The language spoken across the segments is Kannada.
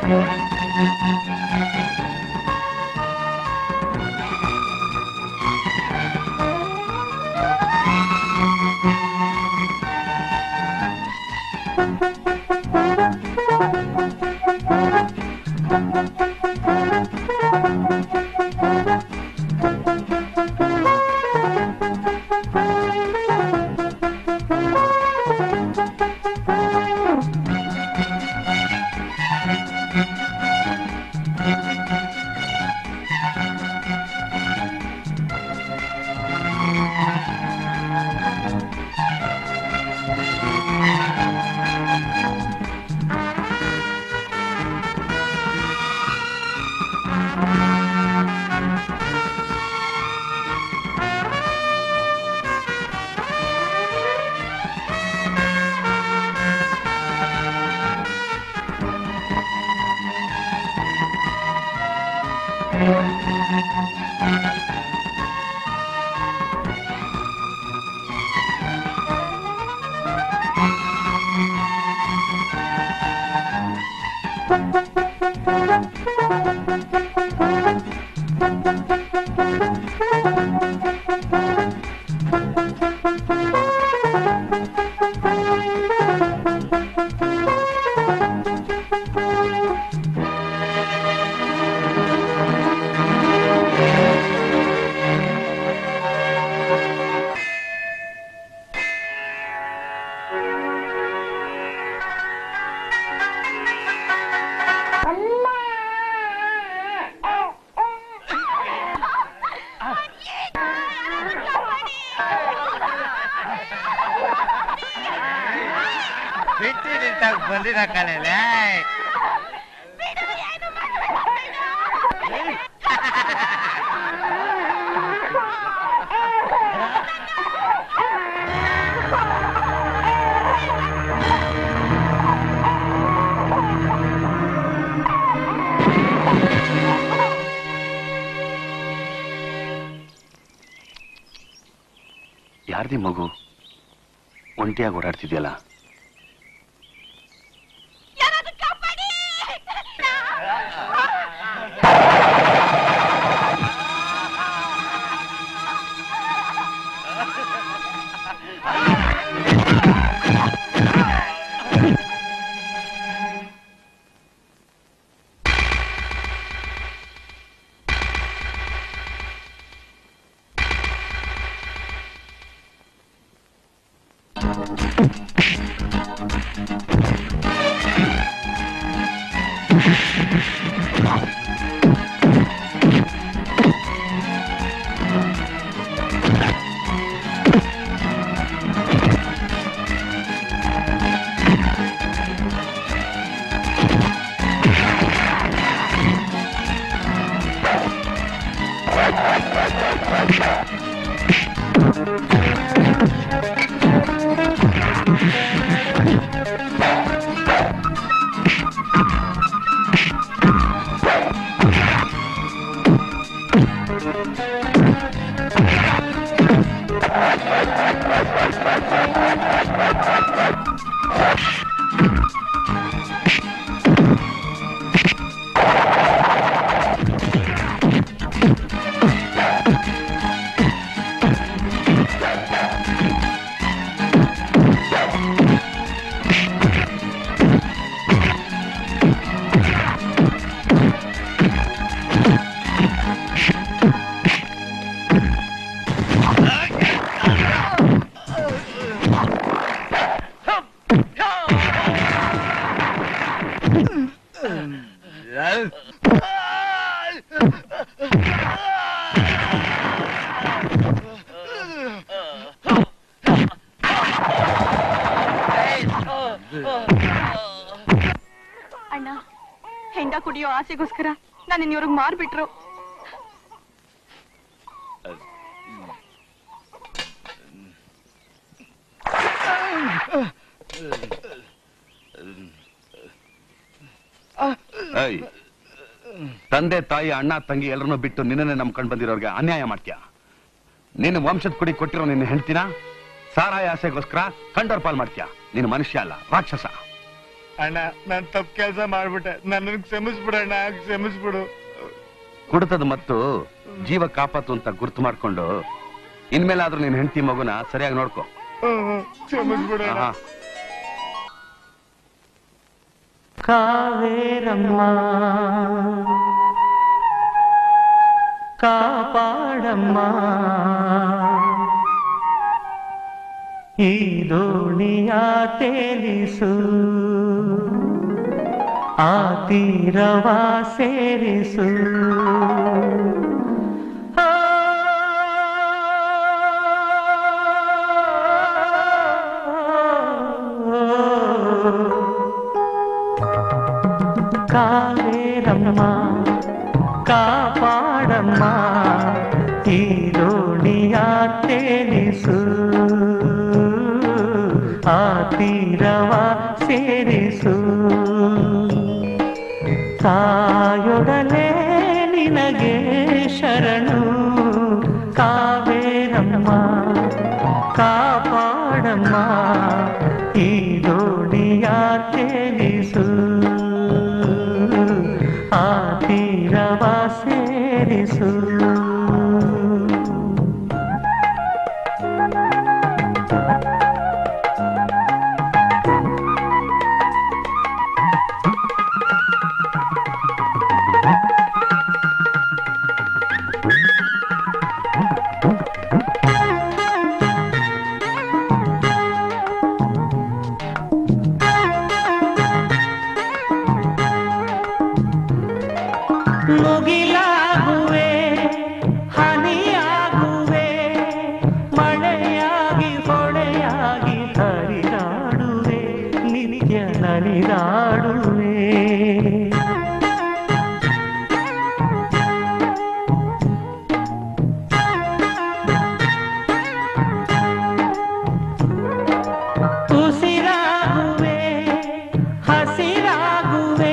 ಬಿಟ್ಟು ನಿಂತಾಗ ಬಂದಿರ ಕಣಲೆ ಯಾರ್ದಿ ಮಗು ಒಂಟಿಯಾಗಿ ಓಡಾಡ್ತಿದ್ಯಲ್ಲ ಅಣ್ಣ ಹೆಂಡ ಕುಡಿಯೋ ಆಸೆಗೋಸ್ಕರ ನನ್ನ ಇವ್ರಿಗೆ ಮಾರ್ಬಿಟ್ರು ಏಯ್, ತಂದೆ ತಾಯಿ ಅಣ್ಣ ತಂಗಿ ಎಲ್ಲರನ್ನೂ ಬಿಟ್ಟು ನಿನ್ನನ್ನೇ ನಂಬ್ಕೊಂಡ್ ಬಂದಿರೋರ್ಗೆ ಅನ್ಯಾಯ ಮಾಡ್ತೀಯ ನಿನ್ನ ವಂಶದ ಕುಡಿ ಕೊಟ್ಟಿರೋ ನಿನ್ನ ಹೆಂಡ್ತಿನ ಸಾರಾಯ ಆಸೆಗೋಸ್ಕರ ಕಂಡೋರ್ ಪಾಲ್ ಮಾಡ್ತೀಯ ನೀನು ಮನುಷ್ಯ ಅಲ್ಲ ರಾಕ್ಷಸ ಅಣ್ಣ ನಾನ್ ತಪ್ಪು ಕೆಲಸ ಮಾಡ್ಬಿಟ್ಟೆ ನನ್ನನ್ನು ಕ್ಷಮಿಸ್ಬಿಡಣ್ಣ ಕ್ಷಮಿಸ್ಬಿಡು ಕುಡಿತದ ಮತ್ತು ಜೀವ ಕಾಪಾತು ಅಂತ ಗುರ್ತು ಮಾಡ್ಕೊಂಡು ಇನ್ಮೇಲಾದ್ರೂ ನಿನ್ ಹೆಂಡತಿ ಮಗುನ ಸರಿಯಾಗಿ ನೋಡ್ಕೊ ಹ್ಮ್, ಹ್ಮ್, ಕ್ಷಮಿಸ್ಬಿಡಣ್ಣ ಆಹಾ. కావేరమ్మా కాపాడమ్మా ఈ దోణియా తేలిసు ఆ తీరవా ಸೇರಿಸು కావేరమ్మా కాపాడమ్మా ఈ దోణియా తేలిసు ఆ తీరవా ಸೇರಿಸು ತಾಯೊಡನೆ ನಿನಗೆ ಶರಣು ಕಾವೇರಮ್ಮ ಕಾಪಾಡಮ್ಮ ಈ ದೋಣಿಯ ತೇಲಿಸು ಆ ತೀರವ ಸೇರಿಸು ಮುಗಿಲಾಗುವೆ ಹನಿಯಾಗುವೆ ಮಳೆಯಾಗಿ ಹೊಳೆಯಾಗಿ ಹರಿದಾಡುವೆ ನಿತ್ಯ ನಲಿದಾಡುವೆ ಉಸಿರಾಗುವೆ ಹಸಿರಾಗುವೆ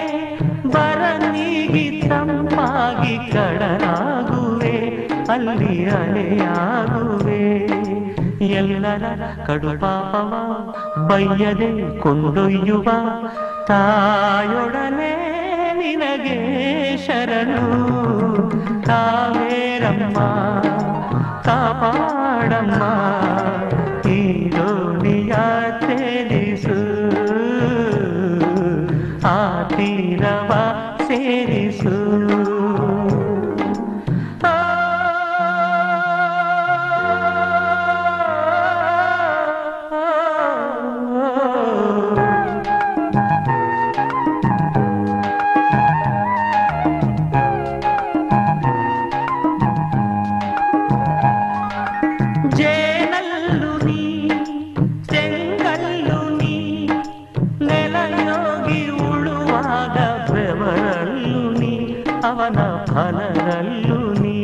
ಬರನಿಗಿ ತಂಪಾಗಿ ಕಡಲಾಗುವೆ ಅಲ್ಲಿ ಅಲೆಯಾಗುವೆ ಎಲ್ಲರ ಕಡುಪಾಪವ ಬಯ್ಯದೆ ಕೊಂಡೊಯ್ಯುವ ತಾಯೊಡನೆ ನಿನಗೆ ಶರಣು ಕಾವೇರಮ್ಮ ಕಾಪಾಡಮ್ಮ ಈ ದೋಣಿಯ ತೇಲಿಸು ಆ ತೀರವ ಸೇರಿಸು ಆ ಜೇನಲ್ಲು ನೀ ತೆಂಗಲ್ಲು ನೀ ನೆಲಯೋಗಿ ಉಳುವಾಗ ಬೆವರಲ್ಲು ನೀ ಅವನ ಫಲದಲ್ಲೂ ನೀ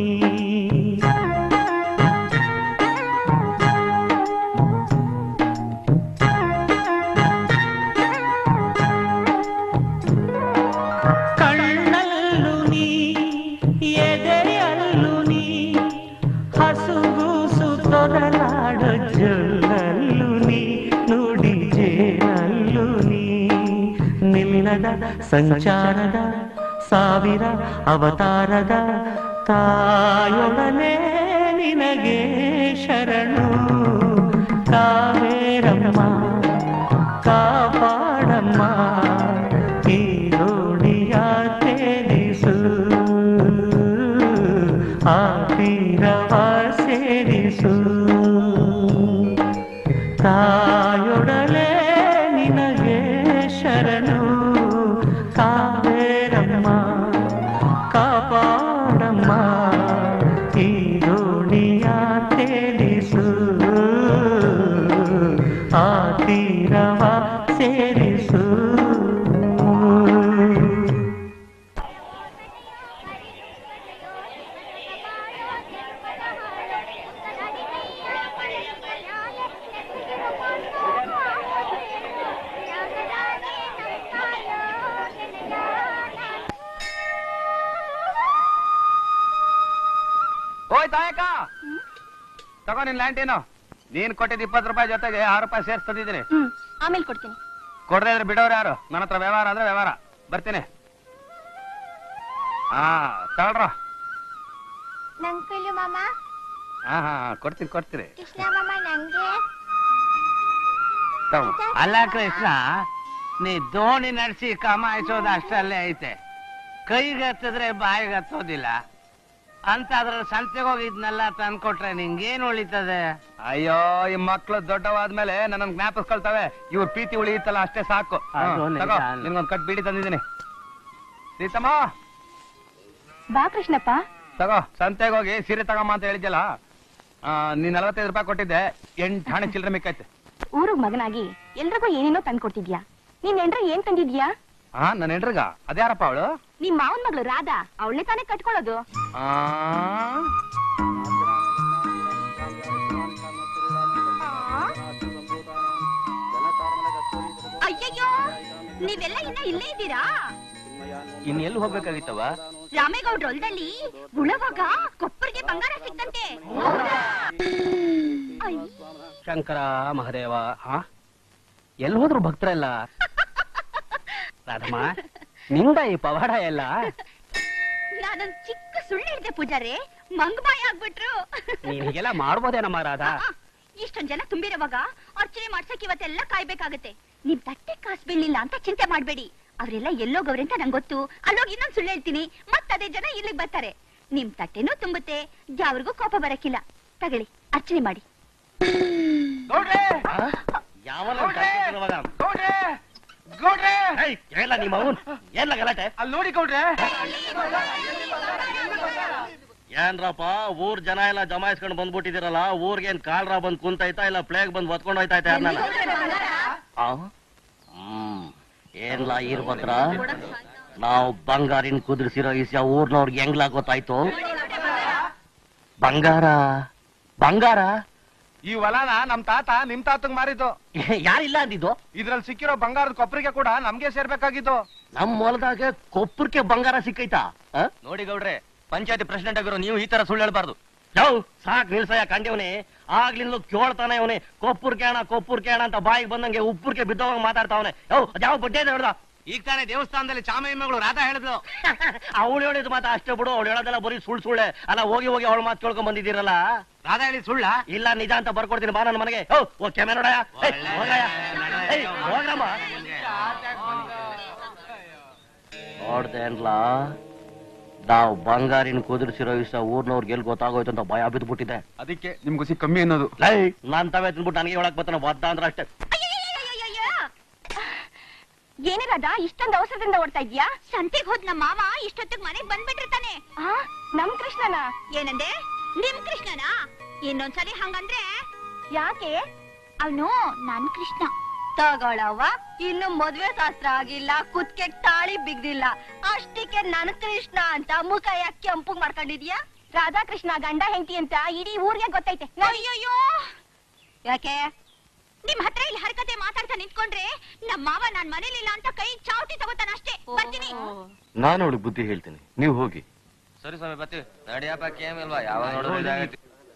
ಕಣ್ಣಲ್ಲು ನೀ ಎದೆಯಲ್ಲು ನೀ ಹಸುಗೂಸು ತೊಡಲಾಡ ಜೊಲ್ಲಲ್ಲು ನೀ ನುಡಿ ಜೇನಲ್ಲು ನೀ ನಿಲ್ಲದ ಸಂಚಾರದ ಸಾವಿರ ಅವತಾರದ ತಾಯೊಡನೆ ನಿನಗೆ ಶರಣು ಕಾವೇರಮ್ಮ ಕಾಪಾಡಮ್ಮ ಈ ದೋಣಿಯ ತೇಲಿಸು ಆ ತೀರವ ಸೇರಿಸು ತಾಯೊಡಲೆ ನಿನಗೆ ಶರಣು ಕಾವೇರಮ್ಮ ಕಾಪಾಡಮ್ಮ ಈ ದೋಣಿಯ ತೇಲಿಸು ಆ ತೀರವ ಸೇರಿಸು ಓಯ್ ತಾಯಕ ತಗೋ ನಿನ್ ಲ್ಯಾಂಡ್ ಏನು ನೀನ್ ಕೊಟ್ಟಿದ್ ಇಪ್ಪತ್ತು ರೂಪಾಯಿ ಜೊತೆಗೆ ಆರು ರೂಪಾಯಿ ಸೇರ್ಸ್ ತಂದಿದ್ದೀನಿ ಹ್ಮ್ ಆಮೇಲೆ ಕೊಡ್ತೀನಿ ಕೊಡದೆ ಇದ್ರೆ ಬಿಡೋರು ಯಾರು ನನ್ನ ಹತ್ರ ವ್ಯವಹಾರ ಅಂದ್ರೆ ವ್ಯವಹಾರ ಬರ್ತೀನಿ ಹಾ ತಗೊಳ್ರ ನಂಕಲು ಮಾಮ ಹಾ ಹಾ ಕೊಡ್ತೀನಿ ಕೊಡ್ತೀನಿ ಕೃಷ್ಣ ಮಾಮ ನಂಗೆ ತಗೋ. ಅಲ್ಲ ಕೃಷ್ಣ ನೀ ದೋಣಿ ನಡೆಸಿ ಕಮಾಯಿಸೋದು ಅಷ್ಟಲ್ಲೇ ಐತೆ ಕೈಗೆ ಹತ್ತಿದ್ರೆ ಬಾಯಿಗೆ ಹತ್ತೋದಿಲ್ಲ ಅಂತ ಅದ್ರ ಸಂತೆಗೆ ಹೋಗಿದ್ನೆಲ್ಲ ತಂದ್ಕೊಟ್ರೆ ನಿಂಗೇನ್ ಉಳಿತದೆ ಅಯ್ಯೋ ಈ ಮಕ್ಳು ದೊಡ್ಡವಾದ್ಮೇಲೆ ನನ್ನ ಜ್ಞಾಪಿಸ್ಕೊಳ್ತವೆ ಇವ್ರ ಪ್ರೀತಿ ಉಳಿಯುತ್ತಲ್ಲ ಅಷ್ಟೇ ಸಾಕು ಹಾ, ಅದು ನಿಜ. ತಗೋ ನಿನ್ಗೊಂದ್ ಕಟ್ ಬೀಡಿ ತಂದಿದ್ದೀನಿ ಸೀತಮ್ಮ ಬಾ ಕೃಷ್ಣಪ್ಪ ತಗೋ ಸಂತೆಗೆ ಹೋಗಿ ಸೀರೆ ತಗಮ್ಮ ಅಂತ ಹೇಳಿದ್ಯಲ್ಲ ಆ, ನೀನ್ ನಲವತ್ತೈದು ರೂಪಾಯಿ ಕೊಟ್ಟಿದ್ದೆ ಎಂಟು ಹಣ ಚಿಲ್ಲರೆ ಮಿಕ್ಕೈತೆ ಊರಿಗ್ ಮಗನಾಗಿ ಎಲ್ರಿಗೂ ಏನೇನೋ ತಂದ್ಕೊಡ್ತಿದ್ಯಾ ನೀನ್ ಎಂಡ್ರ ಏನ್ ತಂದಿದ್ಯಾ ಹಾ ನನ್ನ ಹೆಂಡ್ರಿಗ ಅದ್ಯಾರಪ್ಪ ಅವಳು ನಿಮ್ ಮಾವನ್ ಮಗಳು ರಾಧಾ ಅವಳನ್ನೇ ತಾನೇ ಕಟ್ಕೊಳ್ಳೋದು ಆ ಅಯ್ಯಯ್ಯೋ ನೀವೆಲ್ಲ ಇನ್ನ ಇಲ್ಲೇ ಇದ್ದೀರಾ ಇನ್ ಎಲ್ಲಿ ಹೋಗ್ಬೇಕಾಗಿತ್ತವ ರಾಮೇಗೌಡ್ರ ಹೊಲದಲ್ಲಿ ಉಳವಾಗ ಕೊಪ್ಪರಿಗೆ ಬಂಗಾರ ಸಿಕ್ತಂತೆ ಅಯ್ಯ, ಶಂಕರ ಮಹದೇವ ಹಾ ಎಲ್ಲಿ ಹೋದ್ರು ಭಕ್ತರೆಲ್ಲ ರಾಧಮ್ಮ ನಿಂದ ಈ ಪವಾಡ ಎಲ್ಲ ನಾನೊಂದ್ ಚಿಕ್ಕ ಸುಳ್ಳು ಹೇಳಿದೆ ಪೂಜಾರೆ ಮಂಗಬಾಯಿ ಆಗ್ಬಿಟ್ರು ನೀನ್ ಹೀಗೆಲ್ಲ ಮಾಡ್ಬೋದೇನಮ್ಮ ರಾಧಾ ಆ, ಇಷ್ಟೊಂದ್ ಜನ ತುಂಬಿರುವಾಗ ಅರ್ಚನೆ ಮಾಡ್ಸಕ್ ಇವತ್ತೆಲ್ಲ ಕಾಯ್ಬೇಕಾಗತ್ತೆ ನಿಮ್ ತಟ್ಟೆ ಕಾಸು ಬೀಳಿಲ್ಲ ಅಂತ ಚಿಂತೆ ಮಾಡ್ಬೇಡಿ ಅವರೆಲ್ಲ ಎಲ್ಲೋಗವ್ರೆ ಅಂತ ನಂಗೆ ಗೊತ್ತು ಅಲ್ಲೋಗಿ ಇನ್ನೊಂದ್ ಸುಳ್ಳು ಹೇಳ್ತೀನಿ ಮತ್ತದೇ ಜನ ಇಲ್ಲಿಗೆ ಬರ್ತಾರೆ ನಿಮ್ ತಟ್ಟೆನೂ ತುಂಬುತ್ತೆ ಯಾವ್ರಿಗೂ ಕೋಪ ಬರಕ್ಕಿಲ್ಲ ತಗಳಿ ಅರ್ಚನೆ ಮಾಡಿ ಎಲ್ಲ ನಿಮ್ಮ ಅವನ್ ಎಲ್ಲ ಗಲಾಟೆ ಅಲ್ಲಿ ನೋಡಿ ಗೌಡ್ರೆ ಏನ್ರಪ್ಪ ಊರ್ ಜನ ಎಲ್ಲ ಜಮಾಯಿಸ್ಕೊಂಡ್ ಬಂದ್ಬಿಟ್ಟಿದಿರಲ್ಲ ಊರ್ಗೇನ್ ಕಾಲ್ರ ಬಂದ್ ಕುಂತೈತಾ ಇಲ್ಲ ಪ್ಲೇಗ್ ಬಂದ್ ಹೊತ್ಕೊಂಡ್ ಹೋಯ್ತೈತೆ ಯಾರನ್ನ ಹ್ಮ್ ಏನ್ಲಾ ಇರ್ಬದ್ರ ನಾವು ಬಂಗಾರಿನ ಕುದುರಿಸಿರೋ ಇಸ್ಯ ಊರ್ನವ್ರಿಗೆ ಹೆಂಗ್ಲಾ ಗೊತ್ತಾಯ್ತು ಬಂಗಾರ ಬಂಗಾರ ಈ ಹೊಲನ ನಮ್ ತಾತ ನಿಮ್ ತಾತಂಗ್ ಮಾರಿದ್ದು ಯಾರಿಲ್ಲ ಅಂದಿದ್ದು ಇದ್ರಲ್ಲಿ ಸಿಕ್ಕಿರೋ ಬಂಗಾರದ ಕೊಪ್ಪರಿಗೆ ಕೂಡ ನಮ್ಗೆ ಸೇರ್ಬೇಕಾಗಿದ್ದು ನಮ್ ಹೊಲದಾಗ ಕೊಪ್ಪರ್ಕೆ ಬಂಗಾರ ಸಿಕ್ಕೈತಾ ಆ? ನೋಡಿ ಗೌಡ್ರೆ ಪಂಚಾಯತಿ ಪ್ರೆಸಿಡೆಂಟ್ ಆಗಿರೋ ನೀವು ಈ ತರ ಸುಳ್ಳು ಹೇಳ್ಬಾರ್ದು ಯೋ ಸಾಕ್ ನಿಲ್ಸಯ್ಯ ಕಂಡವನೆ ಆಗ್ಲಿಂದ ಕೇಳ್ತಾನೆ ಅವನೇ ಕೊಪ್ಪುರ್ ಕೇಣ ಕೊಪ್ಪುರ್ ಕೇಣ ಅಂತ ಬಾಯಿಗೆ ಬಂದಂಗೆ ಉಪ್ಪುರ್ಕೆ ಬಿದ್ದವಾಗ ಮಾತಾಡ್ತಾವನೆ ಯೋ ಅದ್ಯಾವ ಬಡ್ಡೆ ಹೇಳ್ದ ಈಗ ತಾನೇ ದೇವಸ್ಥಾನದಲ್ಲಿ ಚಾಮಯ್ಯ ಮಗಳು ರಾಧಾ ಹೇಳಿದ್ಲು ಅವಳು ಹೇಳಿದ ಮಾತ ಅಷ್ಟೇ ಬಿಡು ಅವಳು ಹೇಳೋದೆಲ್ಲ ಬರೀ ಸುಳ್ಳು ಸುಳ್ಳೆ ಅಲ್ಲ ಹೋಗಿ ಹೋಗಿ ಅವಳು ಮಾತು ಕೇಳ್ಕೊಂಡ್ ಬಂದಿದ್ದೀರಲ್ಲ ರಾಧಾ ಹೇಳಿ ಸುಳ್ಳ ಇಲ್ಲ ನಿಜ ಅಂತ ಬರ್ಕೊಡ್ತೀನಿ ಬಾ ನನ್ನ ಮನೆಗೆ ಓ ಓ ಕೆಮ್ಮೆ ನೋಡಯ್ಯ ಏಯ್, ಹೋಗಯ್ಯ. ಏಯ್, ಹೋಗ್ರಮ್ಮ ನೋಡ್ದೇನ್ಲಾ ನಾವು ಬಂಗಾರಿನ ಕುದುರಿಸಿರೋ ಇಷ್ಟ ಊರ್ನವ್ರಿಗೆ ಎಲ್ಲಿ ಗೊತ್ತಾಗೋಯ್ತು ಅಂತ ಭಯ ಬಿದ್ಬಿಟ್ಟಿದೆ ಅದಕ್ಕೆ ನಿಮ್ಗೆ ಸಿ ಕಮ್ಮಿ ಅನ್ನೋದು ಲೈ ನಾನ್ ತಾವೇ ತಿನ್ಬಿಟ್ಟು ನನಗೆ ಒಳಗ್ ಬರ್ತಾನೆ ಬದ್ದ ಅಂದ್ರೆ ಅಷ್ಟೇ ಅಯ್ಯಯ್ಯಯ್ಯಯ್ಯಯ್ಯ! ಏನೇ ರಾಧಾ ಇಷ್ಟೊಂದು ಅವಸರದಿಂದ ಓಡ್ತಾ ಇದ್ಯಾ ಸಂತೆಗ್ ಹೋದ್ ನಮ್ಮ ಮಾವ ಇಷ್ಟೊತ್ತಿಗೆ ಮನೆಗ್ ಬಂದ್ಬಿಟ್ಟಿರ್ತಾನೆ ಆ ನಮ್ ಕೃಷ್ಣನ ಏನಂದೆ ನಿಮ್ ಕೃಷ್ಣನಾ ಇನ್ನೊಂದ್ಸಲಿ ಹಂಗಂದ್ರೆ ಯಾಕೆ ಅವನು ನನ್ ಕೃಷ್ಣ ತಗೊಳವ್ವ ಇನ್ನು ಮದ್ವೆ ಶಾಸ್ತ್ರ ಆಗಿಲ್ಲ ಕುತ್ಕೆ ತಾಳಿ ಬಿಗ್ದಿಲ್ಲ ಅಷ್ಟಕ್ಕೆ ನನ್ ಕೃಷ್ಣ ಅಂತ ಮುಖ ಯಾಕೆ ಕೆಂಪು ಮಾಡ್ಕೊಂಡಿದ್ಯಾ ರಾಧಾ ಕೃಷ್ಣ ಗಂಡ ಹೆಂಡತಿ ಅಂತ ಇಡೀ ಊರಿಗೆ ಗೊತ್ತೈತೆ ಅಯ್ಯಯ್ಯೋ ಯಾಕೆ ನಿಮ್ ಹತ್ರ ಇಲ್ಲಿ ಹರಕತೆ ಮಾತಾಡ್ತಾ ನಿಂತ್ಕೊಂಡ್ರೆ ನಮ್ ಮಾವ ನಾನ್ ಮನೇಲಿಲ್ಲ ಅಂತ ಕೈ ಚಾವಟಿ ತಗೋತಾನ ಅಷ್ಟೇ ಬರ್ತೀನಿ ನಾನು ಅವಳಿಗೆ ಬುದ್ಧಿ ಹೇಳ್ತೀನಿ ನೀವು ಹೋಗಿ ಸರಿ ಸ್ವಾಮಿ ಬರ್ತೀವಿ ನಡಿಯಪ್ಪ ಕೇಮಿಲ್ವಾ ಯಾವಾಗ ನೋಡಿದ್ರೆ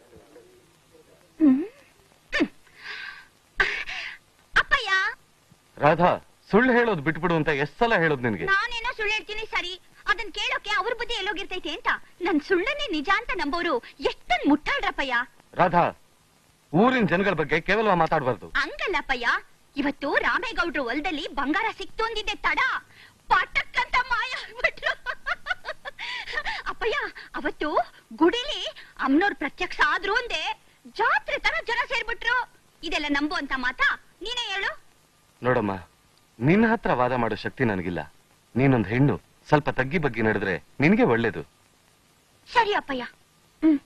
ಅಪ್ಪಯ್ಯ ರಾಧಾ ಸುಳ್ಳು ಹೇಳೋದು ಬಿಟ್ಬಿಡು ಅಂತ ಎಷ್ಟ್ ಸಲ ಹೇಳೋದು ನಿನ್ಗೆ ನಾನೇನೋ ಸುಳ್ಳು ಹೇಳ್ತೀನಿ ಸರಿ ಅದನ್ ಕೇಳೋಕೆ ಅವ್ರ ಬುದ್ಧಿ ಎಲ್ಲೋಗಿರ್ತೈತೆ ಅಂತ ನನ್ ಸುಳ್ಳನ್ನೇ ನಿಜ ಅಂತ ನಂಬೋರು ಎಷ್ಟೊಂದ್ ಮುಟ್ಟಾಳ್ರಪ್ಪಯ್ಯ ರಾಧಾ ಊರಿನ ಜನಗಳ ಬಗ್ಗೆ ಕೇವಲ ಮಾತಾಡಬಾರ್ದು ಹಂಗಲ್ಲಪ್ಪಯ್ಯ ಇವತ್ತು ರಾಮೇಗೌಡ್ರು ಹೊಲದಲ್ಲಿ ಬಂಗಾರ ಸಿಕ್ತು ಅಂದಿದ್ದೆ ತಡ ಪಟಕ್ ಅಂತ ಮಾಯ ಆಗ್ಬಿಟ್ರು ಅಪ್ಪಯ್ಯ ಅವತ್ತು ಗುಡಿಲಿ ಅಮ್ನೋರ್ ಪ್ರತ್ಯಕ್ಷ ಆದ್ರು ಅಂದೆ ಜಾತ್ರೆ ತರ ಜನ ಸೇರ್ಬಿಟ್ರು ಇದೆಲ್ಲ ನಂಬು ಅಂತ ಮಾತಾ ನೀನೇ ಹೇಳು ನೋಡಮ್ಮ ನಿನ್ನ ಹತ್ರ ವಾದ ಮಾಡೋ ಶಕ್ತಿ ನನಗಿಲ್ಲ ನೀನೊಂದ್ ಹೆಣ್ಣು ಸ್ವಲ್ಪ ತಗ್ಗಿ ಬಗ್ಗಿ ನಡೆದ್ರೆ ನಿನಗೆ ಒಳ್ಳೇದು ಸರಿ ಅಪ್ಪಯ್ಯ ಹ್ಮ್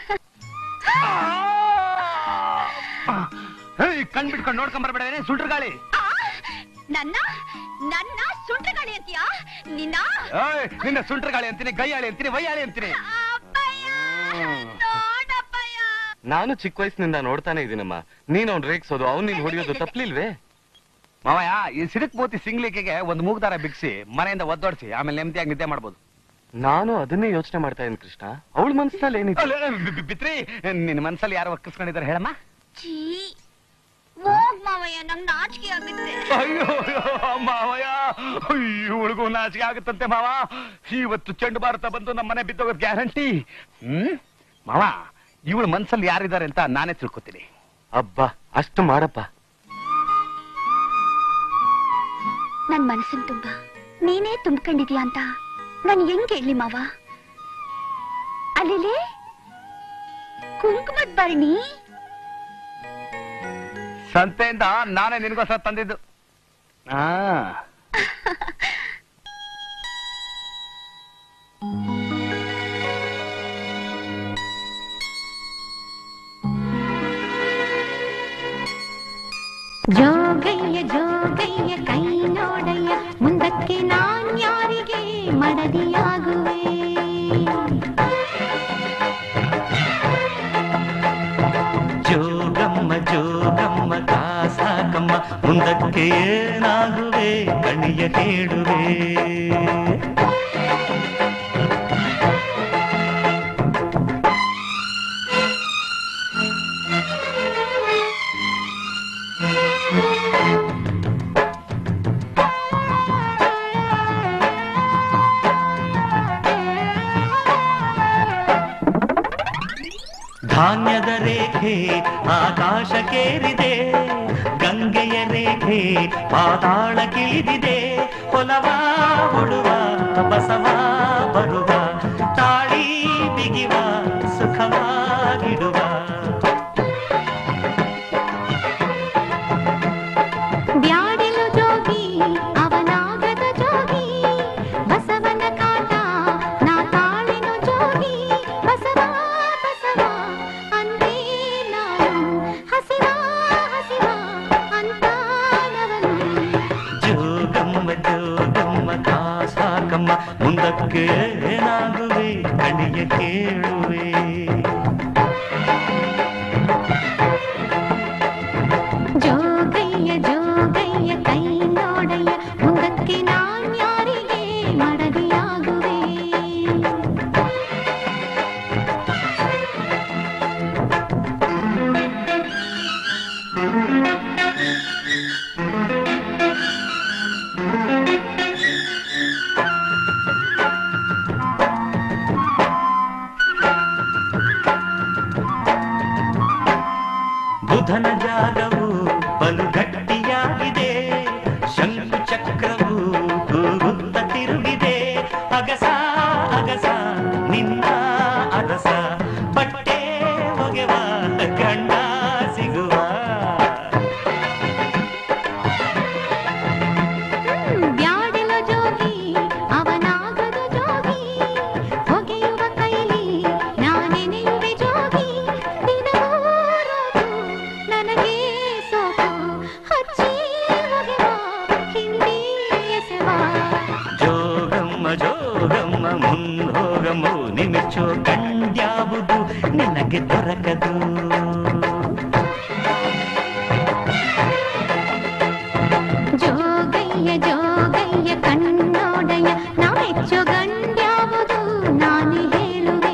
ಕಣ್ ಬಿಟ್ಕೊಂಡು ನೋಡ್ಕೊಂಡ್ ಬರ್ಬೇಡ ಸುಂಟ್ರ ಗಾಳಿ ಆ, ನನ್ನ ನನ್ನ ಸುಂಟ್ರಗಾಳಿ ಅಂತೀಯಾ ನಿನ್ನ ಏಯ್, ನಿನ್ನ ಸುಂಟ್ರ ಗಾಳಿ ಅಂತೀನಿ ಗೈಯಾಳಿ ಅಂತೀನಿ ವೈಯಾಳಿ ಅಂತೀನಿ ಅಪ್ಪಯ್ಯ ನೋಡಪ್ಪಯ್ಯ ನಾನು ಚಿಕ್ಕ ವಯಸ್ಸಿನಿಂದ ನೋಡ್ತಾನೆ ಇದೀನಮ್ಮ ನೀನ್ ಅವ್ನ್ ರೇಗ್ಸೋದು ಅವ್ನ್ ನೀನ್ ಹೊಡಿಯೋದು ತಪ್ಲಿಲ್ವೇ ಮಾವಯ್ಯ ಈ ಸಿಡಕ್ ಮೂತಿ ಸಿಂಗ್ಲಿಕೆಗೆ ಒಂದು ಮೂಗ್ದಾರ ಬಿಗ್ಸಿ ಮನೆಯಿಂದ ಒದ್ದೋಡ್ಸಿ ಆಮೇಲೆ ನೆಮ್ಮದಿಯಾಗಿ ನಿದ್ದೆ ಮಾಡ್ಬೋದು ನಾನು ಅದನ್ನೇ ಯೋಚನೆ ಮಾಡ್ತಾ ಇದ್ದೀನಿ ಕೃಷ್ಣ ಅವಳ ಮನ್ಸಿನಲ್ಲಿ ಏನಿದೆ ಅಲ್ಲ, ಬಿ- ಬಿ- ಬಿತ್ರಿ ನಿನ್ನ ಮನ್ಸಲ್ಲಿ ಯಾರು ಒಕ್ಕಿಸ್ಕೊಂಡಿದ್ದಾರೆ ಹೇಳಮ್ಮ ಛೀ ಹೋಗ್ ಮಾವಯ್ಯ ನಂಗ್ ನಾಚಿಕೆ ಆಗುತ್ತೆ ಅಯ್ಯೋ ಮಾವಯ್ಯ ಇವಳಿಗೂ ನಾಚಿಕೆ ಆಗುತ್ತಂತೆ ಮಾವ ಇವತ್ತು ಚೆಂಡು ಭಾರತ ಬಂದು ನಮ್ಮ ಮನೆ ಬಿದ್ದೋಗೋದ್ ಗ್ಯಾರಂಟಿ ಹ್ಮ್ ಮಾವ ಇವಳ ಮನ್ಸಲ್ಲಿ ಯಾರಿದ್ದಾರೆ ಅಂತ ನಾನೇ ತಿಳ್ಕೊತೀನಿ ಅಬ್ಬಾ ಅಷ್ಟು ಮಾಡಪ್ಪ ನನ್ ಮನಸ್ಸಿನ ತುಂಬ ನೀನೇ ತುಂಬ್ಕೊಂಡಿದ್ಯಾ ಅಂತ ನಾನು ಹೆಂಗ್ ಹೇಳಿ ಮಾವ ಅಲ್ಲಿ ಕುಂಕುಮದ ಭರಣಿ ಸಂತೆಯಿಂದ ನಾನೇ ನಿನ್ಗೋಸ್ಕರ ತಂದಿದ್ದು ಆ ಜೋಗಯ್ಯ ಜೋಗಯ್ಯ ಕೈ ನೋಡಯ್ಯ ಮುಂದಕ್ಕೆ ನಾನ್ ಯಾರಿಗೆ ಮಡದಿಯಾಗುವೆ ಜೋಗಮ್ಮ ಜೋಗಮ್ಮ ಕಾಸಾಕಮ್ಮ ಮುಂದಕ್ಕೆ ಏನಾಗುವೆ ಕಣಿಯ ಕೇಳುವೆ ಧಾನ್ಯದ ರೇಖೆ ಆಕಾಶಕ್ಕೇರಿದೆ ಗಂಗೆಯ ರೇಖೆ ಪಾತಾಳ ಕಿಳಿದಿದೆ ಹೊಲವ ಹುಡುವ ಬಸವ ಬರುವ ತಾಳಿ ಬಿಗಿವ ಸುಖವಾಗಿಡುವ ಬ್ಯಾಡಿಲು ಜೋಗಿ ಅವನಾಗದ ಜೋಗಿ ಬಸವನ ಕಾಟ ನಾ ತಾಳಿನು ಜೋಗಿ ಬಸವ ಬಸವ ಅಂದೇ ನಾನು ಹಸಿವ ಹಸಿವ ಅಂತಾನವನು ಜೋಗಮ್ಮ ಜೋಗಮ್ಮ ಕಾಸಾಕಮ್ಮ ಮುಂದಕ್ಕೆ ಏನಾಗುವೆ ಕಣಿಯ ಕೇಳುವೆ ಜೋಗಯ್ಯ ಜೋಗಯ್ಯ ಕೈ ನೋಡಯ್ಯ ಮುಂದಕ್ಕೆ ನಾನ್ ಯಾರಿಗೆ ಮಡದಿಯಾಗುವೆ ಬುಧನ ಜಾಗವು ಬಲು ಗಟ್ಟಿಯಾಗಿದೆ ಶಂಕು ಚಕ್ರವು ಕೂಗುತ್ತ ತಿರುಗಿದೆ ಅಗಸ ಅಗಸ ನಿನ್ನ ಅರಸ ಬಟ್ಟೆ ಒಗೆವ ಗಂಡ ಸಿಗುವ ಬ್ಯಾಡಿಲು ಜೋಗಿ ಅವನಾಗದ ಜೋಗಿ ಹೊಗೆಯುವ ಕೈಲಿ ನಾನೆನೆಯುವೆ ಜೋಗಿ ದಿನವೂ ರೋಗು ನನಗೆ ಸೋಕು ಹಚ್ಚಿ ಒಗೆವ ಹಿಂಡಿ ಎಸೆವ ಜೋಗಮ್ಮ ಜೋಗಮ್ಮ ಮುಂದೋಗಮ್ಮ ನಿಮಿಚ್ಚೋ ಕಂಡ್ಯಾವುದು ನಿನಗೆ ದೊರಕದು ಜೋಗಯ್ಯ ಜೋಗಯ್ಯ ಕಣ್ಣೋಡಯ್ಯ ನಾ ಹೆಚ್ಚು ಗಂಡ್ಯಾವುದು ನಾನು ಹೇಳುವೆ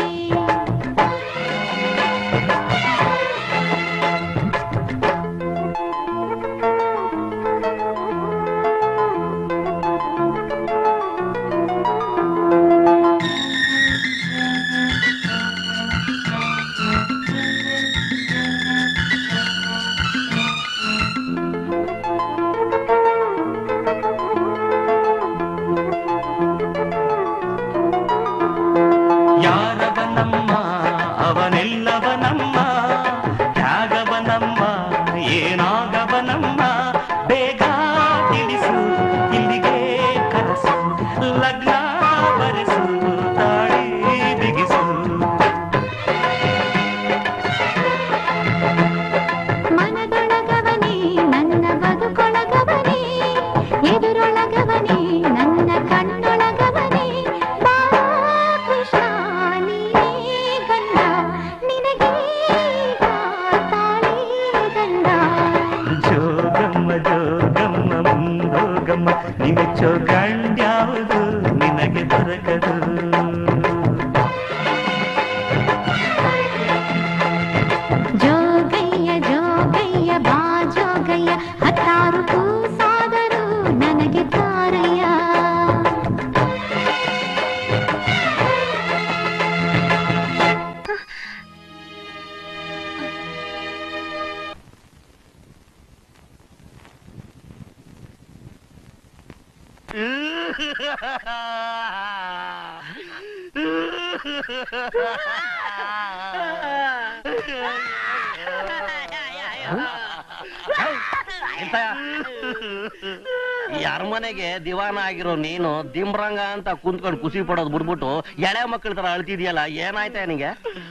ಯಾರವನಮ್ಮ ಅವನೆಲ್ಲವನಮ್ಮ ತ್ಯಾಗವನಮ್ಮ ಏನಾಗವನಮ್ಮ ಬೇಗ ತಿಳಿಸು ಇಲ್ಲಿಗೆ ಕರೆಸು ಲಗ್ನ ಬರೆಸು ತಾಳಿ ಬಿಗಿಸು ಮನದೊಳಗವನೇ ನನ್ನ ಬದುಕೊಳಗವನೇ ಎದುರೊಳಗವನೇ ನನ್ನ ಕಣ್ಣೊಳಗವನೇ ಬಾಳ ಕೃಷ್ಣ ನೀನೇ ಗಂಡ ನಿನಗೆ ತಾಳಿ ಗಂಡ ಜೋಗಮ್ಮ ಜೋಗಮ್ಮ ಮುಂದೋಗಮ್ಮ ನಿಮಿಚ್ಚೋ ಗಂಡ್ಯಾವುದು ನಿನಗೆ ದೊರಕದು ಜೋಗಯ್ಯ ಜೋಗಯ್ಯ ಬಾ ಜೋಗಯ್ಯ ಈ ಅರಮನೆಗೆ ದಿವಾನ ಆಗಿರೋ ನೀನು ದಿಂಬ್ರಂಗ ಅಂತ ಕುಂತ್ಕೊಂಡು ಖುಷಿ ಪಡೋದು ಬಿಡ್ಬಿಟ್ಟು ಎಳೆ ಮಕ್ಕಳ ತರ ಅಳ್ತಿದ್ಯಲ್ಲ ಏನಾಯ್ತಾ ನಿಂಗೆ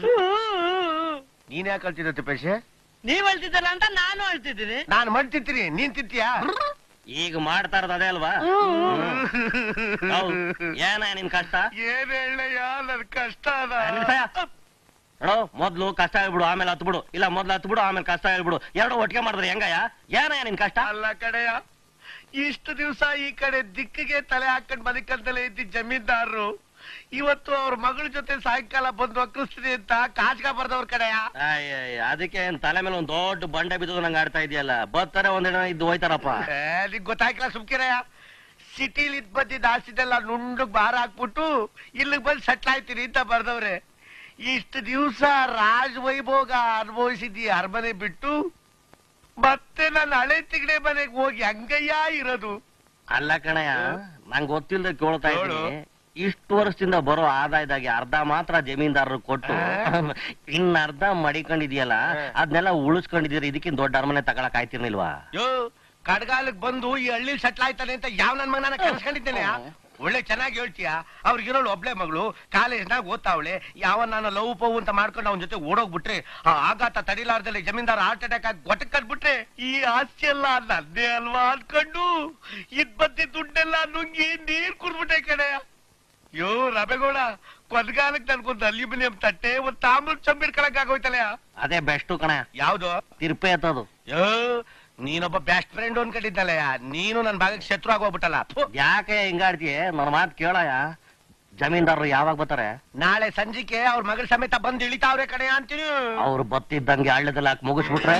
ನೀನ್ ಯಾಕೆ ಕಳ್ತಿದ್ದ ತಿಪ್ಪೇಶೆ ನೀವ್ ಅಳ್ತಿದ್ದಲ್ಲ ಅಂತ ನಾನು ಅಳ್ತಿದ್ದೀನಿ ನಾನು ಮಣ್ಣು ತಿಂತೀನಿ ನೀನ್ ತಿಂತೀಯಾ ಈಗ ಮಾಡ್ತಾ ಇರೋದು ಅದೇ ಅಲ್ವಾ ಹೌದು. ಏನ ನಿನ್ ಕಷ್ಟ ಏನ್ ಹೇಳಯ್ಯ ನನ್ ಕಷ್ಟ ಅದ ನಿಲ್ಸಯ್ಯ. ನೋಡು ಮೊದ್ಲು ಕಷ್ಟ ಹೇಳ್ಬಿಡು ಆಮೇಲೆ ಹತ್ ಬಿಡು ಇಲ್ಲ ಮೊದ್ಲು ಹತ್ ಬಿಡು ಆಮೇಲೆ ಕಷ್ಟ ಹೇಳ್ಬಿಡು ಎರಡು ಒಟ್ಟಿಗೆ ಮಾಡಿದ್ರೆ ಹೆಂಗಯ್ಯ ಏನಯ್ಯ ನಿನ್ ಕಷ್ಟ ಅಲ್ಲ ಕಡೆಯ ಇಷ್ಟು ದಿವಸ ಈ ಕಡೆ ದಿಕ್ಕಿಗೆ ತಲೆ ಹಾಕೊಂಡ್ ಬದುಕಂತಲೇ ಇದ್ದ ಜಮೀನ್ದಾರರು ಇವತ್ತು ಅವ್ರ ಮಗಳ ಜೊತೆ ಸಾಯಂಕಾಲ ಬಂದು ಅಕ್ಕಿಸ್ತೀನಿ ಅಂತ ಕಾಚ್ಕ ಬರ್ದವ್ರ ಕಡೆಯ ಅಯ್ಯಯ್ಯ, ಅದಕ್ಕೆ ಏನ್ ತಲೆ ಮೇಲೆ ಒಂದ್ ದೊಡ್ಡ ಬಂಡೆ ಬಿದ್ದು ನಂಗೆ ಆಡ್ತಾ ಇದೆಯಲ್ಲ ಬರ್ತಾರೆ ಒಂದಿನ ಇದ್ದು ಹೋಯ್ತಾರಪ್ಪ ಏ, ನಿಂಗ್ ಗೊತ್ತಾಯ್ಕಲ್ಲ ಸುಮ್ಕಿರಯ್ಯ ಸಿಟಿಲಿ ಇದ್ ಬಂದಿದ್ದ ಆಸ್ತಿದೆಲ್ಲ ನುಂಡಗ್ ಭಾರ ಹಾಕ್ಬಿಟ್ಟು ಇಲ್ಲಿಗ್ ಬಂದು ಸೆಟ್ಲ್ ಆಯ್ತೀನಿ ಅಂತ ಬರ್ದವ್ರೆ ಇಷ್ಟು ದಿವಸ ರಾಜ್ ವೈಭೋಗ ಅನುಭವಿಸಿದ್ದಿ ಅರಮನೆ ಬಿಟ್ಟು ಮತ್ತೆ ನನ್ನ ಹಳೆ ತಿಗಡೆ ಮನೆಗೆ ಹೋಗಿ ಹಂಗಯ್ಯ ಇರೋದು ಅಲ್ಲ ಕಣಯ್ಯ ನಂಗೆ ಗೊತ್ತಿಲ್ಲದೆ ಕೇಳ್ತಾ ಹೇಳು. ಇದ್ದೀನಿ ಇಷ್ಟು ವರ್ಷದಿಂದ ಬರೋ ಆದಾಯದಾಗೆ ಅರ್ಧ ಮಾತ್ರ ಜಮೀನ್ದಾರರು ಕೊಟ್ಟು ಇನ್ನ ಅರ್ಧ ಮಡಿಕೊಂಡಿದ್ಯಲ್ಲ ಅದನ್ನೆಲ್ಲ ಉಳಿಸ್ಕೊಂಡಿದ್ದೀರಿ ಇದಕ್ಕಿಂತ ದೊಡ್ಡ ಅರಮನೆ ತಗೊಳಕ್ ಆಯ್ತಿರ್ಲಿಲ್ವಾ ಯೋ ಕಡ್ಗಾಲಕ್ ಬಂದು ಈ ಹಳ್ಳಿ ಸೆಟ್ಲ್ ಆಯ್ತಾನೆ ಅಂತ ಯಾವ ನನ್ ಮಗನ ಕನ್ಸ್ಕೊಂಡಿದ್ದೇನೆ ಒಳ್ಳೆ ಚೆನ್ನಾಗಿ ಹೇಳ್ತೀಯ ಅವ್ರಿಗಿರೋಳು ಒಬ್ಳೆ ಮಗಳು ಕಾಲೇಜ್ನಾಗ ಓದ್ತಾವಳೆ ಯಾವ ನಾನು ಲವ್ ಪವ್ ಅಂತ ಮಾಡ್ಕೊಂಡು ಅವನ ಜೊತೆ ಓಡೋಗ್ಬಿಟ್ರೆ ಆ ಆಘಾತ ತಡಿಲಾರ್ದಲ್ಲಿ ಜಮೀನ್ದಾರ ಹಾರ್ಟ್ ಅಟ್ಯಾಕ್ ಆಗಿ ಗೊಟ್ಟಕ್ ಕಟ್ಬಿಟ್ರೆ ಈ ಆಸ್ತಿ ಎಲ್ಲ ನನ್ನೇ ಅಲ್ವಾ ಅನ್ಕೊಂಡು ಇದ್ ಬದ್ದಿ ದುಡ್ಡೆಲ್ಲ ನುಂಗಿ ನೀರ್ ಕುಡ್ಬಿಟ್ಟೆ ಕಡೆ ಯೋ ರಬೇಗೌಡ ಕೊದ್ಗಾಲಕ್ ನನ್ಗೊಂದು ಅಲ್ಯೂಮಿನಿಯಂ ತಟ್ಟೆ ಒಂದ್ ತಾಮ್ರದ ಚಂಬ್ ಇಟ್ಕೊಳಕ್ ಆಗೋಯ್ತಲ್ಲ ಅದೇ ಬೆಸ್ಟ್ ಕಣ ಯಾವ್ದು ತಿರುಪೆ ಎತ್ತದು ಯೋ ನೀನೊಬ್ಬ ಬೆಸ್ಟ್ ಫ್ರೆಂಡ್ ಅನ್ಕೊಂಡಿದ್ದಲ್ಲ ನೀನು ನನ್ ಭಾಗಕ್ಕೆ ಶತ್ರು ಆಗೋಗ್ಬಿಟ್ಟಲ್ಲ ಥು. ಯಾಕೆ ಹಿಂಗಾಡ್ತೀಯ ನನ್ನ ಮಾತು ಕೇಳಯ್ಯ ಜಮೀನ್ದಾರರು ಯಾವಾಗ ಬರ್ತಾರೆ ನಾಳೆ ಸಂಜಿಕೆ ಅವ್ರ ಮಗಳ ಸಮೇತ ಬಂದು ಇಳಿತಾವ್ರೆ ಕಡೆ ಅಂತೀನಿ ಅವ್ರು ಬತ್ತಿದ್ದಂಗೆ ಹಳ್ಳದಲ್ಲಿ ಹಾಕಿ ಮುಗಿಸ್ಬಿಟ್ರೆ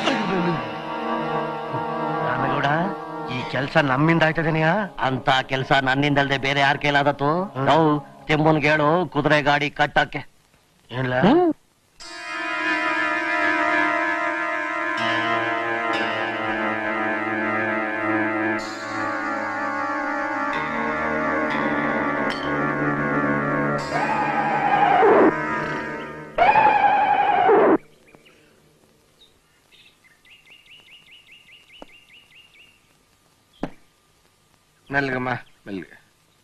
ರಾಮೇಗೌಡ ಈ ಕೆಲ್ಸ ನಮ್ಮಿಂದ ಆಯ್ತದೇನೆಯಾ ಅಂತ ಕೆಲ್ಸ ನನ್ನಿಂದಲ್ದೆ ಬೇರೆ ಯಾರ ಕೈಲಾದತ್ತು ನಾವು ತೆಂಬನ್ಗೆ ಹೇಳು ಕುದುರೆ ಗಾಡಿ ಕಟ್ಟಕ್ಕೆ ಏನ್ಲ ಮೆಲ್ಗಮ್ಮ ಮೆಲ್ಗೆ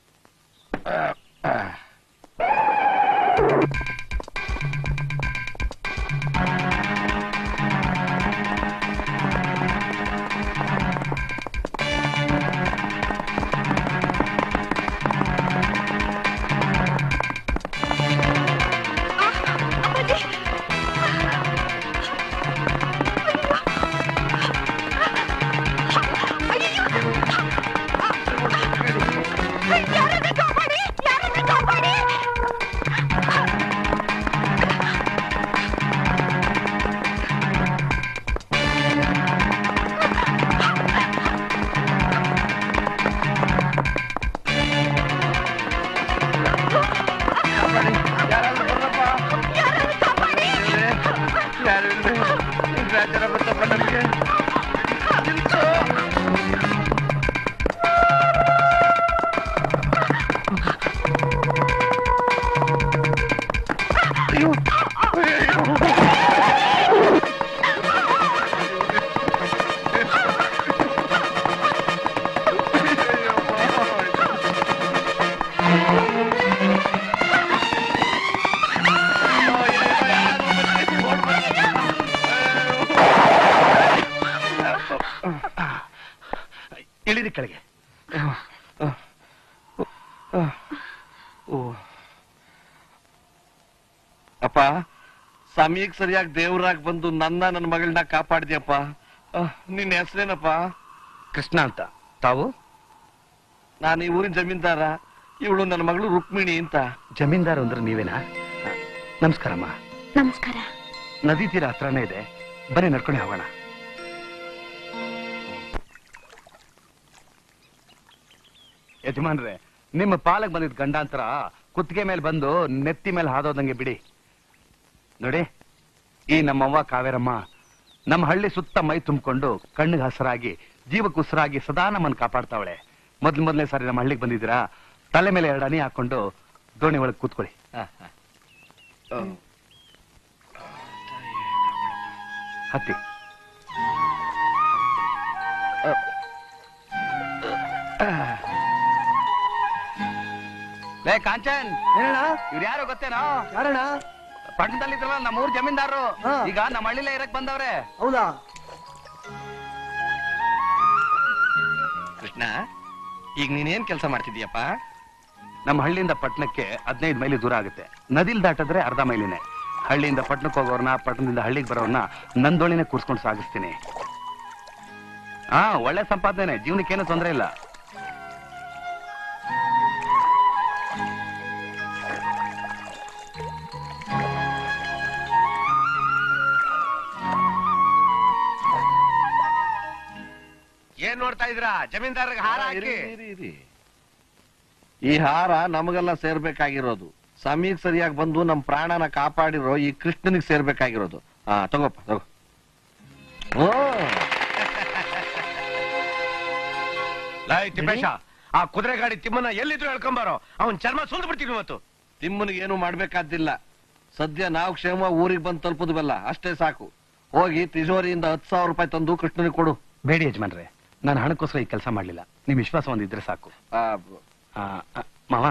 ಇಳಿರಿ ಕೆಳಗೆ ಅಪ್ಪ ಸಮಯಕ್ಕೆ ಸರಿಯಾಗಿ ದೇವ್ರಾಗ್ ಬಂದು ನನ್ನ ನನ್ನ ಮಗಳನ್ನ ಕಾಪಾಡಿದ್ಯಪ್ಪ ಅಹ್, ನಿನ್ನ ಹೆಸರೇನಪ್ಪ ಕೃಷ್ಣ ಅಂತ ತಾವು ನಾನು ಈ ಊರಿನ ಜಮೀನ್ದಾರ ಇವಳು ನನ್ನ ಮಗಳು ರುಕ್ಮಿಣಿ ಅಂತ ಜಮೀನ್ದಾರ್ ಅಂದ್ರೆ ನೀವೇನಾ ನಮಸ್ಕಾರಮ್ಮ ನಮಸ್ಕಾರ ನದಿ ತೀರ ಹತ್ರನೇ ಇದೆ ಬನ್ನಿ ನಡ್ಕೊಂಡು ಹೋಗೋಣ ಯಜಮಾನ್ರೆ ನಿಮ್ಮ ಪಾಲಕ್ ಬಂದಿದ್ ಗಂಡಾಂತರ ಕುತ್ತಿಗೆ ಮೇಲೆ ಬಂದು ನೆತ್ತಿ ಮೇಲೆ ಹಾದೋದಂಗೆ ಬಿಡಿ ನೋಡಿ ಈ ನಮ್ಮವ್ವ ಕಾವೇರಮ್ಮ ನಮ್ಮ ಹಳ್ಳಿ ಸುತ್ತ ಮೈ ತುಂಬಿಕೊಂಡು ಕಣ್ಣಿಗೆ ಹಸರಾಗಿ ಜೀವಕ್ಕೆ ಉಸಿರಾಗಿ ಸದಾ ನಮ್ಮನ್ನು ಕಾಪಾಡ್ತಾವಳೆ ಮೊದ್ಲು ಮೊದಲನೇ ಸಾರಿ ನಮ್ಮ ಹಳ್ಳಿಗೆ ಬಂದಿದ್ದೀರಾ ತಲೆ ಮೇಲೆ ಎರಡು ಅಣಿ ಹಾಕೊಂಡು ದೋಣಿ ಒಳಗೆ ಕೂತ್ಕೊಳ್ಳಿ ಹತ್ತಿ ಲೇ ಕಾಂಚನ್ ಇವ್ರು ಯಾರು ಗೊತ್ತೇನೋ ಯಾರಣ್ಣ ಪಟ್ಟಣದಲ್ಲಿದ್ರಲ್ಲ ನಮ್ಮ ಊರ್ ಜಮೀನ್ದಾರರು ಈಗ ನಮ್ಮ ಹಳ್ಳಿಲೇ ಇರಕ್ ಬಂದವ್ರೆ ಹೌದಾ ಕೃಷ್ಣ ಈಗ ನೀನೇನ್ ಕೆಲಸ ಮಾಡ್ತಿದ್ಯಪ್ಪ ನಮ್ಮ ಹಳ್ಳಿಯಿಂದ ಪಟ್ಟಣಕ್ಕೆ ಹದಿನೈದು ಮೈಲಿ ದೂರ ಆಗುತ್ತೆ ನದಿಲ್ ದಾಟಿದ್ರೆ ಅರ್ಧ ಮೈಲಿನೇ ಹಳ್ಳಿಯಿಂದ ಪಟ್ಟಣಕ್ಕೆ ಹೋಗೋರ್ನ ಪಟ್ಟಣದಿಂದ ಹಳ್ಳಿಗೆ ಬರೋರ್ನ ನಂದೋಳಿನೇ ಕೂರ್ಸ್ಕೊಂಡು ಸಾಗಿಸ್ತೀನಿ ಹಾ ಒಳ್ಳೆ ಸಂಪಾದನೆ ಜೀವನಕ್ಕೇನು ತೊಂದರೆ ಇಲ್ಲ ಏನ್ ನೋಡ್ತಾ ಇದ್ರಾ ಜಮೀನ್ದಾರ್ಗೆ ಹಾರ ಹಾಕಿ ಈ ಹಾರ ನಮಗೆಲ್ಲ ಸೇರ್ಬೇಕಾಗಿರೋದು ಸಮಯಕ್ಕೆ ಸರಿಯಾಗಿ ಬಂದು ನಮ್ ಪ್ರಾಣನ ಕಾಪಾಡಿರೋ ಈ ಕೃಷ್ಣನಿಗೆ ಸೇರ್ಬೇಕಾಗಿರೋದು ಹಾ ತಗೋಪ್ಪ ತಗೋ ಓ ಲೈ ತಿಪ್ಪೇಶ ಆ ಕುದುರೆ ಗಾಡಿ ತಿಮ್ಮನ ಎಲ್ಲಿದ್ರು ಹೇಳ್ಕೊಂಬಾರೋ ಅವನ್ ಚರ್ಮ ಸುಲ್ದು ಬಿಡ್ತೀನಿ ಇವತ್ತು ತಿಮ್ಮನಿಗೆ ಏನು ಮಾಡ್ಬೇಕಾದಿಲ್ಲ ಸದ್ಯ ನಾವು ಕ್ಷೇಮ ಊರಿಗೆ ಬಂದು ತಲುಪುದ್ವಲ್ಲ ಅಷ್ಟೇ ಸಾಕು ಹೋಗಿ ತಿಜೋರಿಯಿಂದ ಹತ್ತು ಸಾವಿರ ರೂಪಾಯಿ ತಂದು ಕೃಷ್ಣನಿಗೆ ಕೊಡು ಬೇಡಿ ಯಜಮಾನ್ರೆ ನಾನು ಹಣಕ್ಕೋಸ್ಕರ ಈ ಕೆಲಸ ಮಾಡ್ಲಿಲ್ಲ ನಿಮ್ ವಿಶ್ವಾಸ ಒಂದಿದ್ರೆ ಸಾಕು ಆ, ಆ, ಆ, ಮಾವ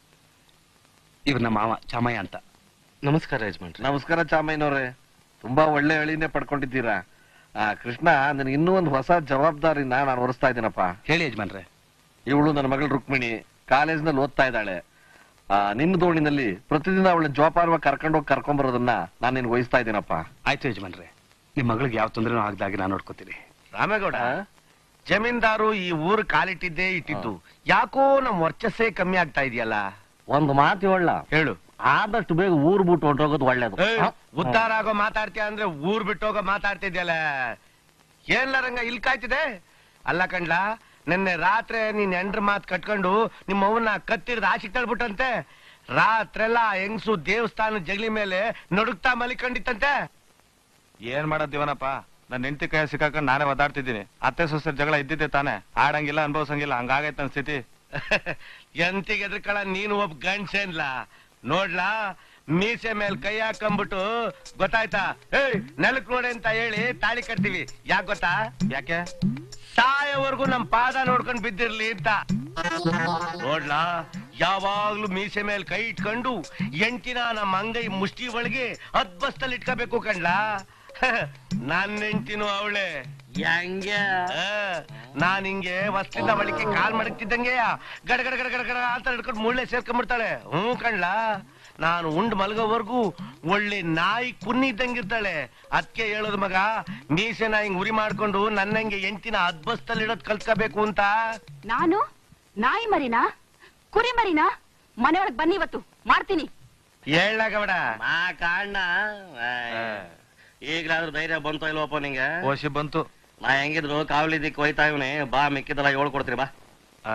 ಇವ್ರ ನಮ್ಮ ಮಾವ ಚಾಮಯ್ಯ ಅಂತ ನಮಸ್ಕಾರ ಯಜಮಾನ್ರಿ ನಮಸ್ಕಾರ ಚಾಮಯ್ಯನವ್ರೆ ತುಂಬಾ ಒಳ್ಳೆ ಹೇಳಿನೇ ಪಡ್ಕೊಂಡಿದ್ದೀರಾ ಆ ಕೃಷ್ಣ ನನಗೆ ಇನ್ನೂ ಒಂದು ಹೊಸ ಜವಾಬ್ದಾರಿನ ನಾನು ಹೊರಿಸ್ತಾ ಇದ್ದೀನಪ್ಪ ಹೇಳಿ ಯಜಮಾನ್ರೆ ಇವಳು ನನ್ನ ಮಗಳು ರುಕ್ಮಿಣಿ ಕಾಲೇಜ್ನಲ್ಲಿ ಓದ್ತಾ ಇದ್ದಾಳೆ ಆ, ನಿನ್ನ ದೋಣಿನಲ್ಲಿ ಪ್ರತಿದಿನ ಅವಳ ಜೋಪಾನವಾಗಿ ಕರ್ಕೊಂಡೋಗಿ ಕರ್ಕೊಂಬರೋದನ್ನ ನಾನು ನಿನ್ಗೆ ವಹಿಸ್ತಾ ಇದ್ದೀನಪ್ಪ ಆಯ್ತು ಯಜಮಾನ್ರೆ ನಿಮ್ ಮಗಳಿಗೆ ಯಾವ ತೊಂದರೆನೂ ಆಗದಾಗಿ ನಾನು ನೋಡ್ಕೋತೀನಿ ರಾಮೇಗೌಡ ಜಮೀನ್ದಾರು ಈ ಊರು ಕಾಲಿಟ್ಟಿದ್ದೇ ಇಟ್ಟಿದ್ದು ಯಾಕೋ ನಮ್ ವರ್ಚಸ್ಸೇ ಕಮ್ಮಿ ಆಗ್ತಾ ಇದೆಯಲ್ಲ ಒಂದು ಮಾತು ಹೇಳ ಹೇಳು ಆದಷ್ಟು ಬೇಗ ಊರ್ ಬಿಟ್ಟು ಹೊಂಟೋಗೋದು ಒಳ್ಳೇದು ಏಯ್, ಉದ್ಧಾರ ಆಗೋ ಮಾತಾಡ್ತೀಯ ಅಂದ್ರೆ ಊರ್ ಬಿಟ್ಟೋಗೋ ಮಾತಾಡ್ತಿದ್ಯಲ್ಲ ಏನ್ಲ ರಂಗ ಇಲ್ಲಿ ಕಾಯ್ತಿದೆ ಅಲ್ಲ ಕಂಡ್ಲ ನಿನ್ನೆ ರಾತ್ರಿ ನೀನ್ ಎಂಡ್ರ ಮಾತ್ ಕಟ್ಕೊಂಡು ನಿಮ್ಮ ಅವನ್ನ ಕತ್ತಿಡ್ದು ಆಶಿಕ್ ತಳ್ಬಿಟ್ಟಂತೆ ರಾತ್ರೆಲ್ಲ ಹೆಂಗ್ಸು ದೇವಸ್ಥಾನ ಜಗಲಿ ಮೇಲೆ ನಡುಕ್ತಾ ಮಲಿಕೊಂಡಿತ್ತಂತೆ ಏನ್ ಮಾಡೋದ್ ದಿವನಪ್ಪ ನನ್ನ ಹೆಂಡತಿ ಕೈ ಸಿಕ್ಕಾಕೊಂಡು ನಾನೇ ಒದಾಡ್ತಿದ್ದೀನಿ ಅತ್ತೆ ಸೊಸೆ ಜಗಳ ಇದ್ದಿದ್ದೆ ತಾನೆ ಆಡಂಗಿಲ್ಲ ಅನ್ಭವಿಸಂಗಿಲ್ಲ ಹಂಗಾಗೈತೆ ನನ್ನ ಸ್ಥಿತಿ ಎಂತಿಗೆ ಎದ್ರಕಳ ನೀನು ಒಬ್ಬ ಗಂಡ್ಸೇನ್ಲ ನೋಡ್ಲಾ ಮೀಸೆ ಮೇಲ್ ಕೈ ಹಾಕೊಂಡ್ಬಿಟ್ಟು ಗೊತ್ತಾಯ್ತಾ ಏಯ್ ನೆಲಕ್ ನೋಡಿ ಅಂತ ಹೇಳಿ ತಾಳಿ ಕಟ್ತೀವಿ ಯಾಕೆ ಗೊತ್ತಾ ಯಾಕೆ ಸಾಯೋವರೆಗೂ ನಮ್ ಪಾದ ನೋಡ್ಕೊಂಡ್ ಬಿದ್ದಿರ್ಲಿ ಅಂತ ನೋಡ್ಲಾ ಯಾವಾಗ್ಲೂ ಮೀಸೆ ಮೇಲ್ ಕೈ ಇಟ್ಕೊಂಡು ಎಂಟಿನ ನಮ್ಮ ಅಂಗೈ ಮುಷ್ಟಿ ಒಳಗೆ ಅದ್ಬಸ್ತಲ್ಲಿ ಇಟ್ಕೋಬೇಕು ಕಣ್ಲಾ ನನ್ನ ಹೆಂಡ್ತಿನೂ ಅವಳೆ ಹೆಂಗೆ ಆ, ನಾನ್ ಹಿಂಗೆ ವಸ್ತಿಂದ ಬಳಿಕೆ ಕಾಲ್ ಮಡಗ್ತಿದ್ದಂಗೆ ಗಡ ಗಡ ಗಡ ಗಡ ಗಡ ಅಂತ ಹಿಡ್ಕೊಂಡು ಮುಳ್ಳೆ ಸೇರ್ಕೊಂಡ್ಬಿಡ್ತಾಳೆ ಹ್ಞೂ ಕಣ್ಲ ನಾನು ಉಂಡ್ ಮಲಗೋವರೆಗೂ ಒಳ್ಳೆ ನಾಯಿ ಕುನ್ನಿ ಇದ್ದಂಗಿರ್ತಾಳೆ ಅದಕ್ಕೆ ಹೇಳೋದು ಮಗ ಮೀಸೆನ ಹಿಂಗ್ ಉರಿ ಮಾಡ್ಕೊಂಡು ನನ್ನಂಗೆ ಎಂಟಿನ ಅದ್ಬಸ್ತಲ್ಲಿ ಇಡೋದ್ ಕಲ್ತ್ಕೋಬೇಕು ಅಂತ ನಾನು ನಾಯಿ ಮರಿನಾ ಕುರಿ ಮರಿನಾ ಮನೆಯೊಳಗ್ ಬನ್ನಿ ಇವತ್ತು ಮಾಡ್ತೀನಿ ಹೇಳಗಬೇಡ ಮಾ ಕಾಣ್ಣ ಈಗಲಾದ್ರೂ ಧೈರ್ಯ ಬಂತೋ ಇಲ್ವಪ್ಪ ನಿಂಗೆ ಓಶಿ ಬಂತು ನಾ ಹೆಂಗಿದ್ರು ಕಾವಲಿ ದಿಕ್ ಹೋಯ್ತಾ ಇವನೇ ಬಾ ಮಿಕ್ಕಿದಲ್ಲ ಹೇಳ್ಕೊಡ್ತೀರಿ ಬಾ ಆ,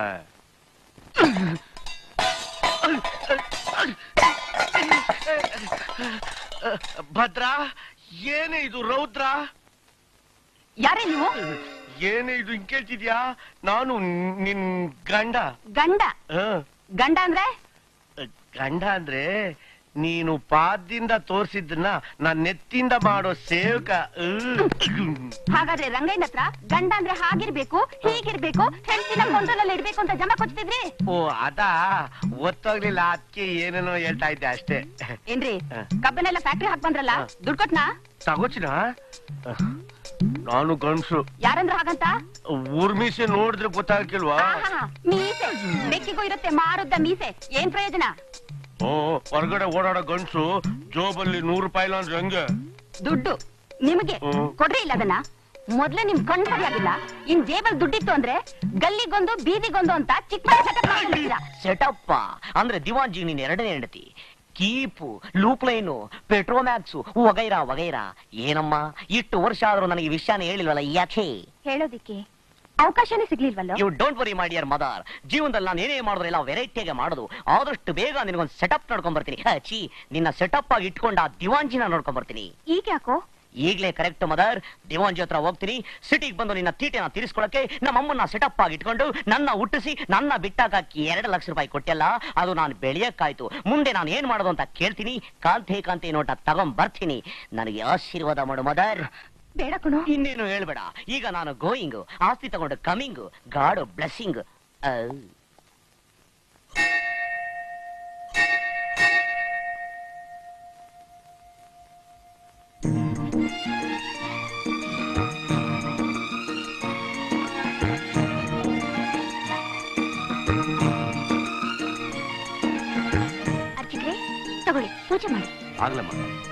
ಭದ್ರಾ ಏನೇ ಇದು ರೌದ್ರ ಯಾರೇ ನೀವು ಏನೇ ಇದು ಹಿಂಗ್ ಕೇಳ್ತಿದ್ಯಾ ನಾನು ನಿನ್ ಗಂಡ ಗಂಡ ಹ. ಗಂಡ ಅಂದ್ರೆ ಗಂಡ ಅಂದ್ರೆ ನೀನು ಪಾದದಿಂದ ತೋರ್ಸಿದ್ದನ್ನ ನಾನ್ ನೆತ್ತಿಂದ ಮಾಡೋ ಸೇವಕ ಹ್ಮ್. ಹಾಗಾದ್ರೆ ರಂಗಯ್ಯನ ಹತ್ರ ಗಂಡ ಅಂದ್ರೆ ಹಾಗಿರ್ಬೇಕು ಹೀಗಿರ್ಬೇಕು ಹೆಂಡತಿನ ಕೊಂಡಲಲ್ಲಿ ಇಡ್ಬೇಕು ಅಂತ ಜಮ ಕೊಚ್ತಿದ್ರಿ ಓ ಅದಾ ಒತ್ತೋಗ್ಲಿಲ್ಲ ಅದಕ್ಕೆ ಏನೇನೋ ಹೇಳ್ತಾ ಇದ್ದೆ ಅಷ್ಟೇ ಏನ್ರಿ ಹ. ಕಬ್ಬನೆಲ್ಲ ಫ್ಯಾಕ್ಟ್ರಿ ಹಾಕ್ ಬಂದ್ರಲ್ಲ ಹ. ದುಡ್ಡು ಕೊಟ್ನಾ ತಗೋಚಿನ ನಾನು ಗಂಡ್ಸು ಯಾರಂದ್ರ ಹಾಗಂತ ಊರ್ಮಿಸಿ ನೋಡಿದ್ರೆ ಗೊತ್ತಾಗಿಲ್ವಾ ಆಹಾಹಾ, ಮೀಸೆ ಬೆಕ್ಕಿಗೂ ಇರುತ್ತೆ ಮಾರುದ್ದ ಮೀಸೆ ಏನ್ ಪ್ರಯೋಜನ ಓ ಹೊರಗಡೆ ಓಡಾಡೋ ಗಂಡ್ಸು ಜೋಬಲ್ಲಿ ನೂರು ರೂಪಾಯಿ ಇಲ್ಲ ಅಂದ್ರೆ ಹೆಂಗೆ ದುಡ್ಡು ನಿಮಗೆ ಹ್ಮ್. ಕೊಡ್ರಿ ಇಲ್ಲ ಅದನ್ನ ಮೊದ್ಲೇ ನಿಮ್ ಕಣ್ ಸರಿಯಾಗಿಲ್ಲ ಇನ್ ಜೇಬಲ್ ದುಡ್ಡಿತ್ತು ಅಂದ್ರೆ ಗಲ್ಲಿಗೊಂದು ಬೀದಿಗೊಂದು ಅಂತ ಚಿಕ್ಕ ಮನೆ ಸೆಟಪ್ಪ ಅಂದ್ರೆ ದಿವಾಂಜಿ ನೀನ್ ಎರಡನೇ ಹೆಂಡತಿ ಕೀಪು ಲೂಪ್ ಲೈನು ಪೆಟ್ರೋಮ್ಯಾಕ್ಸು ವಗೈರಾ ವಗೈರಾ ಏನಮ್ಮ ಇಷ್ಟು ವರ್ಷ ಆದ್ರೂ ನನಗೆ ಈ ವಿಷಯನ ಹೇಳಿಲ್ವಲ್ಲ ಯಾಕೆ ಹೇಳೋದಿಕ್ಕೆ ಅವಕಾಶನೇ ಸಿಗ್ಲಿಲ್ವಲ್ಲೋ you don't worry my dear mother ಜೀವನದಲ್ಲಿ ನಾನು ಏನೇ ಮಾಡಿದ್ರು ಎಲ್ಲ ವೆರೈಟಿಯಾಗಿ ಮಾಡೋದು ಆದಷ್ಟು ಬೇಗ ನಿನಗೊಂದು ಸೆಟಪ್ ನೋಡ್ಕೊಂಡ್ ಬರ್ತೀನಿ ಛೀ ನಿನ್ನ ಸೆಟಪ್ ಆಗಿ ಇಟ್ಕೊಂಡ ಆ ದಿವಾಂಜಿನ ನೋಡ್ಕೊಂಡ್ ಬರ್ತೀನಿ ಈಗ ಯಾಕೋ ಈಗ್ಲೇ ಕರೆಕ್ಟ್ ಮದರ್ ದಿವಾಂಜಿ ಹತ್ರ ಹೋಗ್ತೀನಿ ಸಿಟಿಗೆ ಬಂದು ನಿನ್ನ ತೀಟೆನ ತೀರಿಸ್ಕೊಳಕ್ಕೆ ನಮ್ಮ ಅಮ್ಮನ್ನ ಸೆಟಪ್ ಆಗಿ ಇಟ್ಕೊಂಡು ನನ್ನ ಹುಟ್ಟಿಸಿ ನನ್ನ ಬಿಟ್ಟಾಕಿ ಎರಡು ಲಕ್ಷ ರೂಪಾಯಿ ಕೊಟ್ಟೆಲ್ಲ ಅದು ನಾನು ಬೆಳೆಯಕ್ಕಾಯ್ತು ಮುಂದೆ ನಾನು ಏನ್ ಮಾಡೋದು ಅಂತ ಕೇಳ್ತೀನಿ ಕಾಂತೆ ಕಾಂತೆ ನೋಟ ತಗೊಂಡ್ ಬರ್ತೀನಿ ನನಗೆ ಆಶೀರ್ವಾದ ಮಾಡು ಮದರ್ ಬೇಡ ಕಣೋ ಇನ್ನೇನು ಹೇಳ್ಬೇಡ ಈಗ ನಾನು ಗೋಯಿಂಗ್ ಆಸ್ತಿ ತಗೊಂಡು ಕಮಿಂಗ್ ಗಾಡು ಬ್ಲೆಸ್ಸಿಂಗ್ ಅರ್ಚಕ್ರೆ ತಗೊಳ್ಳಿ ಪೂಜೆ ಮಾಡಿ ಆಗ್ಲಮ್ಮ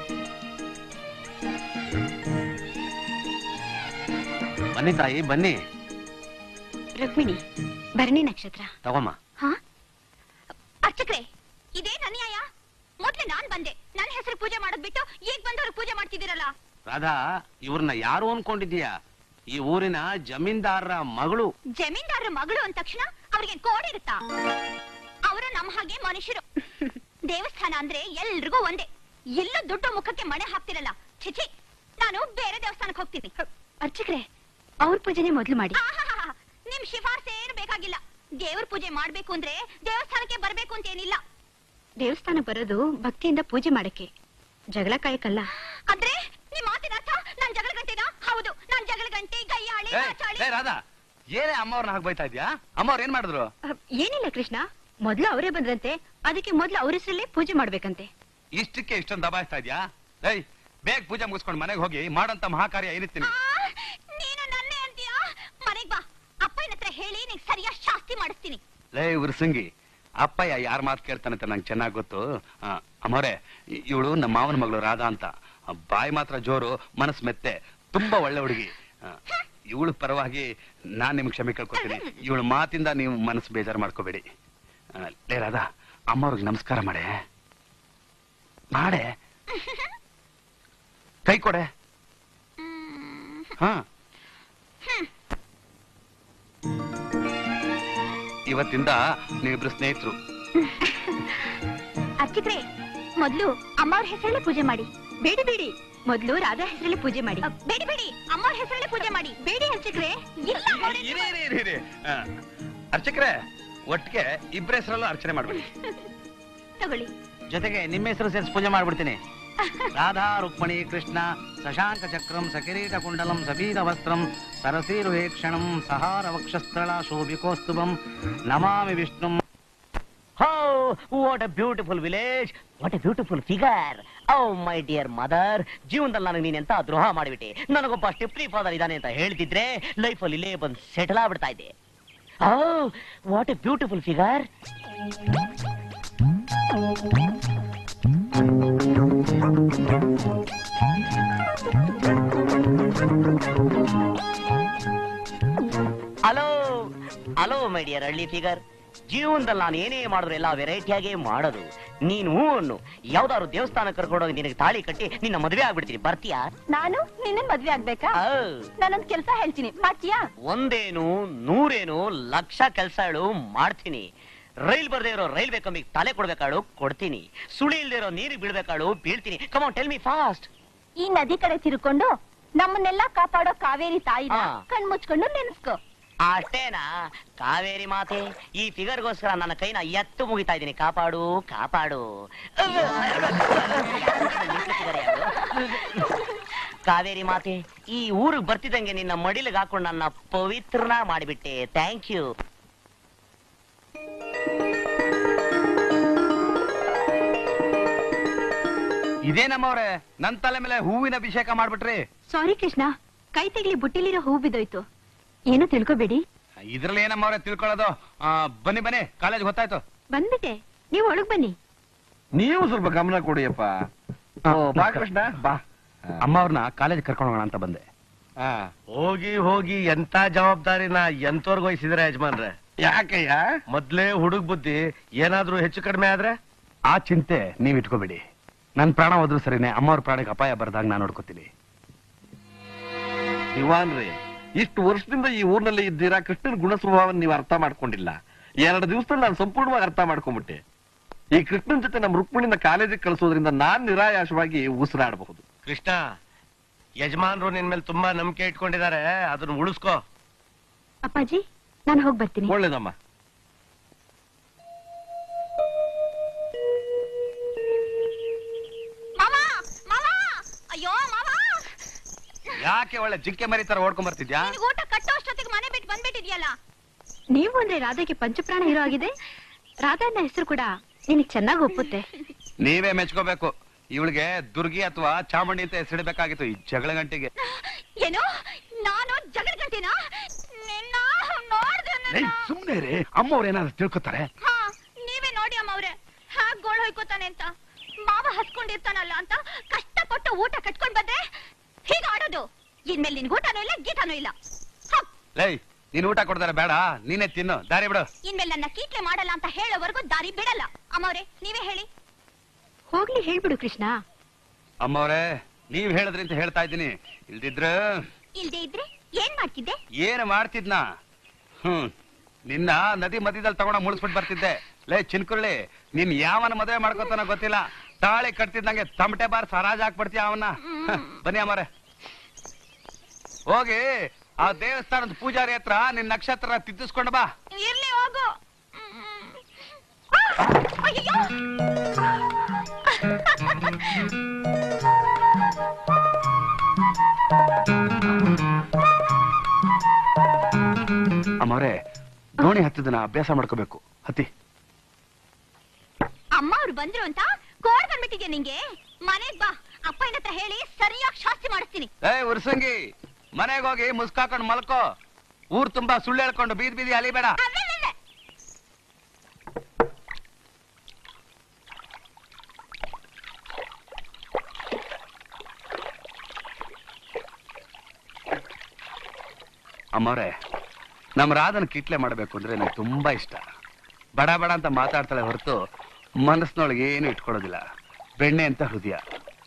ಬನ್ನಿ ತಾಯಿ ಬನ್ನಿ ರುಕ್ಮಿಣಿ ಭರಣಿ ನಕ್ಷತ್ರ ತಗೊಮ್ಮ ಹಾ ಅರ್ಚಕ್ರೆ ಇದೇನ್ ಅನ್ಯಾಯ ಮೊದ್ಲು ನಾನ್ ಬಂದೆ ನನ್ನ ಹೆಸರು ಪೂಜೆ ಮಾಡೋದ್ ಬಿಟ್ಟು ಈಗ ಬಂದವ್ರು ಪೂಜೆ ಮಾಡ್ತಿದ್ದೀರಲ್ಲ ರಾಧಾ ಇವ್ರನ್ನ ಯಾರು ಅನ್ಕೊಂಡಿದೀಯ ಈ ಊರಿನ ಜಮೀನ್ದಾರರ ಮಗಳು ಜಮೀನ್ದಾರರ ಮಗಳು ಅಂದ ತಕ್ಷಣ ಅವ್ರಿಗೆ ಕೋಡಿರುತ್ತಾ ಅವರು ನಮ್ಮ ಹಾಗೆ ಮನುಷ್ಯರು ದೇವಸ್ಥಾನ ಅಂದ್ರೆ ಎಲ್ರಿಗೂ ಒಂದೇ ಎಲ್ಲ ದುಡ್ಡು ಮುಖಕ್ಕೆ ಮಣೆ ಹಾಕ್ತಿರಲ್ಲ ಚಿಚಿ ನಾನು ಬೇರೆ ದೇವಸ್ಥಾನಕ್ಕೆ ಹೋಗ್ತೀನಿ ಅರ್ಚಕ್ರೆ ಅವ್ರ ಪೂಜೆನೆ ಮೊದ್ಲು ಮಾಡಿ ನಿಮ್ ಶಿಫಾರ್ಸೆ ಏನು ಬೇಕಾಗಿಲ್ಲ ದೇವ್ರ ಪೂಜೆ ಮಾಡ್ಬೇಕು ಅಂದ್ರೆ ದೇವಸ್ಥಾನಕ್ಕೆ ಬರ್ಬೇಕು ಅಂತ ಏನಿಲ್ಲ ದೇವಸ್ಥಾನ ಬರೋದು ಭಕ್ತಿಯಿಂದ ಪೂಜೆ ಮಾಡಕ್ಕೆ ಜಗಳ ಕಾಯಕಲ್ಲ ಅಂದ್ರೆ ನಿಮ್ ಮಾತಿನ ಅರ್ಥ ನಾನ್ ಜಗಳ ಗಂಟೆನಾ ಹೌದು ನಾನ್ ಜಗಳ ಗಂಟೆ ಗೈಯಾಳಿ ನಾಚಾಳಿ ಏ ರಾಧಾ ಏನೇ ಅಮ್ಮವ್ರನ್ನ ಹಾಗೆ ಬೈತಾ ಇದ್ಯಾ ಅಮ್ಮವ್ರ ಏನ್ ಮಾಡಿದ್ರು ಅಹ್, ಏನಿಲ್ಲ ಕೃಷ್ಣ ಮೊದ್ಲು ಅವರೇ ಬಂದ್ರಂತೆ ಅದಕ್ಕೆ ಮೊದ್ಲು ಅವ್ರ ಹೆಸರಲ್ಲೇ ಪೂಜೆ ಮಾಡ್ಬೇಕಂತೆ ಇಷ್ಟಕ್ಕೆ ಇಷ್ಟೊಂದು ದಬಾಯಿಸ್ತಾ ಇದ್ಯಾ ಏಯ್ ಬೇಗ ಪೂಜೆ ಮುಗಿಸ್ಕೊಂಡು ಮನೆಗೆ ಹೋಗಿ ಮಾಡಂತ ಮಹಾಕಾರ್ಯ ಏನಿರ್ತೀನಿ ಆ, ನೀನು ನನ್ನೇ ಅಂತೀಯಾ ಮನೆಗ್ ಬಾ ಅಪ್ಪನ ಹತ್ರ ಹೇಳಿ ನಿಂಗ್ ಸರಿಯಾದ ಶಾಸ್ತಿ ಮಾಡಿಸ್ತೀನಿ ಲೇ ಉರ್ಸಂಗಿ ಅಪ್ಪಯ್ಯ ಯಾರ ಮಾತು ಕೇಳ್ತಾನಂತ ನಂಗೆ ಚೆನ್ನಾಗಿ ಗೊತ್ತು ಆ, ಅಮ್ಮವ್ರೆ ಇವಳು ನಮ್ಮ ಮಾವನ ಮಗಳು ರಾಧಾ ಅಂತ ಆ, ಬಾಯಿ ಮಾತ್ರ ಜೋರು ಮನಸ್ ಮೆತ್ತೆ ತುಂಬಾ ಒಳ್ಳೆ ಹುಡುಗಿ ಇವಳು ಪರವಾಗಿ ನಾನ್ ನಿಮ್ಗೆ ಕ್ಷಮೆ ಕೇಳ್ಕೊತೀನಿ ಇವಳ ಮಾತಿಂದ ನೀವು ಮನಸ್ಸು ಬೇಜಾರು ಮಾಡ್ಕೋಬೇಡಿ ಆ, ಲೇ ರಾಧಾ ಅಮ್ಮವ್ರಿಗೆ ನಮಸ್ಕಾರ ಮಾಡೆ ಮಾಡೆ ಕೈ ಕೊಡೆ ಹಾ ಇವತ್ತಿಂದ ನೀವಿಬ್ರು ಸ್ನೇಹಿತರು ಅರ್ಚಿಕ್ರೆ ಮೊದ್ಲು ಅಮ್ಮವ್ರ ಹೆಸರಲ್ಲೇ ಪೂಜೆ ಮಾಡಿ ಬೇಡಿ ಬೇಡಿ ಮೊದ್ಲು ರಾಧಾ ಹೆಸರಲ್ಲೇ ಪೂಜೆ ಮಾಡಿ ಅ, ಬೇಡಿ ಬೇಡಿ ಅಮ್ಮವ್ರ ಹೆಸರಲ್ಲೇ ಪೂಜೆ ಮಾಡಿ ಬೇಡಿ ಅರ್ಚಕ್ರೆ ಇಲ್ಲ ಅಮ್ಮವ್ರ ಇರಿ, ಇರಿ, ಇರಿ, ಇರಿ. ಆ, ಅರ್ಚಕ್ರೆ ಒಟ್ಟಿಗೆ ಇಬ್ಬರ ಹೆಸರಲ್ಲೂ ಅರ್ಚನೆ ಮಾಡ್ಬೇಡಿ ತಗೊಳ್ಳಿ ಜೊತೆಗೆ ನಿಮ್ಮ ಹೆಸರು ಸೇರಿಸಿ ಪೂಜೆ ಮಾಡ್ಬಿಡ್ತೀನಿ ರಾಧಾ ರುಕ್ಮಣಿ ಕೃಷ್ಣ ಶಶಾಂಕ ಚಕ್ರಂ ಸಕಿರೀಟ ಕುಂಡಲಂ ಸಬೀದ ವಸ್ತ್ರಂ ಸರಸೀರುಹೇಕ್ಷಣಂ ಸಹಾರ ವಕ್ಷಸ್ಥಳ ಶೋಭಿಕೋಸ್ತುಭಂ ನಮಾಮಿ Vishnu oh what a beautiful village what a beautiful figure oh my dear mother ಜೀವನದಲ್ಲಿ ನನಗೆ ನೀನ್ ಎಂತ ದ್ರೋಹ ಮಾಡಿಬಿಟ್ಟೆ ನನಗೊಬ್ಬ ಸ್ಟಿಪ್ಲಿ ಫಾದರ್ ಇದ್ದಾನೆ ಅಂತ ಹೇಳ್ತಿದ್ರೆ ಲೈಫಲ್ಲಿ ಇಲ್ಲೇ ಬಂದು ಸೆಟಲ್ ಆಗ್ಬಿಡ್ತಾ ಇದ್ದೆ oh what a beautiful figure hello hello my dear ಹಳ್ಳಿ ಫಿಗರ್ ಜೀವನದಲ್ಲಿ ನಾನು ಏನೇ ಮಾಡಿದ್ರು ಎಲ್ಲ ವೆರೈಟಿಯಾಗಿ ಮಾಡೋದು ನೀನು ಹೂ ಅನ್ನು ಯಾವ್ದಾದ್ರು ದೇವಸ್ಥಾನಕ್ಕೆ ಕರ್ಕೊಂಡೋಗಿ ನಿನಗೆ ತಾಳಿ ಕಟ್ಟಿ ನಿನ್ನ ಮದುವೆ ಆಗ್ಬಿಡ್ತೀನಿ ಬರ್ತೀಯಾ ನಾನು ನಿನ್ನ ಮದ್ವೆ ಆಗ್ಬೇಕಾ ಆ, ನಾನೊಂದ್ ಕೆಲ್ಸ ಹೇಳ್ತೀನಿ ಮಾಡ್ತೀಯಾ ಒಂದೇನು ನೂರೇನು ಲಕ್ಷ ಕೆಲಸ ಹೇಳು ಮಾಡ್ತೀನಿ ರೈಲ್ ಬರ್ದೇ ಇರೋ ರೈಲ್ವೆ ಕಂಬಿಗೆ ತಲೆ ಕೊಡ್ಬೇಕಾಳು ಕೊಡ್ತೀನಿ ಸುಳಿ ಇಲ್ದೇ ಇರೋ ನೀರಿಗೆ ಬೀಳ್ಬೇಕಾಳು ಬೀಳ್ತೀನಿ ಕಮಾನ್ ಟೆಲ್ ಮಿ ಫಾಸ್ಟ್ ಈ ನದಿ ಕಡೆ ತಿರ್ಕೊಂಡು ನಮ್ಮನ್ನೆಲ್ಲ ಕಾಪಾಡೋ ಕಾವೇರಿ ತಾಯಿನ ಹಾ. ಕಣ್ ಮುಚ್ಕೊಂಡು ನೆನ್ಸ್ಕೋ ಅಷ್ಟೇನಾ ಕಾವೇರಿ ಮಾತೆ ಈ ಫಿಗರ್ಗೋಸ್ಕರ ನನ್ನ ಕೈನ ಎತ್ತು ಮುಗಿತಾ ಇದ್ದೀನಿ ಕಾಪಾಡು ಕಾಪಾಡು ಕಾವೇರಿ ಮಾತೆ ಈ ಊರಿಗೆ ಬರ್ತಿದ್ದಂಗೆ ನಿನ್ನ ಮಡಿಲಿಗೆ ಹಾಕೊಂಡು ನನ್ನ ಪವಿತ್ರನ ಮಾಡಿಬಿಟ್ಟೆ ಥ್ಯಾಂಕ್ ಯು ಇದೇನಮ್ಮವ್ರೆ ನನ್ ತಲೆ ಮೇಲೆ ಹೂವಿನ ಅಭಿಷೇಕ ಮಾಡ್ಬಿಟ್ರಿ ಸಾರಿ ಕೃಷ್ಣ ಕೈ ತೆಗ್ಲಿ ಬುಟ್ಟಿಲಿರೋ ಹೂ ಬಿದ್ದೋಯ್ತು ಏನು ತಿಳ್ಕೊಬೇಡಿ ಇದ್ರಲ್ಲಿ ಏನಮ್ಮವ್ರೆ ತಿಳ್ಕೊಳ್ಳೋದು ಆ, ಬನ್ನಿ ಬನ್ನಿ ಕಾಲೇಜ್ ಗೊತ್ತಾಯ್ತು ಬಂದ್ಬಿಟ್ಟೆ ನೀವು ಒಳಗ್ ಬನ್ನಿ ನೀವು ಸ್ವಲ್ಪ ಗಮನ ಕೊಡಿಯಪ್ಪ ಓ, ಬಾ ಕೃಷ್ಣ ಬಾ ಅಮ್ಮ ಅವ್ರನ್ನ ಕಾಲೇಜ್ ಕರ್ಕೊಂಡು ಹೋಗೋಣ ಅಂತ ಬಂದೆ ಆ, ಹೋಗಿ ಹೋಗಿ ಎಂತ ಜವಾಬ್ದಾರಿನ ಎಂತವ್ರಿಗೆ ವಹಿಸಿದ್ರೆ ಯಜಮಾನ್ರೆ ಯಾಕಯ್ಯ ಮೊದ್ಲೇ ಹುಡುಗ್ ಬುದ್ಧಿ ಏನಾದ್ರೂ ಹೆಚ್ಚು ಕಡಿಮೆ ಆದ್ರೆ ಆ ಚಿಂತೆ ನೀವ್ ಇಟ್ಕೋಬೇಡಿ ನನ್ ಪ್ರಾಣ ಹೋದ್ರು ಸರಿನೇ ಅಮ್ಮವ್ರ ಪ್ರಾಣಕ್ಕೆ ಅಪಾಯ ಬರ್ದಾಗ ನಾನು ನೋಡ್ಕೋತೀನಿ ದಿವಾನ್ರಿ ಇಷ್ಟು ವರ್ಷದಿಂದ ಈ ಊರ್ನಲ್ಲಿ ಇದ್ದೀರಾ ಕೃಷ್ಣನ ಗುಣ ಸ್ವಭಾವನ ನೀವು ಅರ್ಥ ಮಾಡ್ಕೊಂಡಿಲ್ಲ ಎರಡು ದಿವಸದಲ್ಲಿ ನಾನು ಸಂಪೂರ್ಣವಾಗಿ ಅರ್ಥ ಮಾಡ್ಕೊಂಡ್ಬಿಟ್ಟೆ ಈ ಕೃಷ್ಣನ್ ಜೊತೆ ನಮ್ಮ ರುಕ್ಮಿಣಿನ ಕಾಲೇಜಿಗೆ ಕಳಿಸೋದ್ರಿಂದ ನಾನ್ ನಿರಾಯಾಸವಾಗಿ ಉಸಿರಾಡಬಹುದು ಕೃಷ್ಣ ಯಜಮಾನ್ರು ನಿನ್ ಮೇಲೆ ತುಂಬಾ ನಂಬಿಕೆ ಇಟ್ಕೊಂಡಿದ್ದಾರೆ ಅದನ್ನ ಉಳಿಸ್ಕೋ ಅಪ್ಪಾಜಿ ನಾನು ಹೋಗಿ ಬರ್ತೀನಿ ಒಳ್ಳೇದಮ್ಮ ಮಾವ ಮಾವ ಅಯ್ಯೋ ಮಾವ ಯಾಕೆ ಒಳ್ಳೆ ಜಿಂಕೆ ಮರಿ ತರ ಓಡ್ಕೊಂಡ್ ಬರ್ತಿದ್ಯಾ ನಿನಗ್ ಊಟ ಕಟ್ಟೋ ಅಷ್ಟೊತ್ತಿಗೆ ಮನೆ ಬಿಟ್ಟು ಬಂದ್ಬಿಟ್ಟಿದ್ಯಲ್ಲ ನೀವು ಅಂದ್ರೆ ರಾಧಾಗೆ ಪಂಚಪ್ರಾಣ ಹೀರೋ ಆಗಿದೆ ರಾಧಾ ಅನ್ನೋ ಹೆಸರು ಕೂಡ ನಿನಗೆ ಚೆನ್ನಾಗಿ ಒಪ್ಪುತ್ತೆ ನೀವೇ ಮೆಚ್ಕೋಬೇಕು ಇವಳಿಗೆ ದುರ್ಗಿ ಅಥವಾ ಚಾಮುಂಡಿ ಅಂತ ಹೆಸರಿಡಬೇಕಾಗಿತ್ತು ಈ ಜಗಳ ಗಂಟೆಗೆ ಏನು ನಾನು ಜಗಳ ಗಂಟಿನ ನಿನ್ನ ನೋಡ್ದೆ ಸುಮ್ನೆ ರೀ ಅಮ್ಮವ್ರು ಏನಾದ್ರು ತಿಳ್ಕೊತಾರೆ ಹಾ ನೀವೇ ನೋಡಿ ಅಮ್ಮ ಅವ್ರೆ ಹ್ಯಾಗ್ ಗೋಳ್ ಹೊಯ್ಕೋತಾನೆ ಅಂತ ಮಾವ ಹಸ್ಕೊಂಡಿರ್ತಾನಲ್ಲ ಅಂತ ಕಷ್ಟಪಟ್ಟು ಊಟ ಕಟ್ಕೊಂಡ್ ಬಂದ್ರೆ ಹೀಗ ಆಡೋದು ಇನ್ಮೇಲೆ ನಿನ್ಗೆ ಊಟನೂ ಇಲ್ಲ ಗೀಟನೂ ಇಲ್ಲ ಹಪ್, ಲೈ ನೀನ್ ಊಟ ಕೊಡ್ತಾರೆ ಬೇಡ ನೀನೇ ತಿನ್ನು ದಾರಿ ಬಿಡು ಇನ್ಮೇಲೆ ನನ್ನ ಕೀಟ್ಲೆ ಮಾಡಲ್ಲ ಅಂತ ಹೇಳೋವರೆಗೂ ದಾರಿ ಬಿಡಲ್ಲ ಅಮ್ಮವ್ರೆ ನೀವೇ ಹೇಳಿ ಹೋಗ್ಲಿ ಹೇಳ್ಬಿಡು ಕೃಷ್ಣ ಅಮ್ಮವ್ರೆ ನೀವ್ ಹೇಳಿದ್ರಿ ಅಂತ ಹೇಳ್ತಾ ಇದ್ದೀನಿ ಇಲ್ದಿದ್ರ ಇಲ್ದೇ ಇದ್ರೆ ಏನ್ ಮಾಡ್ತಿದ್ದೆ ಏನ್ ಮಾಡ್ತಿದ್ನಾ ಹ್ಮ್ ನಿನ್ನ ನದಿ ಮಧ್ಯದಲ್ಲಿ ತಗೊಂಡ ಮುಳಿಸ್ಬಿಟ್ಟು ಬರ್ತಿದ್ದೆ ಲೇ ಚಿನ್ಕುರ್ಳಿ ನಿನ್ ಯಾವನ ಮದುವೆ ಮಾಡ್ಕೊತಾನ ಗೊತ್ತಿಲ್ಲ ತಾಳಿ ಕಟ್ತಿದ್ದಂಗೆ ತಮಟೆ ಬಾರ್ ಸರಾಜ್ ಹಾಕ್ಬಿಡ್ತೀಯ ಅವನ್ನ ಹ, ಬನ್ನಿ ಅಮ್ಮರೆ ಹೋಗಿ ಆ ದೇವಸ್ಥಾನದ ಪೂಜಾರಿ ಹತ್ರ ನಿನ್ ನಕ್ಷತ್ರ ತಿದ್ದಿಸ್ಕೊಂಡ್ ಬಾ ಇರ್ಲಿ ಹೋಗು ಆ, ಅಯ್ಯಯ್ಯೋ. ಅಮ್ಮವ್ರೆ ದೋಣಿ ಹತ್ತದನ್ನ ಅಭ್ಯಾಸ ಮಾಡ್ಕೋಬೇಕು ಹತ್ತಿ ಅಮ್ಮ ಅವ್ರು ಬಂದ್ರು ಅಂತ ಕೋಡ್ ಬಂದ್ಬಿಟ್ಟಿದ್ಯಾ ನಿಂಗೆ ಮನೆಗ್ ಬಾ ಅಪ್ಪನ ಹತ್ರ ಹೇಳಿ ಸರಿಯಾಗಿ ಶಾಸ್ತಿ ಮಾಡಿಸ್ತೀನಿ ಏ ಉರ್ಸಂಗಿ ಮನೆಗೆ ಹೋಗಿ ಮುಸ್ಕಾಕೊಂಡು ಮಲ್ಕೋ ಊರ್ ತುಂಬಾ ಸುಳ್ಳು ಹೇಳ್ಕೊಂಡು ಬೀದಿ ಬೀದಿ ಅಲಿಬೇಡ ಅಲ್ಲಲ್ಲಲ್ಲ. ಅಮ್ಮವ್ರೆ ನಮ್ಮ ರಾಧನ ಕಿಟ್ಲೆ ಮಾಡಬೇಕು ಅಂದ್ರೆ ನಂಗೆ ತುಂಬಾ ಇಷ್ಟ ಬಡ ಬಡ ಅಂತ ಮಾತಾಡ್ತಾಳೆ ಹೊರತು ಮನಸ್ಸಿನೊಳಗೆ ಏನು ಇಟ್ಕೊಳ್ಳೋದಿಲ್ಲ ಬೆಣ್ಣೆ ಅಂತ ಹೃದಯ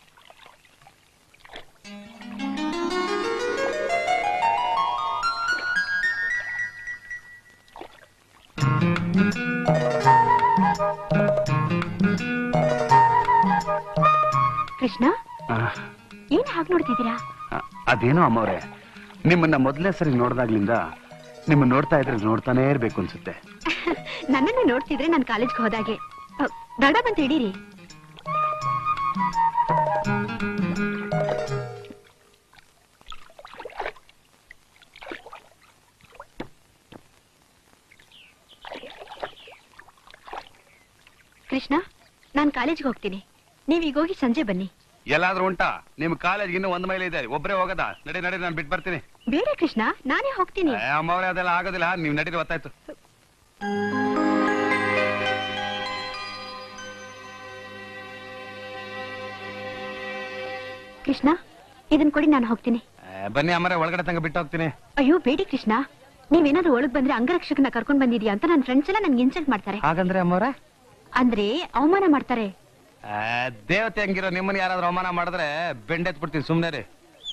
ಕೃಷ್ಣ ಆ, ಏನ್ ಹಾಗೆ ನೋಡ್ತಿದ್ದೀರಾ ಆ, ಅದೇನೋ ಅಮ್ಮವ್ರೆ ನಿಮ್ಮನ್ನ ಮೊದಲನೇ ಸರಿ ನೋಡ್ದಾಗ್ಲಿಂದ ನಿಮ್ಮನ್ನ ನೋಡ್ತಾ ಇದ್ರೆ ನೋಡ್ತಾನೇ ಇರ್ಬೇಕು ಅನ್ಸುತ್ತೆ ನನ್ನನ್ನು ನೋಡ್ತಿದ್ರೆ ನಾನು ಕಾಲೇಜ್ಗೆ ಹೋದಾಗೆ ಅ, ದಡ ಬಂತ ಹಿಡೀರಿ ಕೃಷ್ಣ ನಾನು ಕಾಲೇಜ್ಗೆ ಹೋಗ್ತೀನಿ ನೀವೀಗ ಹೋಗಿ ಸಂಜೆ ಬನ್ನಿ ಎಲ್ಲಾದ್ರೂ ಉಂಟಾ ನಿಮ್ ಕಾಲೇಜ್ ಇನ್ನೂ ಒಂದ್ ಮೈಲಿ ಇದೆ ಒಬ್ಬರೇ ಹೋಗದ ನಡಿ ನಡಿ ನಾನು ಬಿಟ್ಟು ಬರ್ತೀನಿ ಬೇಡ ಕೃಷ್ಣ ನಾನೇ ಹೋಗ್ತೀನಿ ಏ, ಅಮ್ಮವ್ರೆ ಅದೆಲ್ಲ ಆಗೋದಿಲ್ಲ ನೀವ್ ನಡೀರಿ ಗೊತ್ತಾಯ್ತು ಕೃಷ್ಣ ಇದನ್ ಕೊಡಿ ನಾನು ಹೋಗ್ತೀನಿ ಏ, ಬನ್ನಿ ಅಮ್ಮರೆ ಒಳಗಡೆ ತಂಗ ಬಿಟ್ಟು ಹೋಗ್ತೀನಿ ಅಯ್ಯೋ ಬೇಡಿ ಕೃಷ್ಣ ನೀವೇನಾದ್ರೂ ಒಳಗ್ ಬಂದ್ರೆ ಅಂಗರಕ್ಷಕನ ಕರ್ಕೊಂಡ್ ಬಂದಿದ್ಯಾ ಅಂತ ನನ್ನ ಫ್ರೆಂಡ್ಸ್ ಎಲ್ಲ ನನ್ಗೆ ಇನ್ಸಲ್ಟ್ ಮಾಡ್ತಾರೆ ಹಾಗಂದ್ರೆ ಅಮ್ಮವ್ರೆ ಅಂದ್ರೆ ಅವಮಾನ ಮಾಡ್ತಾರೆ ಆ, ದೇವತೆ ಹಂಗಿರೋ ನಿಮ್ಮನ್ನ ಯಾರಾದ್ರೂ ಅವಮಾನ ಮಾಡಿದ್ರೆ ಬೆಂಡೆತ್ ಬಿಡ್ತೀನಿ ಸುಮ್ನೆ ರೀ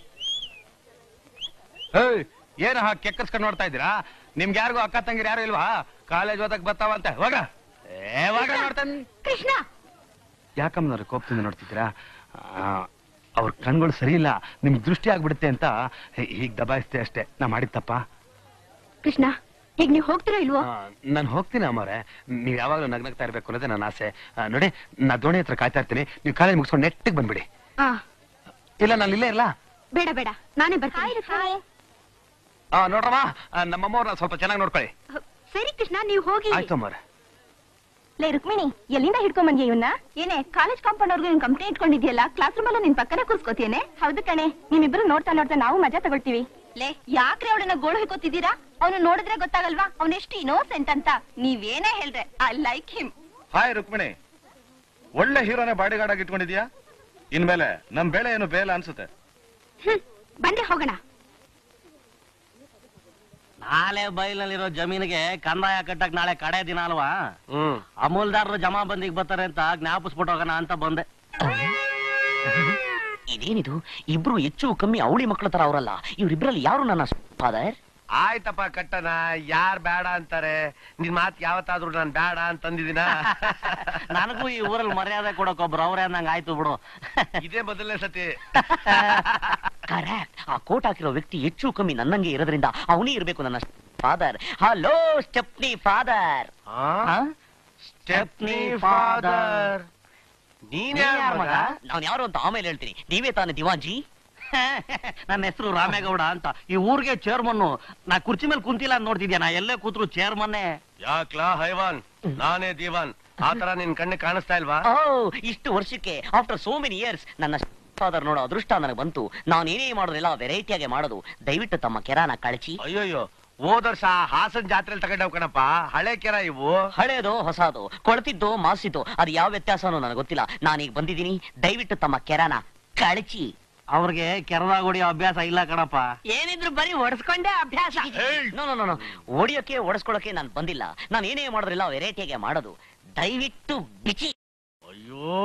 ಏಯ್ ಏನು ಹಾ ಕೆಕ್ಕಸ್ಕೊಂಡ್ ನೋಡ್ತಾ ಇದ್ದೀರಾ ನಿಮ್ಗೆ ಯಾರಿಗೂ ಅಕ್ಕ ತಂಗಿರು ಯಾರು ಇಲ್ವಾ ಕಾಲೇಜ್ ಓದಕ್ ಬರ್ತಾವಂತೆ ಹೋಗ ಏ ಹೋಗ ನೋಡ್ತಾನೆ ಕೃಷ್ಣ ಯಾಕಮ್ಮನವ್ರ ಕೋಪದಿಂದ ನೋಡ್ತಿದ್ದೀರಾ ಅವ್ರ ಕಣ್ಗಳು ಸರಿ ಇಲ್ಲ ನಿಮ್ಗೆ ದೃಷ್ಟಿ ಆಗ್ಬಿಡುತ್ತೆ ಅಂತ ಹೀಗ್ ದಬಾಯಿಸ್ತೆ ಅಷ್ಟೇ ನಾ ಮಾಡಿತ್ತಪ್ಪ ಕೃಷ್ಣ ಈಗ ನೀವು ಹೋಗ್ತೀರಾ ಇಲ್ವೋ ನಾನು ಹೋಗ್ತೀನಿ ಅಮ್ಮವ್ರೆ ನೀವ್ ಯಾವಾಗಲೂ ನಗ್ನಗ್ತಾ ಇರ್ಬೇಕು ಅನ್ನೋದೇ ನನ್ನ ಆಸೆ ಆ, ನೋಡಿ ನಾ ದೋಣಿ ಹತ್ರ ಕಾಯ್ತಾ ಇರ್ತೀನಿ ನೀವು ಕಾಲೇಜ್ ಮುಗಿಸ್ಕೊಂಡು ನೆಟ್ಟಿಗೆ ಬಂದ್ಬಿಡಿ ಆ ಇಲ್ಲ ನಾನು ಇಲ್ಲೇ ಇರಲ್ಲ ಬೇಡ ಬೇಡ ನಾನೇ ಬರ್ತೀನಿ ಆ ನೋಡ್ರಮ್ಮ ಆ, ನಮ್ಮಮ್ಮವ್ರನ್ನ ಸ್ವಲ್ಪ ಚೆನ್ನಾಗಿ ನೋಡ್ಕೊಳ್ಳಿ ಸರಿ ಕೃಷ್ಣ ನೀವು ಹೋಗಿ ಆಯ್ತು ಅಮ್ಮವ್ರೆ ಲೇ ರುಕ್ಮಿಣಿ ಎಲ್ಲಿಂದ ಹಿಡ್ಕೊಂಡ್ ಬಂದ್ಯಾ ಇವನ್ನ ಏನೇ ಕಾಲೇಜ್ ಕಾಂಪೌಂಡ್ ಅವ್ರಿಗೆ ನಿನ್ ಕಂಪ್ನಿ ಇಟ್ಕೊಂಡಿದ್ಯಲ್ಲ ಕ್ಲಾಸ್ ರೂಮ್ ಅಲ್ಲ ನಿನ್ ಪಕ್ಕನೆ ಕೂರ್ಸ್ಕೋತಿಯೇನೆ ಹೌದು ಕಣೆ ನಿಮ್ಮಿಬ್ರು ನೋಡ್ತಾ ನೋಡ್ತಾ ನಾವು ಮಜಾ ತಗೊಳ್ತೀವಿ ಲೇ ಯಾಕ್ರೆ ಅವಳನ್ನ ಗೋಳು ಹಿಡ್ಕೋತಿದ್ದೀರಾ ಅವನು ನೋಡಿದ್ರೆ ಗೊತ್ತಾಗಲ್ವಾ ಅವನೆಷ್ಟು ಇನೋಸೆಂಟ್ ಅಂತ ನೀವೇನೇ ಹೇಳ್ರೆ I like him hi Rukmini ಒಳ್ಳೆ ಹೀರೋನೇ ಬಾಡಿಗಾರ್ಡ್ ಆಗಿ ಇಟ್ಕೊಂಡಿದ್ಯಾ ಇನ್ಮೇಲೆ ನಮ್ ಬೆಳೆ ಏನು ಬೇಲ ಅನ್ಸುತ್ತೆ ಹ್ಮ್ ಬನ್ನಿ ಹೋಗೋಣ ನಾಳೆ ಬೈಲಲ್ಲಿರೋ ಜಮೀನಿಗೆ ಕಂದಾಯ ಕಟ್ಟಕ್ ನಾಳೆ ಕಡೆ ದಿನ ಅಲ್ವಾ ಹ್ಮ್ ಅಮೂಲ್ದಾರರು ಜಮಾ ಬಂದಿಗೆ ಬರ್ತಾರೆ ಅಂತ ಜ್ಞಾಪಿಸ್ಬಿಟ್ಟು ಹೋಗೋಣ ಅಂತ ಬಂದೆ ಇದೇನಿದು ಇಬ್ರು ಹೆಚ್ಚು ಕಮ್ಮಿ ಅವಳಿ ಮಕ್ಕಳ ತರ ಅವರಲ್ಲ ಇವ್ರಿಬ್ರಲ್ಲಿ ಯಾರು ನನ್ನ ಫಾದರ್ ಆಯ್ತಪ್ಪ ಕಟ್ಟನ ಯಾರ್ ಬೇಡ ಅಂತಾರೆ ನಿನ್ ಮಾತ್ ಯಾವತ್ತಾದ್ರೂ ನಾನ್ ಬೇಡ ಅಂತಂದಿದ್ದೀನ ನನಗೂ ಈ ಊರಲ್ಲಿ ಮರ್ಯಾದೆ ಕೊಡಕ್ ಒಬ್ರು ಅವ್ರೆ ಅನ್ನಂಗ್ ಆಯ್ತು ಬಿಡು ಇದೇ ಮೊದಲನೇ ಸತಿ ಕರೆಕ್ಟ್ ಆ ಕೋಟ್ ಹಾಕಿರೋ ವ್ಯಕ್ತಿ ಹೆಚ್ಚು ಕಮ್ಮಿ ನನ್ನಂಗೆ ಇರೋದ್ರಿಂದ ಅವನೇ ಇರ್ಬೇಕು ನನ್ನ father hello stepney father stepney father ನೀನ್ ಯಾರ್ ಮಗ ನಾನ್ ಯಾರು ಅಂತ ಆಮೇಲೆ ಹೇಳ್ತೀನಿ ನೀವೇ ತಾನೇ ದಿವಾಂಜಿ ನನ್ನ ಹೆಸರು ರಾಮೇಗೌಡ ಅಂತ ಈ ಊರಿಗೆ ಚೇರ್ಮನ್ನು ನಾ ಕುರ್ಚಿ ಮೇಲೆ ಕುಂತಿಲ್ಲ ಅಂತ ನೋಡ್ತಿದ್ಯಾ ನಾ ಎಲ್ಲೇ ಕೂತ್ರು ಚೇರ್ಮನ್ನೇ ಯಾಕ್ಲಾ ಹೈವಾನ್ ನಾನೇ ದಿವಾನ್ ಆತರ ನಿನ್ ಕಣ್ಣು ಕಾಣಿಸ್ತಾ ಇಲ್ವಾ ಓ ಇಷ್ಟು ವರ್ಷಕ್ಕೆ ಆಫ್ಟರ್ ಸೋ ಮೆನಿ ಇಯರ್ಸ್ ನನ್ನ ಫಾದರ್ ನೋಡೋ ಅದೃಷ್ಟ ನನಗೆ ಬಂತು ನಾನು ಏನೇ ಮಾಡೋದಿಲ್ಲ ವೆರೈಟಿಯಾಗಿ ಮಾಡೋದು ದಯವಿಟ್ಟು ತಮ್ಮ ಕೆರಾನ ಕಳಚಿ ಅಯ್ಯೋಯ್ಯೋ ಹೋದ ವರ್ಷ ಹಾಸನ್ ಜಾತ್ರೆಲಿ ತಗೊಂಡವ್ ಕಣಪ್ಪ ಹಳೆ ಕೆರ ಇವು ಹಳೇದು ಹೊಸದು ಕೊಳ್ತಿದ್ದು ಮಾಸಿದ್ದು ಅದು ಯಾವ ವ್ಯತ್ಯಾಸನೂ ನನಗೆ ಗೊತ್ತಿಲ್ಲ ನಾನೀಗ ಬಂದಿದ್ದೀನಿ ದಯವಿಟ್ಟು ತಮ್ಮ ಕೆರಾನ ಕಳಚಿ ಅವ್ರಿಗೆ ಕೆರದಾಗ ಹೊಡಿಯೋ ಅಭ್ಯಾಸ ಇಲ್ಲ ಕಣಪ್ಪ ಏನಿದ್ರು ಬರೀ ಒಡಿಸ್ಕೊಂಡೆ ಅಭ್ಯಾಸ ನೋ ನೋ ನೋ ಓಡಿಯೋಕೆ ಓಡಿಸ್ಕೊಳ್ಳೋಕೆ ನಾನು ಬಂದಿಲ್ಲ ನಾನು ಏನೇ ಮಾಡೋದ್ರಿಲ್ಲ ವೆರೈಟಿಯಾಗಿ ಮಾಡೋದು ದಯವಿಟ್ಟು ಬಿಚಿ ಅಯ್ಯೋ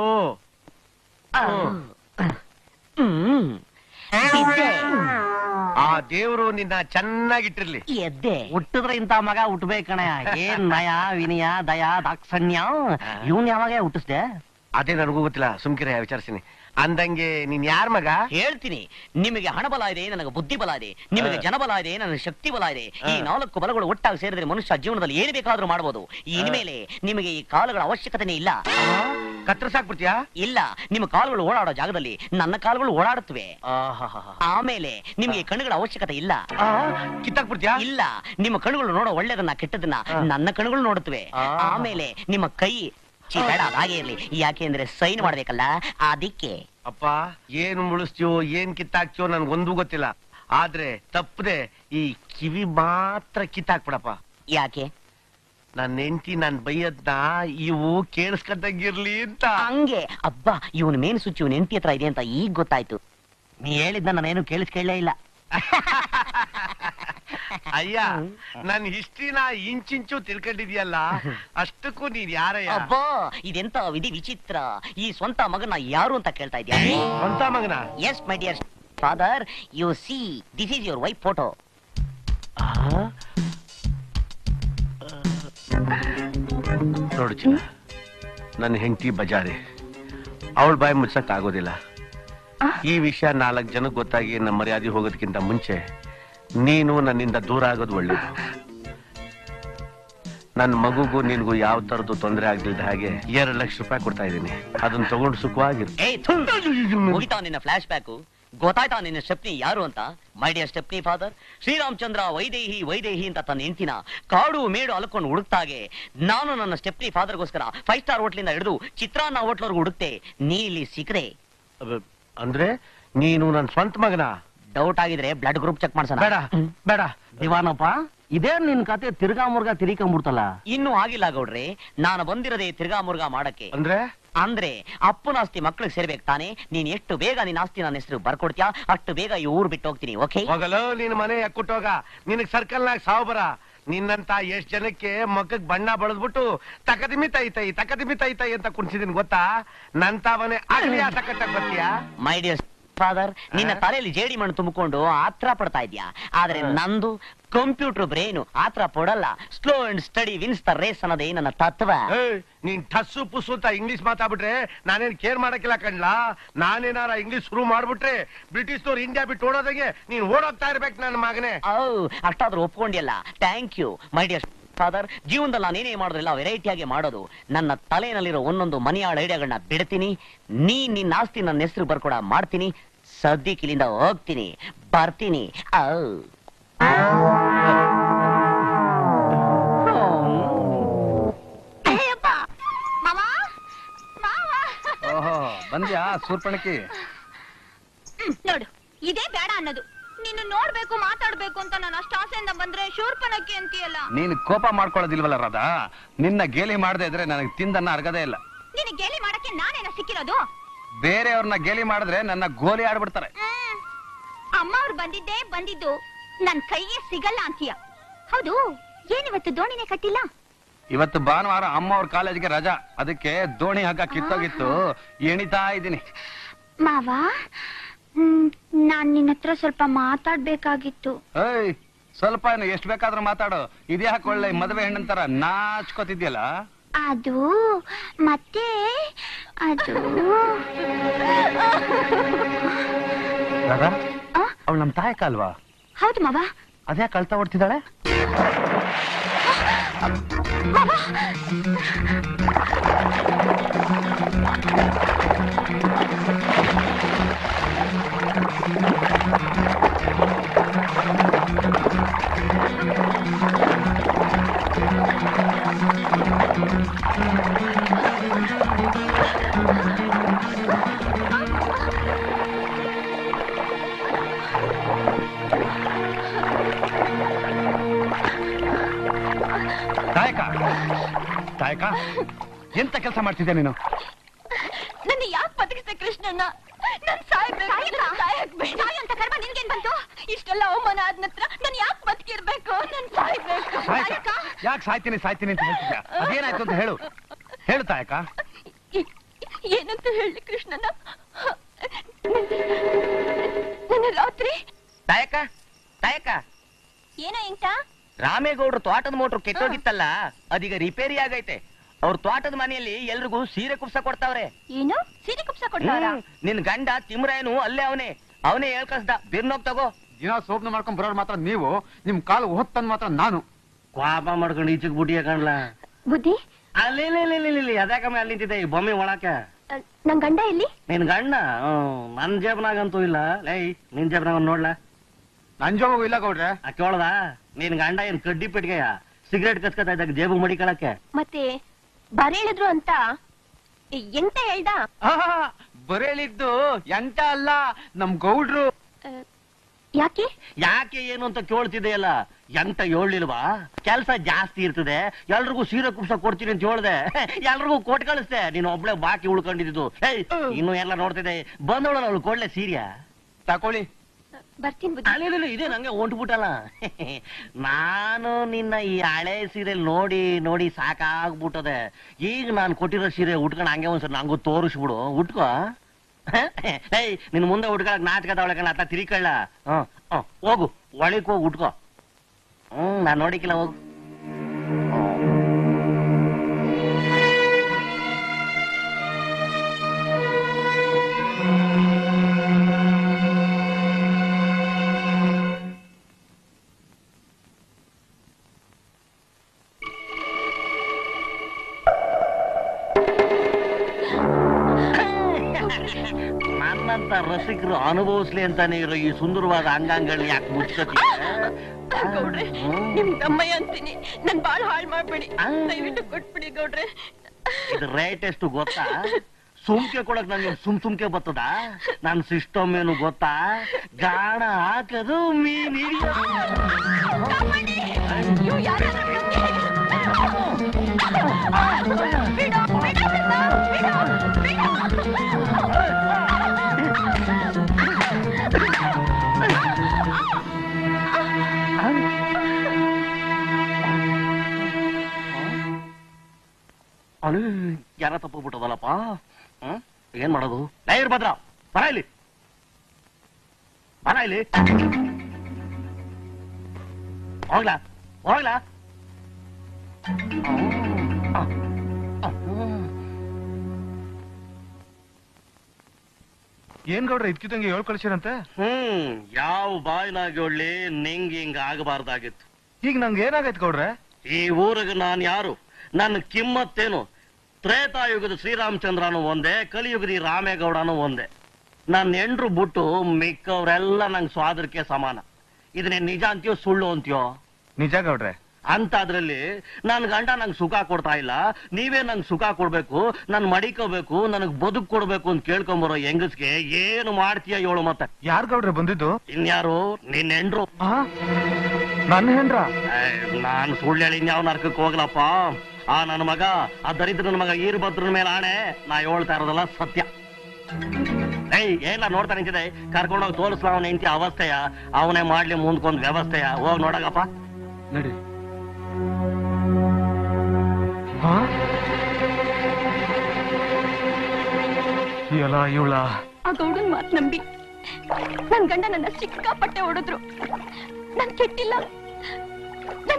ಹ್ಮ್ ಬಿದ್ದೆ. ಆ ದೇವ್ರು ನಿನ್ನ ಚೆನ್ನಾಗಿಟ್ಟಿರ್ಲಿ ಎದ್ದೆ ಹುಟ್ಟಿದ್ರೆ ಇಂತ ಮಗ ಹುಟ್ಬೇಕಣ ಏನ್ ನಯ ವಿನಯ ದಯ ದಾಕ್ಷಣ್ಯ ಇವನ್ ಯಾವಾಗ ಹುಟ್ಟಿಸ್ದೆ ಅದೇ ನನಗೂ ಗೊತ್ತಿಲ್ಲ ಸುಮ್ಕಿರ ವಿಚಾರಿಸ್ತೀನಿ ಅಂದಂಗೆ ನೀನ್ ಯಾರ್ ಮಗ ಹೇಳ್ತೀನಿ ನಿಮಗೆ ಹಣ ಬಲ ಇದೆ ನನಗೆ ಬುದ್ಧಿ ಬಲ ಇದೆ ನಿಮಗೆ ಜನಬಲ ಇದೆ ನನಗೆ ಶಕ್ತಿ ಬಲ ಇದೆ ಈ ನಾಲ್ಕು ಬಲಗಳು ಒಟ್ಟಾಗಿ ಸೇರಿದ್ರೆ ಮನುಷ್ಯ ಜೀವನದಲ್ಲಿ ಏನು ಬೇಕಾದ್ರೂ ಮಾಡಬಹುದು ಇನ್ಮೇಲೆ ನಿಮಗೆ ಈ ಕಾಲುಗಳ ಅವಶ್ಯಕತೆನೇ ಇಲ್ಲ ಕತ್ತರಿಸಾಕ್ಬಿಡ್ತೀಯಾ ಇಲ್ಲ ನಿಮ್ಮ ಕಾಲುಗಳು ಓಡಾಡೋ ಜಾಗದಲ್ಲಿ ನನ್ನ ಕಾಲುಗಳು ಓಡಾಡುತ್ತವೆ ಆಮೇಲೆ ನಿಮಗೆ ಕಣ್ಣುಗಳ ಅವಶ್ಯಕತೆ ಇಲ್ಲ ಕಿತ್ತಾಕ್ಬಿಡ್ತೀಯಾ ಇಲ್ಲ ನಿಮ್ಮ ಕಣ್ಣುಗಳು ನೋಡೋ ಒಳ್ಳೇದನ್ನ ಕೆಟ್ಟದನ್ನ ನನ್ನ ಕಣ್ಣುಗಳು ನೋಡುತ್ತವೆ ಆಮೇಲೆ ನಿಮ್ಮ ಕೈ ಛೀ, ಬೇಡ ಅದ್ ಹಾಗೆ ಇರ್ಲಿ ಯಾಕೆಂದ್ರೆ ಸೈನ್ ಮಾಡ್ಬೇಕಲ್ಲ ಅದಕ್ಕೆ ಅಪ್ಪ ಏನ್ ಮುಳಿಸ್ತೀಯೋ ಏನ್ ಕಿತ್ತಾಕ್ತಿಯೋ ನನ್ಗೊಂದು ಗೊತ್ತಿಲ್ಲ ಆದ್ರೆ ತಪ್ಪದೆ ಈ ಕಿವಿ ಮಾತ್ರ ಕಿತ್ತಾಕ್ಬಿಡಪ್ಪ ಯಾಕೆ ನನ್ನ ಹೆಂಡತಿ ನಾನ್ ಬೈಯದ್ನ ಇವು ಕೇಳಿಸ್ಕೊಂಡಂಗಿರ್ಲಿ ಅಂತ ಹಂಗೆ ಅಬ್ಬಾ ಇವನ್ ಮೇನ್ ಸ್ವಿಚ್ ಇವನ್ ಹೆಂಡತಿ ಹತ್ರ ಇದೆ ಅಂತ ಈಗ ಗೊತ್ತಾಯ್ತು ನೀ ಹೇಳಿದ್ನ ನಾನೇನು ಕೇಳಿಸ್ಕೊಳ್ಳೇ ಇಲ್ಲ ಅಯ್ಯ ನನ್ ಹಿಸ್ಟ್ರಿನ ಇಂಚಿಂಚು ತಿಳ್ಕೊಂಡಿದ್ಯಲ್ಲ ಅಷ್ಟಕ್ಕೂ ನೀನ್ ಯಾರಯ್ಯ ಅಬ್ಬಾ ಇದೆಂತ ವಿಧಿ ವಿಚಿತ್ರ ಈ ಸ್ವಂತ ಮಗನ ಯಾರು ಅಂತ ಕೇಳ್ತಾ ಇದ್ಯಾ ಸ್ವಂತ ಮಗನ yes my dear father you see this is your wife photo ನೋಡು ಚಿನ್ನ ನನ್ನ ಹೆಂಡತಿ ಬಜಾರಿ ಅವಳ ಬಾಯಿ ಮುಚ್ಚಕ್ ಆಗೋದಿಲ್ಲ ಈ ವಿಷಯ ನಾಲ್ಕು ಜನಕ್ಕೆ ಗೊತ್ತಾಗಿ ನಮ್ಮ ಮರ್ಯಾದೆ ಹೋಗೋದಕ್ಕಿಂತ ಮುಂಚೆ ನೀನು ನನ್ನಿಂದ ದೂರ ಆಗೋದು ಒಳ್ಳೇದು ನನ್ನ ಮಗುಗೂ ನಿನ್ಗೂ ಯಾವ ತರದ್ದು ತೊಂದರೆ ಆಗ್ಲಿಲ್ದ ಹಾಗೆ ಎರಡು ಲಕ್ಷ ರೂಪಾಯಿ ಕೊಡ್ತಾ ಇದ್ದೀನಿ ಅದನ್ನ ತಗೊಂಡು ಸುಖವಾಗಿರು ಏ ಥು! ಮುಗಿತಾ ನಿನ್ನ ಫ್ಲಾಶ್ ಬ್ಯಾಕು ಗೊತ್ತಾಯ್ತಾ ನಿನ್ನ ಸ್ಟೆಪ್ನಿ ಯಾರು ಅಂತ my dear stepney father Sriramachandra Vaidehi Vaidehi ಅಂತ ತನ್ನ ಹೆಂಡತಿನ ಕಾಡು ಮೇಡು ಅಲ್ಕೊಂಡು ಹುಡುಕ್ತಾಗೆ ನಾನು ನನ್ನ ಸ್ಟೆಪ್ನಿ ಫಾದರ್ಗೋಸ್ಕರ ಫೈವ್ ಸ್ಟಾರ್ ಹೋಟ್ಲಿಂದ ಹಿಡಿದು ಚಿತ್ರಾನ್ನ ಹೋಟ್ಲವರೆಗೂ ಹುಡುಕ್ತೆ ನೀ ಇಲ್ಲಿ ಸಿಕ್ಕದೆ ಅಬ್ಬ, ಅಂದ್ರೆ ನೀನು ನನ್ನ ಸ್ವಂತ ಮಗನ ಡೌಟ್ ಆಗಿದ್ರೆ ಬ್ಲಡ್ ಗ್ರೂಪ್ ಚೆಕ್ ಮಾಡ್ಸೋಣ ಬೇಡ ಬೇಡ ದಿವಾನಪ್ಪ ಇದೇ ನಿನ್ ಕತೆ ತಿರ್ಗಾ ಮುರ್ಗಾ ತಿರ್ಕೊಂಡ್ಬಿಡ್ತಲ್ಲ ಇನ್ನೂ ಆಗಿಲ್ಲ ಗೌಡ್ರೆ ನಾನು ಬಂದಿರದೆ ತಿರ್ಗಾ ಮುರ್ಗಾ ಮಾಡಕ್ಕೆ ಅಂದ್ರೆ ಅಂದ್ರೆ ಅಪ್ಪನ ಆಸ್ತಿ ಮಕ್ಳಿಗೆ ಸೇರ್ಬೇಕು ತಾನೆ ನೀನ್ ಎಷ್ಟು ಬೇಗ ನಿನ್ನ ಆಸ್ತಿ ನನ್ನ ಹೆಸರು ಬರ್ಕೊಡ್ತೀಯಾ ಅಷ್ಟು ಬೇಗ ಈ ಊರ್ ಬಿಟ್ಟು ಹೋಗ್ತೀನಿ ಓಕೆ ಹೋಗಲೋ ನಿನ್ ಮನೆ ಯಾಕುಟ್ಟೋಗ ನಿನಗ್ ಸರ್ಕಲ್ ನಾಗ ಸಾವು ಬರ ನಿನ್ನಂತ ಎಷ್ಟ್ ಜನಕ್ಕೆ ಮಕ್ಕಕ್ ಬಣ್ಣ ಬಳದ್ಬಿಟ್ಟು ತಕದಿಮಿ ತೈ ತೈ ತಕದಿಮಿ ತೈ ತೈ ಅಂತ ಕುಣಿಸಿದೀನಿ ಗೊತ್ತಾ ನಂತ ಮನೆ ಆಗ್ಲಿ ಆಟ ಕಟ್ಟಕ್ ಬರ್ತೀಯಾ ಮೈ ಡಿಯರ್ ಫಾದರ್ ನಿನ್ನ ತಲೆಯಲ್ಲಿ ಜೇಡಿ ಮಣ್ಣು ತುಂಬಿಕೊಂಡು ಆತ್ರ ಪಡ್ತಾ ಇದ್ಯಾ ಆದ್ರೆ ನಂದು ಕಂಪ್ಯೂಟರ್ ಬ್ರೇನು ಆತ್ರ ಪಡಲ್ಲ slow and steady wins the race ಅನ್ನೋದೇ ನನ್ನ ತತ್ವ ಏಯ್, ನೀನ್ ಟಸ್ಸು ಪುಸ್ಸು ಅಂತ ಇಂಗ್ಲಿಷ್ ಮಾತಾಡ್ಬಿಟ್ರೆ ನಾನೇನ್ ಕೇರ್ ಮಾಡಕ್ಕಿಲ್ಲ ಕಣ್ಲಾ ನಾನೇನಾರ ಇಂಗ್ಲಿಷ್ ಶುರು ಮಾಡ್ಬಿಟ್ರೆ ಬ್ರಿಟಿಷ್ನವ್ರು ಇಂಡಿಯಾ ಬಿಟ್ಟು ಓಡೋದಂಗೆ ನೀನ್ ಓಡೋಗ್ತಾ ಇರ್ಬೇಕು ನನ್ನ ಮಗನೇ ಓ ಅಷ್ಟಾದ್ರೂ ಒಪ್ಕೊಂಡಿಲ್ಲ thank you my dear father ಜೀವನದಲ್ಲಿ ನಾನೇನೇ ಮಾಡೋದಿಲ್ಲ ವೆರೈಟಿಯಾಗಿ ಮಾಡೋದು ನನ್ನ ತಲೆಯಲ್ಲಿರೋ ಒಂದೊಂದು ಮನೆಯಾಳ ಐಡಿಯಾಗಳನ್ನ ಬಿಡ್ತೀನಿ ನೀ ನಿನ್ನ ಆಸ್ತಿ ನನ್ನ ಹೆಸರು ಬರ್ಕೊಡ ಮಾಡ್ತೀನಿ ಸದ್ಯಕ್ಕೆ ಇಲ್ಲಿಂದ ಹೋಗ್ತೀನಿ ಬರ್ತೀನಿ ಔ. ಮಾವಾ ಮಾವಾ ಓಹೋ ಬಂದ್ಯಾ ಸೂರ್ಪಣಕಿ ಹ್ಮ್, ನೋಡು ಇದೇ ಬೇಡ ಅನ್ನೋದು ನಿನ್ನ ನೋಡ್ಬೇಕು ಮಾತಾಡ್ಬೇಕು ಅಂತ ನಾನು ಅಷ್ಟು ಆಸೆಯಿಂದ ಬಂದ್ರೆ ಶೂರ್ಪನಕ್ಕೆ ಅಂತೀಯಲ್ಲ ನೀನು ಕೋಪ ಮಾಡ್ಕೊಳ್ಳೋದಿಲ್ವಲ್ಲ ರಾಧಾ ನಿನ್ನ ಗೇಲಿ ಮಾಡದೆ ಇದ್ರೆ ನನಗೆ ತಿಂದನ್ನ ಅರ್ಗದೇ ಇಲ್ಲ ನಿನಗೆ ಗೇಲಿ ಮಾಡಕ್ಕೆ ನಾನೇನ ಸಿಕ್ಕಿರೋದು ಬೇರೆಯವ್ರನ್ನ ಗೇಲಿ ಮಾಡಿದ್ರೆ ನನ್ನ ಗೋಲಿ ಆಡ್ಬಿಡ್ತಾರೆ ಹ್ಮ್. ಅಮ್ಮ ಅವ್ರು ಬಂದಿದ್ದೇ ಬಂದಿದ್ದು ನನ್ ಕೈಗೆ ಸಿಗಲ್ಲ ಅಂತೀಯ ಹೌದು ಏನಿವತ್ತು ದೋಣಿನೇ ಕಟ್ಟಿಲ್ಲ ಇವತ್ತು ಭಾನುವಾರ ಅಮ್ಮ ಅವ್ರ ಕಾಲೇಜ್ಗೆ ರಜಾ ಅದಕ್ಕೆ ದೋಣಿ ಹಗ್ಗ ಕಿತ್ತೋಗಿತ್ತು ಎಣಿತಾ ಇದ್ದೀನಿ ಮಾವ ಹ್ಮ್, ನಾನ್ ನಿನ್ನ ಹತ್ರ ಸ್ವಲ್ಪ ಮಾತಾಡ್ಬೇಕಾಗಿತ್ತು ಏಯ್ ಸ್ವಲ್ಪ ಏನು ಎಷ್ಟು ಬೇಕಾದ್ರೂ ಮಾತಾಡು ಇದೇ ಹಾಕೊಳ್ಳೆ ಮದುವೆ ಹೆಣ್ಣಂತರ ನಾಚ್ಕೋತಿದ್ಯಲ್ಲ ಅದು ಮತ್ತೆ ಅದು ರಾಧಾ ಆ? ಅವಳು ನಮ್ ತಾಯಕ ಅಲ್ವಾ ಹೌದು ಮಾವ ಅದೇ ಕಳ್ತಾ ಓಡ್ತಿದ್ದಾಳೆ ತಾಯಕ ತಾಯಕ ಎಂತ ಕೆಲಸ ಮಾಡ್ತಿದ್ದೆ ನೀನು ನನ್ನ ಯಾಕೆ ಬದುಕಿಸ್ದೆ ಕೃಷ್ಣಣ್ಣ ನನ್ ಸಾಯ್ಬೇಕು ನನ್ ಸಾಯಕ್ ಬೇಡ ಅಂತ ಕರ್ಮ ನಿನ್ಗೇನ್ ಬಂತು ಇಷ್ಟೆಲ್ಲ ಅವಮಾನ ಆದ ನಂತರ ನಾನು ಯಾಕೆ ಬದುಕಿರ್ಬೇಕು ನನ್ ಸಾಯ್ಬೇಕು ತಾಯಕ ಯಾಕೆ ಸಾಯ್ತೀನಿ ಸಾಯ್ತೀನಿ ಅಂತ ಹೇಳ್ತಿದ್ಯಾ ಅದೇನಾಯ್ತು ಅಂತ ಹೇಳು ಹೇಳು ತಾಯಕ ಈ- ಏನಂತ ಹೇಳಿ ಕೃಷ್ಣಣ್ಣ ನನ್ನ ರಾತ್ರಿ ತಾಯಕ ತಾಯಕ ಏನೋ ಇಂಟ ರಾಮೇಗೌಡ್ರು ತೋಟದ ಮೋಟ್ರು ಕೆಟ್ಟೋಗಿತ್ತಲ್ಲ ಅದೀಗ ರಿಪೇರಿ ಆಗೈತೆ ಅವ್ರ ತೋಟದ ಮನೆಯಲ್ಲಿ ಎಲ್ರಿಗೂ ಸೀರೆ ಕುಪ್ಸ ಕೊಡ್ತಾವ್ರೆ ಏನು ಸೀರೆ ಕುಪ್ಸ ಕೊಡ್ತಾರ ಹ್ಮ್. ನಿನ್ ಗಂಡ ತಿಮ್ರಾಯನು ಅಲ್ಲೇ ಅವನೇ ಅವನೇ ಹೇಳ್ಕಸ್ದ ಬಿರ್ನೋಗ್ ತಗೋ ದಿನ ಸೋಪ್ನ ಮಾಡ್ಕೊಂಡ್ ಬರೋರು ಮಾತ್ರ ನೀವು ನಿಮ್ ಕಾಲು ಹೊತ್ತನ್ ಮಾತ್ರ ನಾನು ಕ್ವಾಪ ಮಾಡ್ಕೊಂಡು ಈಚೆಗೆ ಬುಟಿಯ ಕಾಣ್ಲ ಬುದ್ಧಿ ಅಲ್ಲಿ ಅದ್ಯಾಕಮ್ಮೆ ಅಲ್ಲಿ ನಿಂತಿದೆ ಈ ಬೊಮ್ಮೆ ಒಳಕ್ಕೆ ಅ, ನನ್ ಗಂಡ ಎಲ್ಲಿ ನಿನ್ ಗಂಡ ಹ್ಮ್, ನನ್ ಜೇಬ್ನಾಗಂತೂ ಇಲ್ಲ ಲೈ ನಿನ್ ಜೇಬ್ನಾಗ ಒಂದ್ ನೋಡ್ಲ ನನ್ ಜೋಗು ಇಲ್ಲ ಗೌಡ್ರೆ ಆ ಕೇಳ್ದ ನಿನ್ ಗಂಡ ಏನ್ ಕಡ್ಡಿ ಪೆಟ್ಗೆಯ ಸಿಗರೇಟ್ ಕಚ್ಕತಾ ಇದ್ದಾಗ ಜೇಬು ಮಡಿಕೊಳಕ್ಕೆ ಮತ್ತೆ ಬರ ಹೇಳಿದ್ರು ಅಂತ ಎಂತ ಹೇಳ್ದ ಬರೇಳಿದ್ದು ಎಂಟ ಅಲ್ಲ ನಮ್ ಗೌಡ್ರು ಅ, ಯಾಕೆ ಯಾಕೆ ಏನು ಅಂತ ಕೇಳ್ತಿದೆಯಲ್ಲ ಎಂತ ಹೇಳಿಲ್ವಾ ಕೆಲ್ಸ ಜಾಸ್ತಿ ಇರ್ತದೆ ಎಲ್ರಿಗೂ ಸೀರೆ ಕುಪ್ಸ ಕೊಡ್ತೀನಿ ಅಂತ ಹೇಳ್ದೆ ಎಲ್ರಿಗೂ ಕೊಟ್ ಕಳಿಸ್ದೆ ನೀನು ಒಬ್ಳೆ ಬಾಕಿ ಉಳ್ಕೊಂಡಿದ್ದು ಏಯ್ ಇನ್ನು ಎಲ್ಲ ನೋಡ್ತಿದ್ದೆ ಬಂದವಳ ಅವಳು ಕೊಡ್ಲೆ ಸೀರಿಯಾ ತಕೊಳ್ಳಿ ಬರ್ತೀನಿ ಬುದ್ಧಿ ಅಲ್ಲಿಲ್ಲ ಇದೆ ನಂಗೆ ಹೊಂಟ್ಬಿಟ್ಟಲ್ಲ ನಾನು ನಿನ್ನ ಈ ಹಳೆ ಸೀರೆ ನೋಡಿ ನೋಡಿ ಸಾಕಾಗ್ಬಿಟ್ಟದೆ ಈಗ ನಾನು ಕೊಟ್ಟಿರೋ ಸೀರೆ ಉಟ್ಕೊಂಡು ಹಂಗೆ ಒಂದ್ಸರಿ ನಂಗೂ ತೋರಿಸ್ಬಿಡು ಉಟ್ಕೋ ಏಯ್ ನಿನ್ ಮುಂದೆ ಉಟ್ಕೊಳಕ್ ನಾಚ್ಕದ ಒಳಗೆ ಅತ್ತ ತಿರಿಕಳ್ಳ ಹ್ಮ್ ಹ್ಮ್, ಹೋಗು ಒಳಕ್ ಹೋಗಿ ಉಟ್ಕೋ ಹ್ಮ್ ನಾನ್ ನೋಡಿಕಿಲ್ಲ ಹೋಗು ನನ್ನಂತ ರಸಿಕರು ಅನುಭವಿಸ್ಲಿ ಅಂತಾನೆ ಇರೋ ಈ ಸುಂದರವಾದ ಅಂಗಾಂಗಗಳನ್ನ ಯಾಕೆ ಮುಚ್ಚತಿ ಗೌಡ್ರೆ ನಿಮ್ ತಮ್ಮಯ್ಯ ಅಂತೀನಿ ನನ್ ಬಾಳ ಹಾಳ್ ಮಾಡ್ಬೇಡಿ ದಯವಿಟ್ಟು ಕೊಟ್ಬಿಡಿ ಗೌಡ್ರೆ ಇದು ರೇಟ್ ಎಷ್ಟು ಗೊತ್ತಾ ಸುಮ್ಕೆ ಕೊಡಕ್ ನಂಗೆ ಸುಮ್ ಸುಮ್ಕೆ ಬರ್ತದ ನನ್ ಸಿಸ್ಟಮ್ ಏನು ಗೊತ್ತಾ ಗಾಣ ಹಾಕದು ಮೀನ್ ಹಿಡಿಯೋದು. ಅಯ್ಯೋ, ಯಾರಾದ್ರೂ ಬಿಡಿ. ಬಿಡು, ಬಿಡು ನನ್ನ, ಬಿಡು, ಬಿಡು. ಅಳು ಯಾರ ತಪ್ಪಿಬಿಟ್ಟದಲ್ಲಪ್ಪ ಹ್ಮ್ ಏನ್ ಮಾಡೋದು ಲೈರ್ ಭದ್ರ ಬರ ಇಲ್ಲಿ ಬರ ಇಲ್ಲಿ ಹೋಗ್ಲಾ ಹೋಗ್ಲಾ ಏನ್ ಗೌಡ್ರೆ ಇದ್ಕಿದಂಗೆ ಹೇಳ್ ಕಳ್ಸಿರಂತೆ ಹ್ಮ್ ಯಾವ ಬಾಯ್ನಾಗಿ ಒಳ್ಳೆ ನಿಂಗ್ ಹಿಂಗ ಆಗಬಾರ್ದಾಗಿತ್ತು ಈಗ ನಂಗೆ ಏನಾಗೈತ್ ಗೌಡ್ರೆ ಈ ಊರಿಗೆ ನಾನ್ ಯಾರು ನನ್ನ ಕಿಮ್ಮತ್ತೇನು ತ್ರೇತಾಯುಗದ ಶ್ರೀರಾಮಚಂದ್ರನು ಒಂದೇ ಕಲಿಯುಗದ ಈ ರಾಮೇಗೌಡನು ಒಂದೇ ನನ್ನ ಎಂಡ್ರು ಬಿಟ್ಟು ಮಿಕ್ಕವ್ರೆಲ್ಲ ನಂಗೆ ಸ್ವಾದರಕ್ಕೆ ಸಮಾನ ಇದನ್ನೇ ನಿಜ ಅಂತೀಯೋ ಸುಳ್ಳು ಅಂತೀಯೋ ನಿಜ ಗೌಡ್ರೆ ಅಂತದ್ರಲ್ಲಿ ನನ್ ಗಂಡ ನಂಗೆ ಸುಖ ಕೊಡ್ತಾ ಇಲ್ಲ ನೀವೇ ನಂಗೆ ಸುಖ ಕೊಡ್ಬೇಕು ನನ್ ಮಡಿಕೋಬೇಕು ನನಗ್ ಬದುಕು ಕೊಡ್ಬೇಕು ಅಂತ ಕೇಳ್ಕೊಂಬರೋ ಹೆಂಗಸ್ಗೆ ಏನು ಮಾಡ್ತೀಯ ಹೇಳು ಮತ್ತೆ ಯಾರ್ ಗೌಡ್ರೆ ಬಂದಿದ್ದು ಇನ್ಯಾರು ನಿನ್ ಹೆಂಡ್ರು ನನ್ನ ಹೆಂಡ್ರ ನಾನು ಸುಳ್ಳು ಹೇಳಿ ಇನ್ಯಾವ ನರ್ಕಕ್ಕೆ ಹೋಗ್ಲಪ್ಪ ಆ ನನ್ನ ಮಗ ಆ ದರಿದ್ರನ ಮಗ ಈರ್ಭದ್ರನ ಮೇಲೆ ಆಣೆ ನಾ ಹೇಳ್ತಾ ಇರೋದಲ್ಲ ಸತ್ಯ ಏಯ್ ಏನ ನೋಡ್ತಾ ನಿಂತಿದೆ ಕರ್ಕೊಂಡೋಗಿ ತೋರಿಸ್ಲ ಅವನ ಹೆಂಡತಿ ಅವಸ್ಥೆಯ ಅವನೇ ಮಾಡ್ಲಿ ಮುಂದ್ಕೊಂದ್ ವ್ಯವಸ್ಥೆಯ ಹೋಗ್ ನೋಡಗಪ್ಪ ನಡಿ ಹಾ ಎಲ್ಲ ಇವಳ ಆ ಗೌಡನ್ ಮಾತ್ ನಂಬಿ ನನ್ ಗಂಡ ನನ್ನ ಸಿಕ್ಕಾಪಟ್ಟೆ ಹೊಡೆದ್ರು ನನ್ ಕೆಟ್ಟಿಲ್ಲ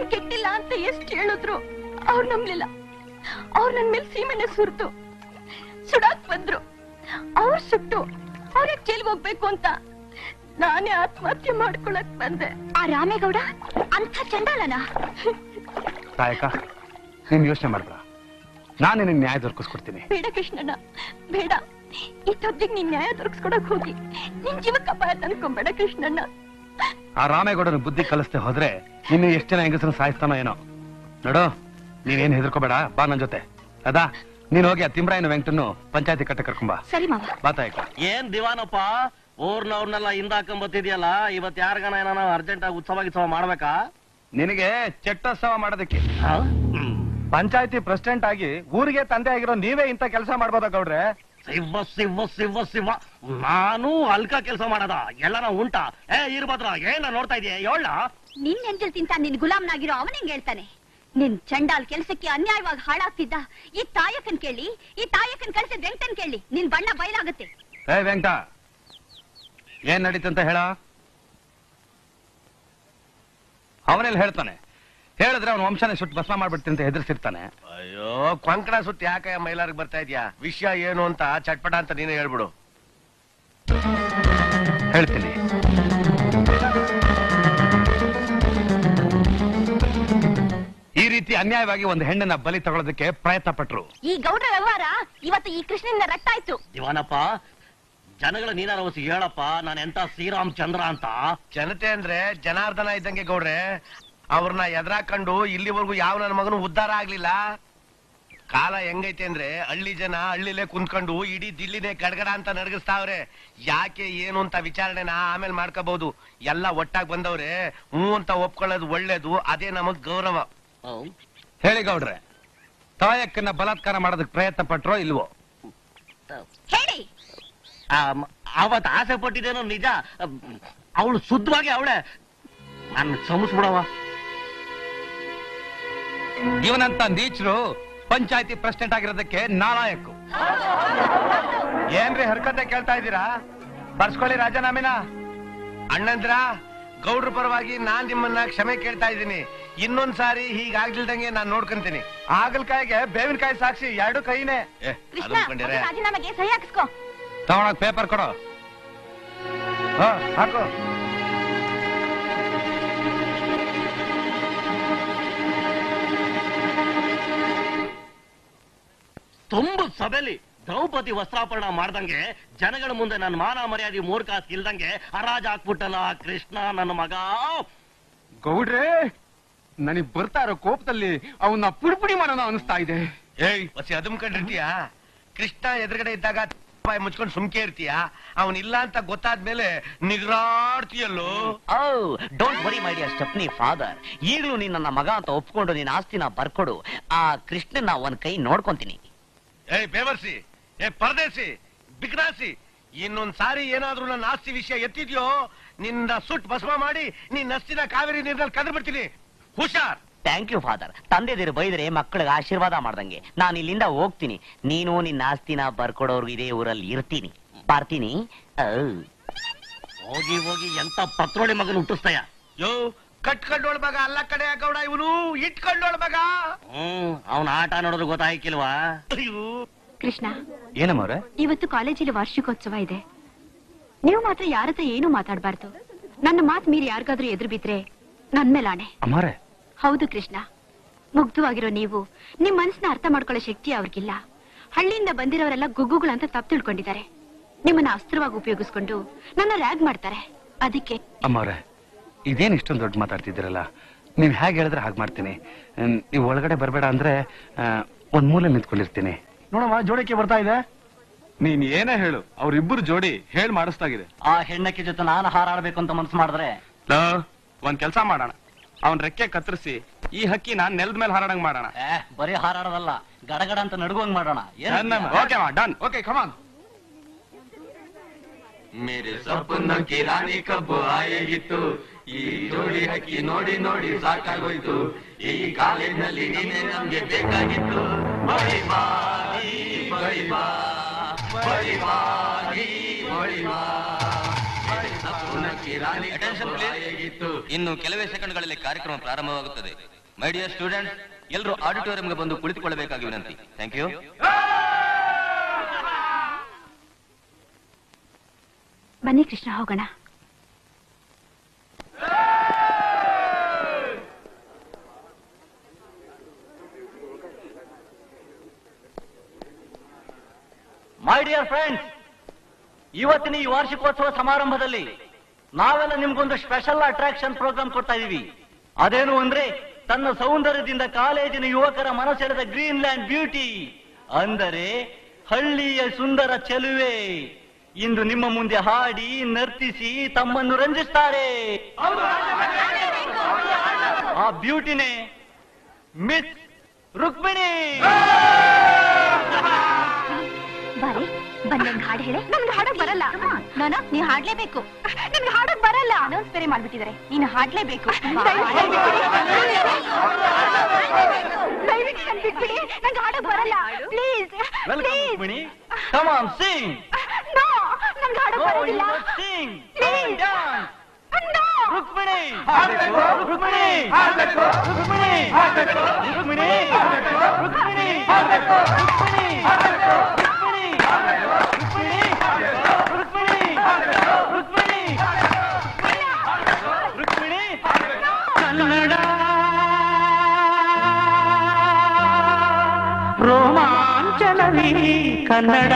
ನಾನ್ ಕೆಟ್ಟಿಲ್ಲ ಅಂತ ಎಷ್ಟ್ ಹೇಳಿದ್ರು ಅವ್ರು ನಂಬ್ಲಿಲ್ಲ ಅವ್ರು ನನ್ ಮೇಲೆ ಸೀಮೆಣ್ಣೆ ಸುರ್ತು ಸುಡಾಕ್ ಬಂದ್ರು ಅವ್ರು ಸುಟ್ಟು ಅವ್ರಿಗೆ ಜೈಲ್ಗೆ ಹೋಗ್ಬೇಕು ಅಂತ ನಾನೇ ಆತ್ಮಹತ್ಯೆ ಮಾಡ್ಕೊಳಕ್ ಬಂದೆ ಆ ರಾಮೇಗೌಡ ಅಂಥ ಚಂಡಾಲನ ಕಾಯಕ ನೀನ್ ಯೋಚನೆ ಮಾಡ್ಬೇಡ ನಾನು ನಿನಗೆ ನ್ಯಾಯ ದೊರಕಿಸ್ಕೊಡ್ತೀನಿ ಬೇಡ ಕೃಷ್ಣಣ್ಣ ಬೇಡ ಇಷ್ಟೊತ್ತಿಗೆ ನೀನ್ ನ್ಯಾಯ ದೊರಕಿಸ್ಕೊಡಕ್ ಹೋಗಿ ನಿನ್ ಜೀವಕ್ಕೆ ಅಪಾಯ ತಂದ್ಕೊಂಬೇಡ ಕೃಷ್ಣಣ್ಣ ಆ ರಾಮೇಗೌಡನ ಬುದ್ಧಿ ಕಲಿಸ್ದೆ ಹೋದ್ರೆ ಇನ್ನು ಎಷ್ಟು ಜನ ಹೆಂಗಸರನ್ನ ಸಾಯಿಸ್ತಾನೋ ಏನೋ ನೋಡು ನೀನೇನ್ ಹೆದರ್ಕೋಬೇಡ ಬಾ ನನ್ ಜೊತೆ ಅದಾ ನೀನ್ ಹೋಗಿ ಆ ತಿಮ್ರಾಯನ ವೆಂಕಟನ್ನು ಪಂಚಾಯತಿ ಕಟ್ಟ ಕರ್ಕೊಂಬಾ ಸರಿ ಮಾವ ಬಾ ತಾಯಕ ಏನ್ ದಿವಾನಪ್ಪ ಊರ್ನವ್ರನ್ನೆಲ್ಲ ಹಿಂದಾಕೊಂಬತ್ತಿದ್ಯಲ್ಲ ಇವತ್ ಯಾರಿಗಾನ ಏನಾನ ಅರ್ಜೆಂಟ್ ಆಗಿ ಉತ್ಸವ ಗಿತ್ಸವ ಮಾಡ್ಬೇಕಾ ನಿನಗೆ ಚೆಟ್ಟೋತ್ಸವ ಮಾಡೋದಕ್ಕೆ ಪಂಚಾಯತಿ ಪ್ರೆಸಿಡೆಂಟ್ ಆಗಿ ಊರಿಗೆ ತಂದೆ ಆಗಿರೋ ನೀವೇ ಇಂತ ಕೆಲಸ ಮಾಡ್ಬೋದಾ ಗೌಡ್ರೆ ಶಿವ ಶಿವ ಶಿವ ಶಿವ ನಾನು ಅಲ್ಕ ಕೆಲಸ ಮಾಡದ ಎಲ್ಲಾನ ಉಂಟಾ ಏ ಇರ್ಭದ್ರ ಏನ ನೋಡ್ತಾ ಇದೀಯ ಹೇಳ ನಿನ್ ಎಂಜಲ್ ತಿಂತ ನಿನ್ ಗುಲಾಮ್ನಾಗಿರೋ ಅವನಿಂಗ್ ಹೇಳ್ತಾನೆ ನಿನ್ ಚಂಡಾಲ್ ಕೆಲ್ಸಕ್ಕೆ ಅನ್ಯಾಯವಾಗಿ ಹಾಳಾಗ್ತಿದ್ದ ಈ ತಾಯಕನ್ ಕೇಳಿ ಈ ತಾಯಕನ್ ಕಳ್ಸಿದ ವೆಂಕಟನ್ ಕೇಳಿ ನಿನ್ ಬಣ್ಣ ಬಯಲಾಗತ್ತೆ ಏ ವೆಂಕಟ ಏನ್ ನಡೀತಂತ ಹೇಳ ಅವನೆಲ್ಲ ಹೇಳ್ತಾನೆ ಹೇಳಿದ್ರೆ ಅವನ ವಂಶನೇ ಸುಟ್ಟು ಭಸ್ಮ ಮಾಡ್ಬಿಡ್ತೀನಿ ಅಂತ ಹೆದರ್ಸಿರ್ತಾನೆ ಅಯ್ಯೋ ಕೊಂಕಣ ಸುತ್ತಿ ಯಾಕೆ ಮೈಲಾರ್ಗ್ ಬರ್ತಾ ಇದ್ಯಾ ವಿಷಯ ಏನು ಅಂತ ಚಟ್ಪಟ ಅಂತ ನೀನೇ ಹೇಳ್ಬಿಡು ಹೇಳ್ತೀನಿ ಈ ರೀತಿ ಅನ್ಯಾಯವಾಗಿ ಒಂದು ಹೆಣ್ಣನ್ನ ಬಲಿ ತಗೊಳ್ಳೋದಕ್ಕೆ ಪ್ರಯತ್ನ ಪಟ್ರು ಈ ಗೌಡ್ರ ವ್ಯವಹಾರ ಇವತ್ತು ಈ ಕೃಷ್ಣನಿಂದ ರಟ್ಟಾಯ್ತು ದಿವಾನಪ್ಪ ಜನಗಳ ನೀನಾರ ಹೊಸಿ ಹೇಳಪ್ಪ ನಾನು ಎಂತ ಶ್ರೀರಾಮ್ ಚಂದ್ರ ಅಂತ ಜನತೆ ಅಂದ್ರೆ ಜನಾರ್ದನ ಇದ್ದಂಗೆ ಗೌಡ್ರೆ ಅವ್ರನ್ನ ಎದುರಾಕೊಂಡು ಇಲ್ಲಿವರೆಗೂ ಯಾವ ನನ್ನ ಮಗನು ಉದ್ಧಾರ ಆಗ್ಲಿಲ್ಲ ಕಾಲ ಹೆಂಗೈತೆ ಅಂದ್ರೆ ಹಳ್ಳಿ ಜನ ಹಳ್ಳಿಲೇ ಕುಂತ್ಕೊಂಡು ಇಡೀ ದಿಲ್ಲಿನೇ ಗಡಗಡ ಅಂತ ನಡಗಿಸ್ತಾವ್ರೆ ಯಾಕೆ ಏನು ಅಂತ ವಿಚಾರಣೆನ ಆಮೇಲೆ ಮಾಡ್ಕೋಬಹುದು ಎಲ್ಲ ಒಟ್ಟಾಗಿ ಬಂದವ್ರೆ ಹ್ಞೂ ಅಂತ ಒಪ್ಕೊಳ್ಳೋದು ಒಳ್ಳೇದು ಅದೇ ನಮಗ್ ಗೌರವ ಹೇಳಿ ಗೌಡ್ರೆ ತಾಯಕ್ಕನ್ನ ಬಲಾತ್ಕಾರ ಮಾಡೋದಕ್ಕೆ ಪ್ರಯತ್ನ ಪಟ್ರೋ ಇಲ್ವೋ ಹೇಳಿ ಅವತ್ ಆಸೆ ಪಟ್ಟಿದ್ದೇನೋ ನಿಜ ಅವಳು ಶುದ್ಧವಾಗಿ ಅವಳೆ ನಾನು ಕ್ಷಮಿಸ್ಬಿಡವ ಇವನಂತ ನೀಚರು ಪಂಚಾಯತಿ ಪ್ರೆಸಿಡೆಂಟ್ ಆಗಿರೋದಕ್ಕೆ ನಾಲಾಯಕ್ಕು ಏನ್ರಿ ಹರ್ಕತೆ ಕೇಳ್ತಾ ಇದ್ದೀರಾ ಬರ್ಸ್ಕೊಳ್ಳಿ ರಾಜೀನಾಮೆನ ಅಣ್ಣಂದ್ರ ಗೌಡ್ರ ಪರವಾಗಿ ನಾನ್ ನಿಮ್ಮನ್ನ ಕ್ಷಮೆ ಕೇಳ್ತಾ ಇದ್ದೀನಿ ಇನ್ನೊಂದ್ ಸಾರಿ ಹೀಗಾಗ್ಲಿಲ್ದಂಗೆ ನಾನ್ ನೋಡ್ಕೊಂತೀನಿ ಹಾಗಲ್ಕಾಯಿಗೆ ಬೇವಿನಕಾಯಿ ಸಾಕ್ಷಿ ಎರಡು ಕೈನೇ ಏ, ಅದು ಕೃಷ್ಣ ಅನ್ಕೊಂಡ್ಯಾರೆ? ರಾಜೀನಾಮೆಗೆ ಸಹಿ ಹಾಕಿಸ್ಕೋ ತಗೊಳಕ್ ಪೇಪರ್ ಕೊಡು ಹಾ, ಹಾಕು ತುಂಬ ಸಭೆಲಿ ದ್ರೌಪದಿ ವಸ್ತ್ರಾಪರಣ ಮಾಡ್ದಂಗೆ ಜನಗಳ ಮುಂದೆ ನನ್ನ ಮಾನ ಮರ್ಯಾದೆ ಮೂರ್ ಕಾಸು ಇಲ್ದಂಗೆ ಹರಾಜ್ ಹಾಕ್ಬಿಟ್ಟಲ್ಲ ಕೃಷ್ಣ ನನ್ನ ಮಗ ಗೌಡ್ರೆ ನನಗ್ ಬರ್ತಾ ಇರೋ ಕೋಪದಲ್ಲಿ ಅವನ್ನ ಪುಡಿಪುಡಿ ಮಾಡೋಣ ಅನಿಸ್ತಾ ಇದೆ ಏಯ್ ಹೊಸಿ ಅದುಮ್ಕೊಂಡಿರ್ತೀಯ ಕೃಷ್ಣ ಎದುರುಗಡೆ ಇದ್ದಾಗ ಬಾಯಿ ಮುಚ್ಕೊಂಡು ಸುಮ್ಕೆ ಇರ್ತೀಯ ಅವನಿಲ್ಲ ಅಂತ ಗೊತ್ತಾದ್ಮೇಲೆ ನಿಗ್ರಾಡ್ತೀಯಲ್ಲೋ oh don't worry my dear stepney father ಈಗಲೂ ನೀನ್ ನನ್ನ ಮಗ ಅಂತ ಒಪ್ಕೊಂಡು ನಿನ್ನ ಆಸ್ತಿನ ಬರ್ಕೊಡು ಆ ಕೃಷ್ಣನ ಒಂದ್ ಕೈ ನೋಡ್ಕೊಂತೀನಿ ಏಯ್ ಬೇವರ್ಸಿ ಏ ಪರದೇಸಿ ಬಿಗ್ನಾಸಿ ಇನ್ನೊಂದ್ ಸಾರಿ ಏನಾದ್ರೂ ನನ್ನ ಆಸ್ತಿ ವಿಷಯ ಎತ್ತಿದ್ಯೋ ನಿನ್ನ ಸುಟ್ ಭಸ್ಮ ಮಾಡಿ ನಿನ್ನ ಅಸ್ತಿನ ಕಾವೇರಿ ನೀರ್ನಲ್ಲಿ ಕದ್ರ ಬಿಡ್ತೀನಿ ಹುಷಾರ್ ಥ್ಯಾಂಕ್ ಯು ಫಾದರ್ ತಂದೆದಿರು ಬೈದ್ರೆ ಮಕ್ಕಳಿಗೆ ಆಶೀರ್ವಾದ ಮಾಡ್ದಂಗೆ ನಾನು ಇಲ್ಲಿಂದ ಹೋಗ್ತೀನಿ ನೀನು ನಿನ್ನ ಆಸ್ತಿನ ಬರ್ಕೊಡೋರ್ಗು ಇದೇ ಊರಲ್ಲಿ ಇರ್ತೀನಿ ಬರ್ತೀನಿ ಔ. ಹೋಗಿ ಹೋಗಿ ಎಂತ ಪತ್ರೋಳಿ ಮಗನ ಹುಟ್ಟಿಸ್ತಾಯ ಯೋ ಕಟ್ಕೊಂಡೋಳ್ ಮಗ ಅಲ್ಲ ಕಡೆ ಗೌಡ ಇವನು ಇಟ್ಕೊಂಡೋಳ್ ಮಗ ಹ್ಮ್ ಅವನ ಆಟ ನೋಡಿದ್ರೆ ಗೊತ್ತಾಯ್ಕಿಲ್ವಾ ಅಯ್ಯೋ ಕೃಷ್ಣ ಏನಮ್ಮವ್ರೆ ಇವತ್ತು ಕಾಲೇಜಲ್ಲಿ ವಾರ್ಷಿಕೋತ್ಸವ ಇದೆ ನೀವು ಮಾತ್ರ ಯಾರ ಹತ್ರ ಏನೂ ಮಾತಾಡಬಾರ್ದು ನನ್ನ ಮಾತು ಮೀರಿ ಯಾರಿಗಾದ್ರೂ ಎದುರು ಬಿದ್ರೆ ನನ್ ಮೇಲೆ ಆಣೆ ಅಮ್ಮಾರೆ ಹೌದು ಕೃಷ್ಣ ಮುಗ್ಧವಾಗಿರೋ ನೀವು ನಿಮ್ ಮನಸ್ಸನ್ನ ಅರ್ಥ ಮಾಡ್ಕೊಳ್ಳೋ ಶಕ್ತಿ ಅವ್ರಿಗಿಲ್ಲ ಹಳ್ಳಿಯಿಂದ ಬಂದಿರೋರೆಲ್ಲ ಗುಗ್ಗುಗಳಂತ ತಪ್ಪು ತಿಳ್ಕೊಂಡಿದ್ದಾರೆ ನಿಮ್ಮನ್ನ ಅಸ್ತ್ರವಾಗಿ ಉಪಯೋಗಿಸ್ಕೊಂಡು ನನ್ನ ರ್ಯಾಗ್ ಮಾಡ್ತಾರೆ ಅದಕ್ಕೆ ಅಮ್ಮವ್ರೆ ಇದೇನ್ ಇಷ್ಟೊಂದು ದೊಡ್ಡ ಮಾತಾಡ್ತಿದ್ದೀರಲ್ಲ ನೀವ್ ಹೇಗೆ ಹೇಳಿದ್ರೆ ಹಾಗೆ ಮಾಡ್ತೀನಿ ಹ್ಮ್, ನೀವ್ ಒಳಗಡೆ ಬರಬೇಡ ಅಂದ್ರೆ ಆ, ಒಂದ್ ಮೂಲೆ ನಿಂತ್ಕೊಂಡಿರ್ತೀನಿ ನೋಡಮ್ಮ ಜೋಡಿಕೆ ಬರ್ತಾ ಇದೆ ನೀನ್ ಏನೇ ಹೇಳು ಅವ್ರಿಬ್ಬರು ಜೋಡಿ ಹೇಳ್ ಮಾಡಿಸ್ತಾಗಿದೆ ಆ ಹೆಣ್ಣಕ್ಕೆ ಜೊತೆ ನಾನು ಹಾರಾಡ್ಬೇಕು ಅಂತ ಮನ್ಸು ಮಾಡಿದ್ರೆ ಒಂದ್ ಕೆಲ್ಸ ಮಾಡೋಣ ಅವನ್ ರೆಕ್ಕೆ ಕತ್ತರಿಸಿ ಈ ಹಕ್ಕಿ ನಾನ್ ನೆಲದ ಮೇಲೆ ಹಾರಾಡಂಗ್ ಮಾಡೋಣ ಏ, ಬರೀ ಹಾರಾಡೋದಲ್ಲ ಗಡಗಡ ಅಂತ ನಡುಗೋಂಗ್ ಮಾಡೋಣ ಓಕೆ ಡನ್ ಓಕೆ ಕಮಾನ್ ಮೇರೆ ಸಪನ ಕಿರಾಣಿ ಕಬ್ಬು ಆಯೇಗಿತ್ತು ಈ ಜೋಡಿ ಹಕ್ಕಿ ನೋಡಿ ನೋಡಿ ಸಾಕಾಗೋಯ್ತು ಈ ಕಾಲೇಜಿನಲ್ಲಿ ನೀನೆ ನಮ್ಗೆ ಬೇಕಾಗಿತ್ತು ಬಳಿ ಬಾ ನೀ ಬಳಿ ಬಾ ಬಳಿ ಬಾ ನೀ ಬಳಿ ಬಾ ಮೇರೆ ಸಪನ ಕಿರಾಣಿ ಕಬ್ಬು ಆಯೇಗಿತ್ತು ಇನ್ನು ಕೆಲವೇ ಸೆಕೆಂಡ್ಗಳಲ್ಲಿ ಕಾರ್ಯಕ್ರಮ ಪ್ರಾರಂಭವಾಗುತ್ತದೆ ಮೈ ಡಿಯರ್ ಸ್ಟೂಡೆಂಟ್ಸ್ ಎಲ್ಲರೂ ಆಡಿಟೋರಿಯಂಗೆ ಬಂದು ಕುಳಿತುಕೊಳ್ಳಬೇಕಾಗಿ ವಿನಂತಿ ಥ್ಯಾಂಕ್ ಯು ಬನ್ನಿ ಕೃಷ್ಣ ಹೋಗೋಣ ಮೈ ಡಿಯರ್ ಫ್ರೆಂಡ್ಸ್ ಇವತ್ತಿನ ಈ ವಾರ್ಷಿಕೋತ್ಸವ ಸಮಾರಂಭದಲ್ಲಿ ನಾವೆಲ್ಲ ನಿಮ್ಗೊಂದು ಸ್ಪೆಷಲ್ ಅಟ್ರಾಕ್ಷನ್ ಪ್ರೋಗ್ರಾಮ್ ಕೊಡ್ತಾ ಇದೀವಿ ಅದೇನು ಅಂದ್ರೆ ತನ್ನ ಸೌಂದರ್ಯದಿಂದ ಕಾಲೇಜಿನ ಯುವಕರ ಮನಸೆಳೆದ ಗ್ರೀನ್ ಲ್ಯಾಂಡ್ ಬ್ಯೂಟಿ ಅಂದರೆ ಹಳ್ಳಿಯ ಸುಂದರ ಚೆಲುವೆ ಇಂದು ನಿಮ್ಮ ಮುಂದೆ ಹಾಡಿ ನರ್ತಿಸಿ ತಮ್ಮನ್ನು ರಂಜಿಸ್ತಾರೆ ಆ ಬ್ಯೂಟಿನೇ ಮಿಸ್ ರುಕ್ಮಿಣಿ ಬಾರಿ ಬನ್ನಿ ಒಂದ್ ಹಾಡು ಹೇಳಿ ನನ್ಗೆ ಹಾಡಕ್ ಬರಲ್ಲ ನೋನ ನೀ ಹಾಡ್ಲೇಬೇಕು ನನ್ಗೆ ಹಾಡಕ್ ಬರಲ್ಲ ಅನೌನ್ಸ್ ಬೇರೆ ಮಾಡ್ಬಿಟ್ಟಿದ್ದಾರೆ ನೀನು ಹಾಡ್ಲೇಬೇಕು ದಯವಿಟ್ಟು ನನ್ ಬಿಟ್ಬಿಡಿ ನಂಗೆ ಹಾಡಕ್ ಬರಲ್ಲ please welcome Rukmini come on sing no ನನ್ಗೆ ಹಾಡಕ್ ಬರೋದಿಲ್ಲ sing Please. Dance No. Rukmini Rukmini Rukmini Rukmini Rukmini Kannada ರೋಮಾಂಚನವೀ ಕನ್ನಡ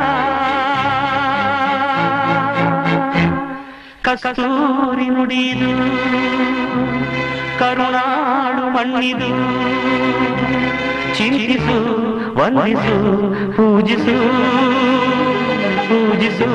ಕಸ್ತೂರಿ ನುಡಿದು ಕರುಣಾಡು ಮಣ್ಣಿದು ಚಿಂತಿಸು ವಂದಿಸು ಪೂಜಿಸು ಪೂಜಿಸು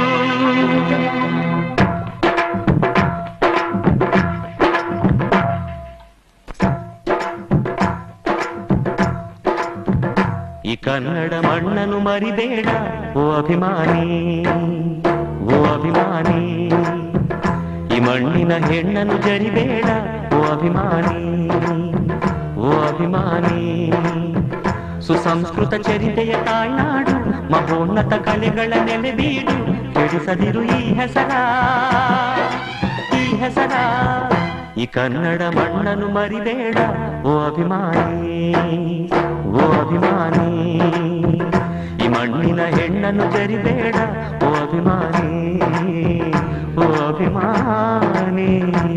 ಈ ಕನ್ನಡ ಮಣ್ಣನ್ನು ಮರಿಬೇಡ ಓ ಅಭಿಮಾನಿ ಓ ಅಭಿಮಾನಿ ಈ ಮಣ್ಣಿನ ಹೆಣ್ಣನ್ನು ಜರಿಬೇಡ ಓ ಅಭಿಮಾನಿ ಓ ಅಭಿಮಾನಿ ಸುಸಂಸ್ಕೃತ ಚರಿತೆಯ ತಾಯ್ನಾಡು ಮಹೋನ್ನತ ಕಲೆಗಳ ನೆಲೆಬೀಡು ಕೆಡಿಸದಿರು ಈ ಹೆಸರ ಈ ಹೆಸರ ಈ ಕನ್ನಡ ಮಣ್ಣನ್ನು ಮರಿಬೇಡ ಓ ಅಭಿಮಾನಿ ಓ ಅಭಿಮಾನಿ ಈ ಮಣ್ಣಿನ ಹೆಣ್ಣನ್ನು ಜರಿಬೇಡ ಓ ಅಭಿಮಾನಿ ಓ ಅಭಿಮಾನಿ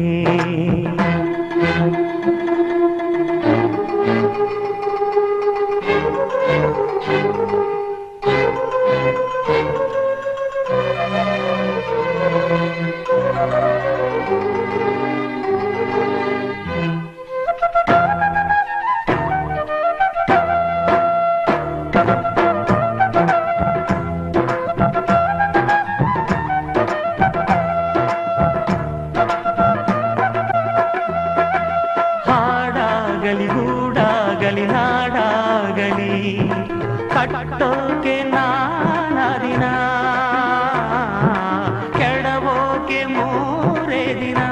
ಹಾಡಾಗಲಿ ಗೂಡಾಗಲಿ ನಾಡಾಗಲಿ ಕಟ್ಟೋಕೆ ನಾನದಿನ ಕೆಡವೋಕೆ ಮೂರೇ ದಿನ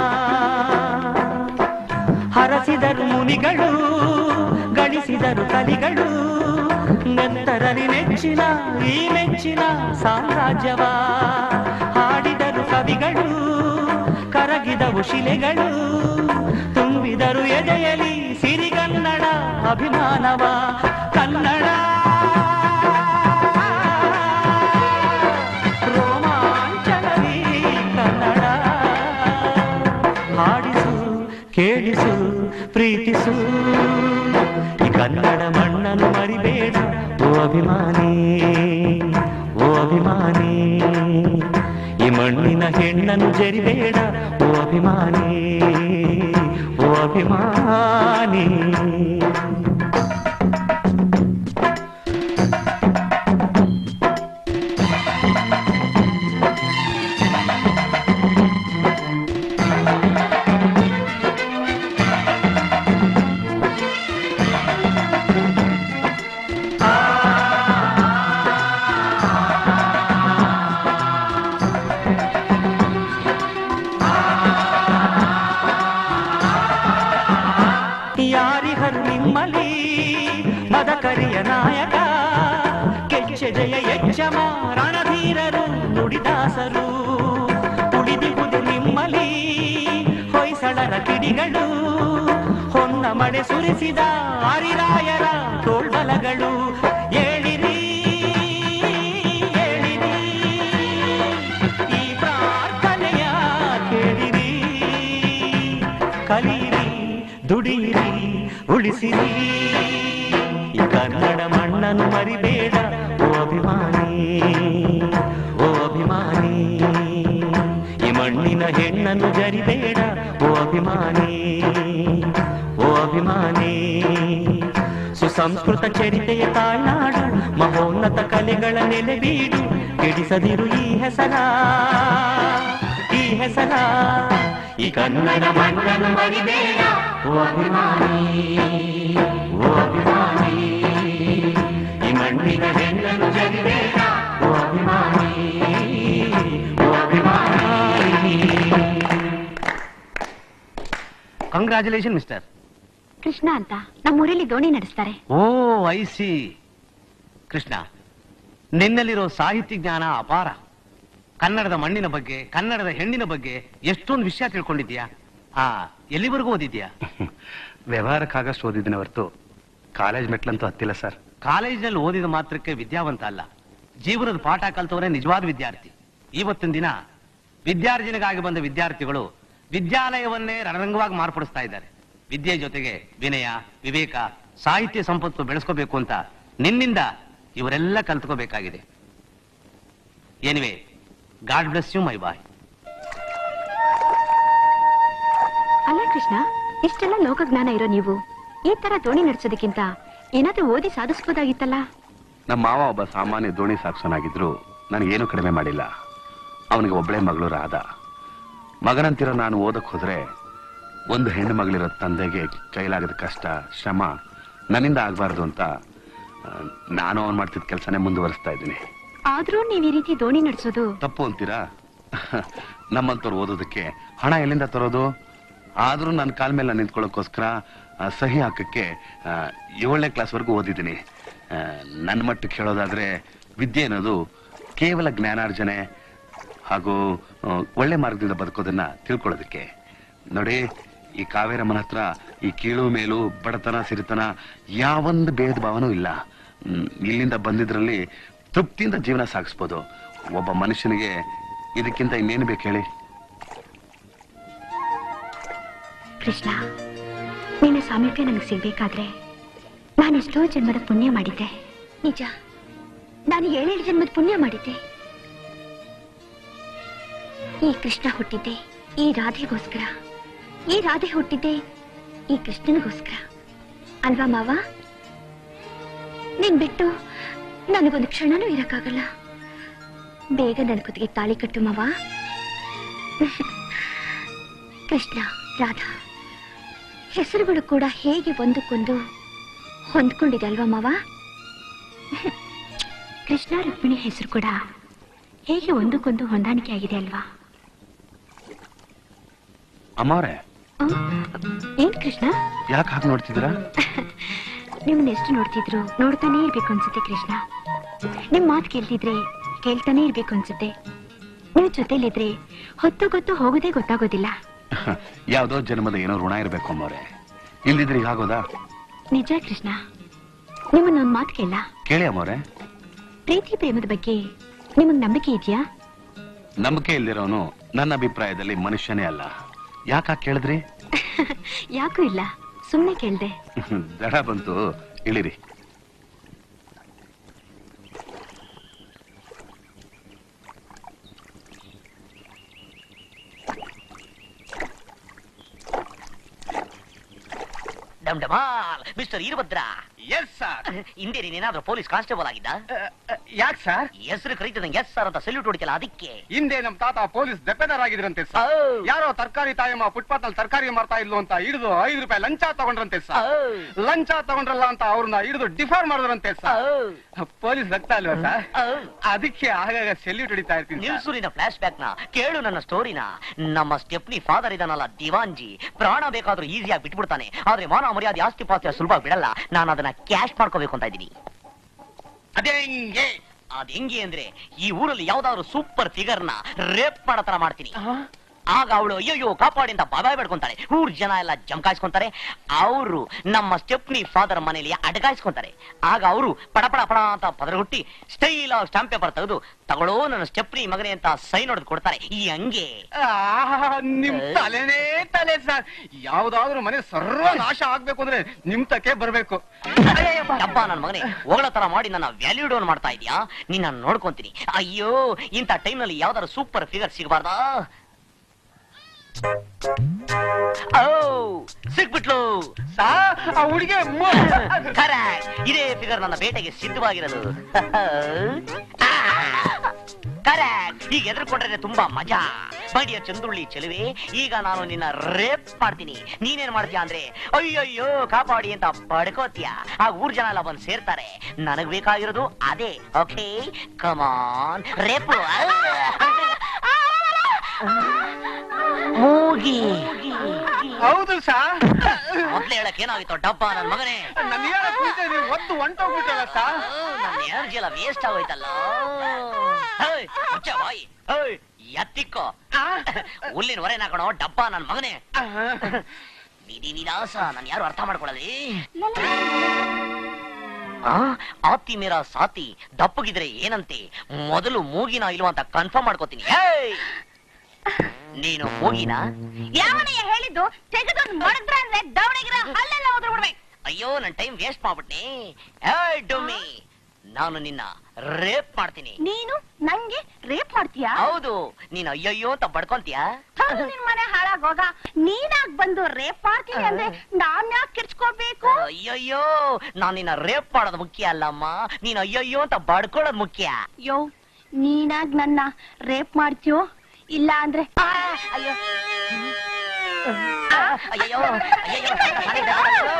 ಹರಸಿದರು ಮುನಿಗಳು ಗಳಿಸಿದರು ಕಲಿಗಳು ನೆತ್ತರಲಿ ನೆಚ್ಚಿನ ಈ ಮೆಚ್ಚಿನ ಸಾಮ್ರಾಜ್ಯವ ಹಾಡಿದರು ಕವಿಗಳು ಕರಗಿದವು ಶಿಲೆಗಳು ತುಂಬಿದರು ಎದೆಯಲಿ ಸಿರಿಗನ್ನಡ ಅಭಿಮಾನವ ಕನ್ನಡ ರೋಮಾಂಚನವೀ ಕನ್ನಡ ಹಾಡಿಸು ಕೇಳಿಸು ಪ್ರೀತಿಸು ಈ ಕನ್ನಡ ಮಣ್ಣನ್ನು ಮರಿಬೇಡ ಓ ಅಭಿಮಾನಿ ಓ ಅಭಿಮಾನಿ ಈ ಮಣ್ಣಿನ ಹೆಣ್ಣನ್ನು ಜರಿಬೇಡ ಓ ಅಭಿಮಾನಿ ಓ ಅಭಿಮಾನಿ ಯಾರಿಹರು ನಿಮ್ಮಲಿ ಮದಕರಿಯ ನಾಯಕ ಕೆಚ್ಚೆ ಜಯ ಯಜ್ಜಮ ರಣಧೀರರು ನುಡಿದಾಸರು ಉಳಿದಿಗುದು ನಿಮ್ಮಲಿ ಹೊಯ್ಸಳರ ಕಿಡಿಗಳು ಹೊನ್ನ ಮಳೆ ಸುರಿಸಿದ ಹರಿರಾಯರ ತೋಳ್ಬಲಗಳು ಏಳಿರಿ ಏಳಿರಿ ಈ ಪ್ರಾರ್ಥನೆಯ ಕೇಳಿರಿ ಕಲಿಯಿರಿ ದುಡಿಯಿರಿ ಉಳಿಸಿರಿ ಈ ಕನ್ನಡ ಮಣ್ಣನ್ನು ಮರಿಬೇಡ ಓ ಅಭಿಮಾನಿ ಓ ಅಭಿಮಾನಿ ಈ ಮಣ್ಣಿನ ಹೆಣ್ಣನ್ನು ಜರಿಬೇಡ ಓ ಅಭಿಮಾನಿ ಓ ಅಭಿಮಾನಿ ಸುಸಂಸ್ಕೃತ ಚರಿತೆಯ ತಾಳ್ನಾಡು ಮಹೋನ್ನತ ಕಲೆಗಳ ನೆಲೆಬೀಡು ಕೆಡಿಸದಿರು ಈ ಹೆಸರ ಈ ಹೆಸರ ಈ ಕನ್ನಡ ಮಣ್ಣನ್ನು ಮರಿಬೇಡ ಓ ಅಭಿಮಾನಿ ಓ ಅಭಿಮಾನಿ ಈ ಮಣ್ಣಿನ ಹೆಣ್ಣನ್ನು ಜರಿಬೇಡ ಓ ಅಭಿಮಾನಿ ಓ ಅಭಿಮಾನಿ ಕಂಗ್ರಾಚುಲೇಷನ್ ಮಿಸ್ಟರ್ ಕೃಷ್ಣ ಅಂತ ನಮ್ಮೂರಲ್ಲಿ ದೋಣಿ ನಡೆಸ್ತಾರೆ ಓ ಐ ಸಿ ಕೃಷ್ಣ ನಿನ್ನಲ್ಲಿರೋ ಸಾಹಿತ್ಯ ಜ್ಞಾನ ಅಪಾರ ಕನ್ನಡದ ಮಣ್ಣಿನ ಬಗ್ಗೆ ಕನ್ನಡದ ಹೆಣ್ಣಿನ ಬಗ್ಗೆ ಎಷ್ಟೊಂದು ವಿಷಯ ತಿಳ್ಕೊಂಡಿದ್ಯಾ ಆ ಎಲ್ಲಿವರೆಗೂ ಓದಿದ್ಯಾ ವ್ಯವಹಾರಕ್ಕಾಗಷ್ಟು ಓದಿದ್ದೀನಿ ಹೊರತು ಕಾಲೇಜ್ ಮೆಟ್ಲಂತೂ ಹತ್ತಿಲ್ಲ ಸರ್ ಕಾಲೇಜಿನಲ್ಲಿ ಓದಿದ ಮಾತ್ರಕ್ಕೆ ವಿದ್ಯಾವಂತ ಅಲ್ಲ ಜೀವನದ ಪಾಠ ಕಲ್ತವರೇ ನಿಜವಾದ ವಿದ್ಯಾರ್ಥಿ ಇವತ್ತಿನ ದಿನ ವಿದ್ಯಾರ್ಜನೆಗಾಗಿ ಬಂದ ವಿದ್ಯಾರ್ಥಿಗಳು ವಿದ್ಯಾಲಯವನ್ನೇ ರಣರಂಗವಾಗಿ ಮಾರ್ಪಡಿಸ್ತಾ ಇದ್ದಾರೆ ವಿದ್ಯೆ ಜೊತೆಗೆ ವಿನಯ ವಿವೇಕ ಸಾಹಿತ್ಯ ಸಂಪತ್ತು ಬೆಳೆಸ್ಕೋಬೇಕು ಅಂತ ನಿನ್ನಿಂದ ಇವರೆಲ್ಲ ಕಲ್ತ್ಕೋಬೇಕಾಗಿದೆ anyway god bless you my boy ಅಲ್ಲ ಕೃಷ್ಣ ಇಷ್ಟೆಲ್ಲ ಲೋಕಜ್ಞಾನ ಇರೋ ನೀವು ಈ ತರ ದೋಣಿ ನಡೆಸೋದಕ್ಕಿಂತ ಏನಾದ್ರೂ ಓದಿ ಸಾಧಿಸ್ಬೋದಾಗಿತ್ತಲ್ಲ ನಮ್ಮ ಮಾವ ಒಬ್ಬ ಸಾಮಾನ್ಯ ದೋಣಿ ಸಾಕ್ಷನಾಗಿದ್ರು ನನಗೇನು ಕಡಿಮೆ ಮಾಡಿಲ್ಲ ಅವನಿಗೆ ಒಬ್ಬಳೇ ಮಗಳು ರಾಧ ಮಗನಂತಿರೋ ನಾನು ಓದಕ್ ಹೋದ್ರೆ ಒಂದು ಹೆಣ್ಣು ಮಗಳಿರೋ ತಂದೆಗೆ ಕೈಲಾಗದ ಕಷ್ಟ ಶ್ರಮ ನನ್ನಿಂದ ಆಗಬಾರ್ದು ಅಂತ ಆ, ನಾನು ಅವನ್ ಮಾಡ್ತಿದ್ದ ಕೆಲಸನೇ ಮುಂದುವರಿಸ್ತಾ ಇದ್ದೀನಿ ಆದ್ರೂ ನೀವ್ ಈ ರೀತಿ ದೋಣಿ ನಡೆಸೋದು ತಪ್ಪು ಅಂತೀರಾ ನಮ್ಮಂತವ್ರು ಓದೋದಕ್ಕೆ ಹಣ ಎಲ್ಲಿಂದ ತರೋದು ಆದ್ರೂ ನನ್ನ ಕಾಲ ಮೇಲೆ ನಾನು ನಿಂತ್ಕೊಳ್ಳೋಕ್ಕೋಸ್ಕರ ಆ, ಸಹಿ ಹಾಕಕ್ಕೆ ಆ, ಏಳನೇ ಕ್ಲಾಸ್ವರೆಗೂ ಓದಿದ್ದೀನಿ ಆ, ನನ್ನ ಮಟ್ಟಕ್ಕೆ ಹೇಳೋದಾದ್ರೆ ವಿದ್ಯೆ ಅನ್ನೋದು ಕೇವಲ ಜ್ಞಾನಾರ್ಜನೆ ಹಾಗೂ ಆ, ಒಳ್ಳೆ ಮಾರ್ಗದಿಂದ ಬದುಕೋದನ್ನ ತಿಳ್ಕೊಳ್ಳೋದಕ್ಕೆ ನೋಡಿ ಈ ಕಾವೇರಮ್ಮನ ಹತ್ರ ಈ ಕೀಳು ಮೇಲು ಬಡತನ ಸಿರಿತನ ಯಾವೊಂದು ಭೇದ ಭಾವನೂ ಇಲ್ಲ ಹ್ಮ್, ಇಲ್ಲಿಂದ ಬಂದಿದ್ರಲ್ಲಿ ತೃಪ್ತಿಯಿಂದ ಜೀವನ ಸಾಗಿಸ್ಬೋದು ಒಬ್ಬ ಮನುಷ್ಯನಿಗೆ ಇದಕ್ಕಿಂತ ಇನ್ನೇನು ಬೇಕು ಹೇಳಿ ಕೃಷ್ಣ ನಿನ್ನ ಸಾಮೀಪ್ಯ ನನಗೆ ಸಿಗ್ಬೇಕಾದ್ರೆ ನಾನೆಷ್ಟೋ ಜನ್ಮದ ಪುಣ್ಯ ಮಾಡಿದ್ದೆ ನಿಜ ನಾನು ಏಳೇಳು ಜನ್ಮದ ಪುಣ್ಯ ಮಾಡಿದ್ದೆ ಈ ಕೃಷ್ಣ ಹುಟ್ಟಿದ್ದೆ ಈ ರಾಧೆಗೋಸ್ಕರ ಈ ರಾಧೆ ಹುಟ್ಟಿದ್ದೆ ಈ ಕೃಷ್ಣನಿಗೋಸ್ಕರ ಅಲ್ವಾ ಮಾವ ನೀನ್ ಬಿಟ್ಟು ನನಗೊಂದು ಕ್ಷಣನೂ ಇರಕ್ಕಾಗಲ್ಲ ಬೇಗ ನನ್ನ ಕುತ್ತಿಗೆ ತಾಳಿ ಕಟ್ಟು ಮಾವ ಕೃಷ್ಣ ರಾಧಾ ಹೆಸರುಗಳು ಕೂಡ ಹೇಗೆ ಒಂದಕ್ಕೊಂದು ಹೊಂದ್ಕೊಂಡಿದೆ ಅಲ್ವಾ ಮಾವ ಕೃಷ್ಣ ರುಕ್ಮಿಣಿ ಹೆಸರು ಕೂಡ ಹೇಗೆ ಒಂದಕ್ಕೊಂದು ಹೊಂದಾಣಿಕೆ ಆಗಿದೆ ಅಲ್ವಾ ಅಮ್ಮವ್ರೆ ಆ, ಏನ್ ಕೃಷ್ಣ ಯಾಕೆ ಹಾಗೆ ನೋಡ್ತಿದ್ದೀರಾ ನಿಮ್ಮನ್ನ ಎಷ್ಟು ನೋಡ್ತಿದ್ರು ನೋಡ್ತಾನೆ ಇರ್ಬೇಕು ಅನ್ಸುತ್ತೆ ಕೃಷ್ಣ ನಿಮ್ ಮಾತು ಕೇಳ್ತಿದ್ರೆ ಕೇಳ್ತಾನೆ ಇರ್ಬೇಕು ಅನ್ಸುತ್ತೆ ನೀವು ಜೊತೆಲಿದ್ರೆ ಹೊತ್ತು ಗೊತ್ತು ಹೋಗೋದೇ ಗೊತ್ತಾಗೋದಿಲ್ಲ ಯಾವ್ದೋ ಜನ್ಮದ ಏನೋ ಋಣ ಇರಬೇಕು ಅಮ್ಮವ್ರೆ ಇಲ್ದಿದ್ರೆ ಈಗ ಆಗೋದಾ ನಿಜ ಕೃಷ್ಣ ನಿಮ್ಮನ್ನೊಂದ್ ಮಾತು ಕೇಳ ಕೇಳಿ ಅಮ್ಮವ್ರೆ ಪ್ರೀತಿ ಪ್ರೇಮದ ಬಗ್ಗೆ ನಿಮಗ್ ನಂಬಿಕೆ ಇದೆಯಾ ನಂಬಿಕೆ ಇಲ್ದಿರೋನು ನನ್ನ ಅಭಿಪ್ರಾಯದಲ್ಲಿ ಮನುಷ್ಯನೇ ಅಲ್ಲ ಯಾಕೆ ಕೇಳಿದ್ರಿ ಯಾಕೂ ಇಲ್ಲ ಸುಮ್ನೆ ಕೇಳ್ದೆ ದಡ ಬಂತು ಇಳಿರಿ ಡಮ್ ಡಮಾಲ್ ಮಿಸ್ಟರ್ ಈರಭದ್ರ ಎಸ್ ಸರ್ ಹಿಂದೆ ನೀನೇನಾದ್ರೂ ಪೊಲೀಸ್ ಕಾನ್ಸ್ಟೇಬಲ್ ಆಗಿದ್ದ ಯಾಕೆ ಸರ್ ಹೆಸರು ಕರೀತದಂಗೆ ಎಸ್ ಸರ್ ಅಂತ ಸಲ್ಯೂಟ್ ಹೊಡಿತಲ್ಲ ಅದಕ್ಕೆ ಹಿಂದೆ ನಮ್ ತಾತ ಪೊಲೀಸ್ ದೆಪ್ಪೆದಾರ ಆಗಿದ್ರಂತೆ ಸರ್ ಯಾರೋ ತರಕಾರಿ ತಾಯಮ್ಮ ಫುಟ್ಪಾತ್ ನಲ್ಲಿ ತರಕಾರಿ ಮಾರ್ತಾ ಇಲ್ಲು ಅಂತ ಹಿಡಿದು ಐದು ರೂಪಾಯಿ ಲಂಚ ತಗೊಂಡ್ರಂತೆ ಸರ್ ಲಂಚ ತಗೊಂಡ್ರಲ್ಲ ಅಂತ ಅವ್ರನ್ನ ಹಿಡಿದು ಡಿಫಾರ್ ಮಾಡಿದ್ರಂತೆ ಸರ್ ಪೊಲೀಸ್ ರಕ್ತ ಅಲ್ವಾ ಸರ್ ಅದಕ್ಕೆ ಆಗಾಗ ಸೆಲ್ಯೂಟ್ ಹೊಡಿತಾ ಇರ್ತೀನಿ ಸರ್. ನಿಲ್ಸೂರಿನ ಫ್ಲಾಶ್ ಬ್ಯಾಕ್ ನ ಕೇಳು ನನ್ನ ಸ್ಟೋರಿನ ನಮ್ಮ ಸ್ಟೆಪ್ನಿ ಫಾದರ್ ಇದಾನಲ್ಲ ದಿವಾನ್ಜಿ ಪ್ರಾಣ ಬೇಕಾದ್ರೂ ಈಸಿಯಾಗಿ ಬಿಟ್ಬಿಡ್ತಾನೆ ಆದ್ರೆ ಮಾನ ಮರ್ಯಾದೆ ಆಸ್ತಿ ಪಾಸ್ತಿ ಸುಲಭ ಬಿಡಲ್ಲ ನಾನು ಅದನ್ನ ಕ್ಯಾಶ್ ಮಾಡ್ಕೋಬೇಕು ಅಂತ ಇದ್ದೀನಿ ಅದೇ ಹಿಂಗೆ ಅದ್ ಹೆಂಗೆ ಅಂದ್ರೆ ಈ ಊರಲ್ಲಿ ಯಾವ್ದಾದ್ರು ಸೂಪರ್ ಫಿಗರ್ ನ ರೇಪ್ ಮಾಡೋ ತರ ಮಾಡ್ತೀನಿ ಆಗ ಅವಳು ಅಯ್ಯೋ ಕಾಪಾಡಿ ಅಂತ ಬಾಬಾಯ್ ಬೇಡ್ಕೊಂತಾಳೆ ಊರ್ ಜನ ಎಲ್ಲ ಜಮಕಾಯಿಸ್ಕೊಂತಾರೆ ಅವರು ನಮ್ಮ ಸ್ಟೆಪ್ನಿ ಫಾದರ್ ಮನೇಲಿ ಅಡಗಾಯಿಸ್ಕೊಂತಾರೆ ಆಗ ಅವರು ಪಡ ಪಡ ಪಡ ಅಂತ ಪದರಗುಟ್ಟಿ ಸ್ಟೈಲ್ ಆಫ್ ಸ್ಟಾಂಪ್ ಪೇಪರ್ ತೆಗೆದು ತಗೊಳ್ಳೋ ನನ್ನ ಸ್ಟೆಪ್ನಿ ಮಗನೇ ಅಂತ ಸೈನ್ ಹೊಡೆದು ಕೊಡ್ತಾರೆ ಈ ಹಂಗೆ ಆಹಾ, ನಿಮ್ ತಲೆನೇ ತಲೆ ಸರ್ ಯಾವ್ದಾದ್ರು ಮನೆ ಸರ್ವ ನಾಶ ಆಗ್ಬೇಕು ಅಂದ್ರೆ ನಿಮ್ ತಕ್ಕೆ ಬರ್ಬೇಕು ಡಬ್ಬ ನನ್ನ ಮಗನೇ ಹೋಗಳ ತರ ಮಾಡಿ ನನ್ನ ವ್ಯಾಲ್ಯೂ ಡೌನ್ ಮಾಡ್ತಾ ಇದೀಯಾ ನಿನ್ನ ನೋಡ್ಕೊಂತೀನಿ ಅಯ್ಯೋ ಇಂಥ ಟೈಮ್ ನಲ್ಲಿ ಯಾವ್ದಾದ್ರು ಸೂಪರ್ ಫಿಗರ್ ಸಿಗಬಾರ್ದಾ ಓ ಸಿಕ್ಬಿಟ್ಲು ಆ ಹುಡುಗಿ ಕರೆಕ್ಟ್ ಇದೇ ಫಿಗರ್ ನನ್ನ ಬೇಟೆಗೆ ಸಿದ್ಧವಾಗಿರೋದು ಕರೆಕ್ಟ್ ಈಗ ಎದುರ್ಕೊಂಡ್ರೆ ತುಂಬಾ ಮಜಾ ಬಡಿಯ ಚಂದುಳ್ಳಿ ಚೆಲುವೆ ಈಗ ನಾನು ನಿನ್ನ ರೇಪ್ ಮಾಡ್ತೀನಿ ನೀನೇನ್ ಮಾಡ್ತೀಯ ಅಂದ್ರೆ ಅಯ್ಯಯ್ಯೋ ಕಾಪಾಡಿ ಅಂತ ಪಡ್ಕೋತೀಯ ಆ ಊರ್ ಜನ ಎಲ್ಲ ಬಂದು ಸೇರ್ತಾರೆ ನನಗ್ ಬೇಕಾಗಿರೋದು ಅದೇ ಓಕೆ ಕಮಾನ್ ರೇಪ್ ಮೂಗಿ ಹೌದು ಸಾ ಮೊದ್ಲೇ ಹೇಳಕ್ ಏನಾಗಿತ್ತು ಡಬ್ಬ ನನ್ ಮಗನೇ ನನ್ ಹೇಳಕ್ ಮುಂಚೆ ನೀವ್ ಒದ್ದು ಹೊಂಟೋಗ್ಬಿಟ್ಟಲ್ಲ ಸಾ ನನ್ನ ಎನರ್ಜಿ ಎಲ್ಲ ವೇಸ್ಟ್ ಆಗೋಯ್ತಲ್ಲ ಹೇಯ್, ಮುಚ್ಚ ಬಾಯಿ ಹೇಯ್, ಎತ್ತಿಕ್ಕೋ ಹುಲ್ಲಿನ ಹೊರೆ ನಾಕಣೋ ಡಬ್ಬ ನನ್ ಮಗನೇ ವಿಧಿ ವಿಲಾಸ ನಾನು ಯಾರು ಅರ್ಥ ಮಾಡ್ಕೊಳ್ಳಲಿ ಆ, ಆತಿ ಮೇರಾ ಸಾತಿ ದಪ್ಪಗಿದ್ರೆ ಏನಂತೆ ಮೊದಲು ಮೂಗಿನ ಇಲ್ವಾ ಅಂತ ಕನ್ಫರ್ಮ್ ಮಾಡ್ಕೋತೀನಿ ಹೇಯ್! ನೀನು ಮೂಗಿನ ಯಾವನಯ್ಯ ಹೇಳಿದ್ದು ತೆಗೆದು ಮಡದ್ರ ಅಂದ್ರೆ ದವಣಿಗಿರ ಹಲ್ಲೆಲ್ಲ ಹೋದ್ರು ಬಿಡ್ಬೇಕು ಅಯ್ಯೋ ನನ್ ಟೈಮ್ ವೇಸ್ಟ್ ಮಾಡ್ಬಿಟ್ನಿ ಏಯ್ ಡುಮ್ಮಿ ನಾನು ನಿನ್ನ ರೇಪ್ ಮಾಡ್ತೀನಿ ನೀನು ನಂಗೆ ರೇಪ್ ಮಾಡ್ತೀಯಾ ಹೌದು ನೀನು ಅಯ್ಯಯ್ಯೋ ಅಂತ ಬಡ್ಕೊಂತೀಯ ಥು, ನಿನ್ ಮನೆ ಹಾಳಾಗೋಗ ನೀನಾಗ್ ಬಂದು ರೇಪ್ ಮಾಡ್ತೀನಿ ಅಂದ್ರೆ ನಾನ್ ಯಾಕೆ ಕಿರ್ಚ್ಕೋಬೇಕು ಅಯ್ಯಯ್ಯೋ ನಾನ್ ನಿನ್ನ ರೇಪ್ ಮಾಡೋದು ಮುಖ್ಯ ಅಲ್ಲಮ್ಮ ನೀನು ಅಯ್ಯಯ್ಯೋ ಅಂತ ಬಡ್ಕೊಳ್ಳೋದು ಮುಖ್ಯ ಯೋ ನೀನಾಗ್ ನನ್ನ ರೇಪ್ ಮಾಡ್ತೀಯೋ ಇಲ್ಲ ಅಂದ್ರೆ ಆ, ಅಯ್ಯೋ ಅಯ್ಯಯ್ಯೋ ಅಯ್ಯಯ್ಯೋ ಮನೆ ದಾರಿಯೋ.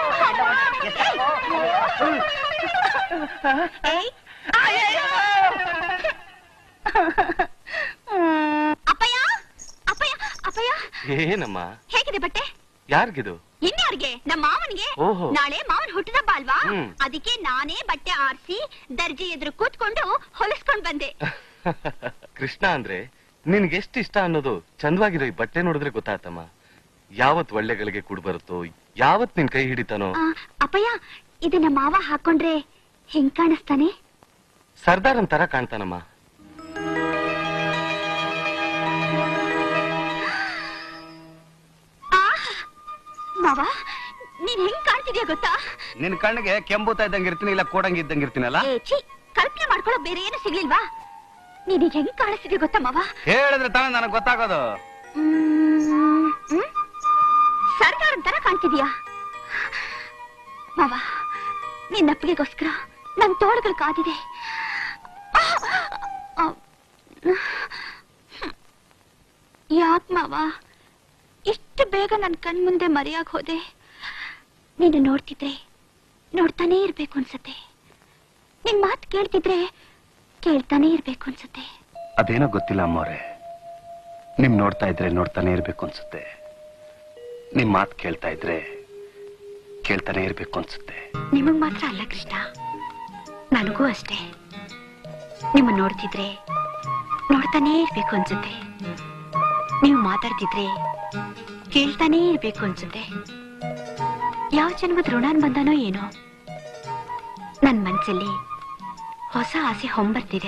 ಏಯ್ ಅಪ್ಪಯ್ಯ ಅಪ್ಪಯ್ಯ ಅಪ್ಪಯ್ಯ ಏನಮ್ಮ ಹೇಗಿದೆ ಬಟ್ಟೆ ಯಾರಿಗಿದು ಇನ್ಯಾರಿಗೆ ನಮ್ಮ ಮಾವನಿಗೆ ಓಹೋ. ನಾಳೆ ಮಾವನ್ ಹುಟ್ಟಿದಬ್ಬ ಅಲ್ವಾ ಹ್ಮ್. ಅದಕ್ಕೆ ನಾನೇ ಬಟ್ಟೆ ಆರಿಸಿ ದರ್ಜಿ ಎದುರು ಕೂತ್ಕೊಂಡು ಹೊಲಿಸ್ಕೊಂಡ್ ಬಂದೆ ಕೃಷ್ಣ ಅಂದ್ರೆ ನಿನ್ಗೆ ಎಷ್ಟು ಇಷ್ಟ ಅನ್ನೋದು ಚಂದವಾಗಿರೋ ಈ ಬಟ್ಟೆ ನೋಡಿದ್ರೆ ಗೊತ್ತಾತಮ್ಮ ಯಾವತ್ ಒಳ್ಳೆಗಳಿಗೆ ಕೂಡ್ ಬರುತ್ತೋ ಯಾವತ್ ನಿನ್ ಕೈ ಹಿಡಿತಾನೋ ಆ, ಅಪ್ಪಯ್ಯ ಇದನ್ನ ಮಾವ ಹಾಕೊಂಡ್ರೆ ಹೆಂಗ್ ಕಾಣಿಸ್ತಾನೆ ಸರ್ದಾರನ್ ತರ ಕಾಣ್ತಾನಮ್ಮ ಆಹ್! ಮಾವ ನೀನ್ ಹೆಂಗ್ ಕಾಣ್ತಿದ್ಯಾ ಗೊತ್ತಾ ನಿನ್ ಕಣ್ಣಿಗೆ ಕೆಂಬೂತ ಇದ್ದಂಗೆ ಇರ್ತೀನಿ ಇಲ್ಲ ಕೋಡಂಗಿ ಇದ್ದಂಗೆ ಇರ್ತೀನಲ್ಲ ಏ ಛೀ ಕಲ್ಪನೆ ಮಾಡ್ಕೊಳ್ಳೋ ಬೇರೆ ಏನು ಸಿಗ್ಲಿಲ್ವಾ ನೀನ್ ಈಗ ಹೆಂಗ್ ಕಾಣಿಸ್ತಿದ್ಯಾ ಗೊತ್ತಾ ಮಾವ ಹೇಳಿದ್ರೆ ತಾನೇ ನನಗೆ ಗೊತ್ತಾಗೋದು ಮ್ಮ್, ಹ್ಮ್? ಸರ್ದಾರನ್ ತರ ಕಾಣ್ತಿದ್ಯಾ ಮಾವ ನಿನ್ನ ಅಪ್ಪಿಗೆಗೋಸ್ಕರ ನನ್ ತೋಳುಗಳು ಕಾದಿದೆ ಯಾಕ್ ಮಾವ ಇಷ್ಟು ಬೇಗ ನನ್ ಕಣ್ ಮುಂದೆ ಮರೆಯಾಗ್ ಹೋದೆ ನಿನ್ನ ನೋಡ್ತಿದ್ರೆ ನೋಡ್ತಾನೇ ಇರ್ಬೇಕು ಅನ್ಸತ್ತೆ ನಿನ್ ಮಾತ್ ಕೇಳ್ತಿದ್ರೆ ಕೇಳ್ತಾನೇ ಇರ್ಬೇಕು ಅನ್ಸತ್ತೆ ಅದೇನೋ ಗೊತ್ತಿಲ್ಲ ಅಮ್ಮವ್ರೆ ನಿಮ್ ನೋಡ್ತಾ ಇದ್ರೆ ನೋಡ್ತಾನೆ ಇರ್ಬೇಕು ಅನ್ಸುತ್ತೆ ನಿಮ್ ಮಾತ್ ಕೇಳ್ತಾ ಇದ್ರೆ ಕೇಳ್ತಾನೆ ಇರ್ಬೇಕು ಅನ್ಸುತ್ತೆ ನಿಮಗ್ ಮಾತ್ರ ಅಲ್ಲ ಕೃಷ್ಣ ನನಗೂ ಅಷ್ಟೇ ನಿಮ್ಮ ನೋಡ್ತಿದ್ರೆ ನೋಡ್ತಾನೇ ಇರ್ಬೇಕು ಅನ್ಸುತ್ತೆ ನೀವು ಮಾತಾಡ್ತಿದ್ರೆ ಕೇಳ್ತಾನೇ ಇರ್ಬೇಕು ಅನ್ಸುತ್ತೆ ಯಾವ ಜನ್ಮದ ಋಣಾನ್ ಬಂದಾನೋ ಏನೋ ನನ್ ಮನ್ಸಲ್ಲಿ ಹೊಸ ಆಸೆ ಹೊಂಬರ್ತಿದೆ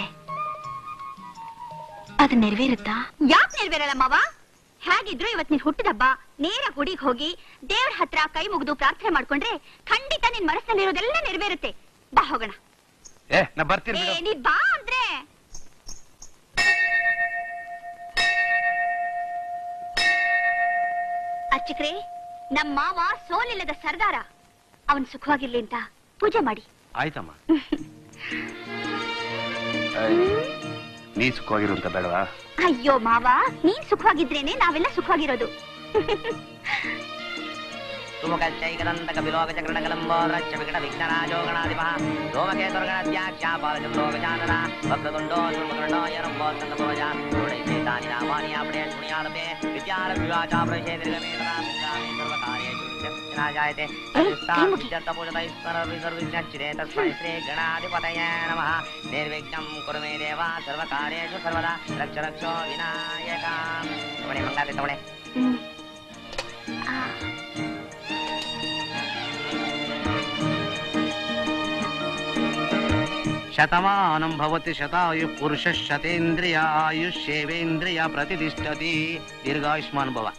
ಅದು ನೆರವೇರುತ್ತಾ ಯಾಕೆ ನೆರವೇರಲ್ಲ ಮಾವ ಹೇಗಿದ್ರು ಇವತ್ ನೀನ್ ಹುಟ್ಟಿದಬ್ಬ ನೇರ ಗುಡಿಗೆ ಹೋಗಿ ದೇವ್ರ ಹತ್ರ ಕೈ ಮುಗಿದು ಪ್ರಾರ್ಥನೆ ಮಾಡ್ಕೊಂಡ್ರೆ ಖಂಡಿತ ನಿನ್ ಮನಸ್ಸಿನಲ್ಲಿರೋದೆಲ್ಲ ನೆರವೇರುತ್ತೆ ಬಾ ಹೋಗೋಣ ಏ ನಾ ಬರ್ತೀನಿ ಏ ಬಿಡು. ನೀ ಬಾ ಅಂದ್ರೆ ಅರ್ಚಕ್ರೆ ನಮ್ಮ ಮಾವ ಸೋಲಿಲ್ಲದ ಸರ್ದಾರ ಅವನ್ ಸುಖವಾಗಿರ್ಲಿ ಅಂತ ಪೂಜೆ ಮಾಡಿ ಆಯ್ತಮ್ಮ ನೀ ಸುಖವಾಗಿರುವಂತ ಬೇಡವಾ ಅಯ್ಯೋ ಮಾವ ನೀನ್ ಸುಖವಾಗಿದ್ರೇನೆ ನಾವೆಲ್ಲ ಸುಖವಾಗಿರೋದು ತುಮಕೈಕರಂತಕ ವಿಲೋಕ ಚಕ್ರಣಕಲಂಬೋದ್ರಚ್ಚ ವಿಕಟ ವಿಘ್ನರಾಜೋ ಗಣಾಧಿಪ ಸೋಮಕೇತುರ್ಗಣದ್ಯಾಕ್ಷ ಬಾಲಚಂದ್ರೋ ಗಜಾನನ ವಕ್ರತುಂಡೋ ಧರ್ಮಕರ್ಣೋ ಯರಂಬೋ ಸಂಗಮೋಜ ಷೋಡಶೇತಾನಿ ನಾಮಾನಿ ಅಪಡೆ ಶುಣ್ಯಾಲಪೆ ವಿದ್ಯಾರಭ್ಯುವಾಚ ಪ್ರವೇಶೇ ನಿರ್ಗಮೇ ತದಾ ಸರ್ವಕಾರ್ಯೇಷು ಜಾಯತೆ ತಸ್ಮೈ ಶ್ರೀ ಗಣಾಧಿಪತಯ ನಮಃ ನಿರ್ವಿಘ್ನಂ ಕುರು ಮೇ ದೇವ ಸರ್ವಕಾರ್ಯೇಷು ಸರ್ವದಾ ರಕ್ಷ ರಕ್ಷೋ ವಿನಾಯಕ ತಗೊಳ್ಳಿ ಮಂಗಾತೆ ತಗೊಳ್ಳಿ ಶತಮಾನಂ ಭವತಿ ಶತಾಯು ಪುರುಷ ಶತೇಂದ್ರಿಯ ಆಯುಷ್ಯೇವೇಂದ್ರಿಯ ಪ್ರತಿಷ್ಠತಿ ದೀರ್ಘಾಯುಷ್ಮಾನ್ ಭವ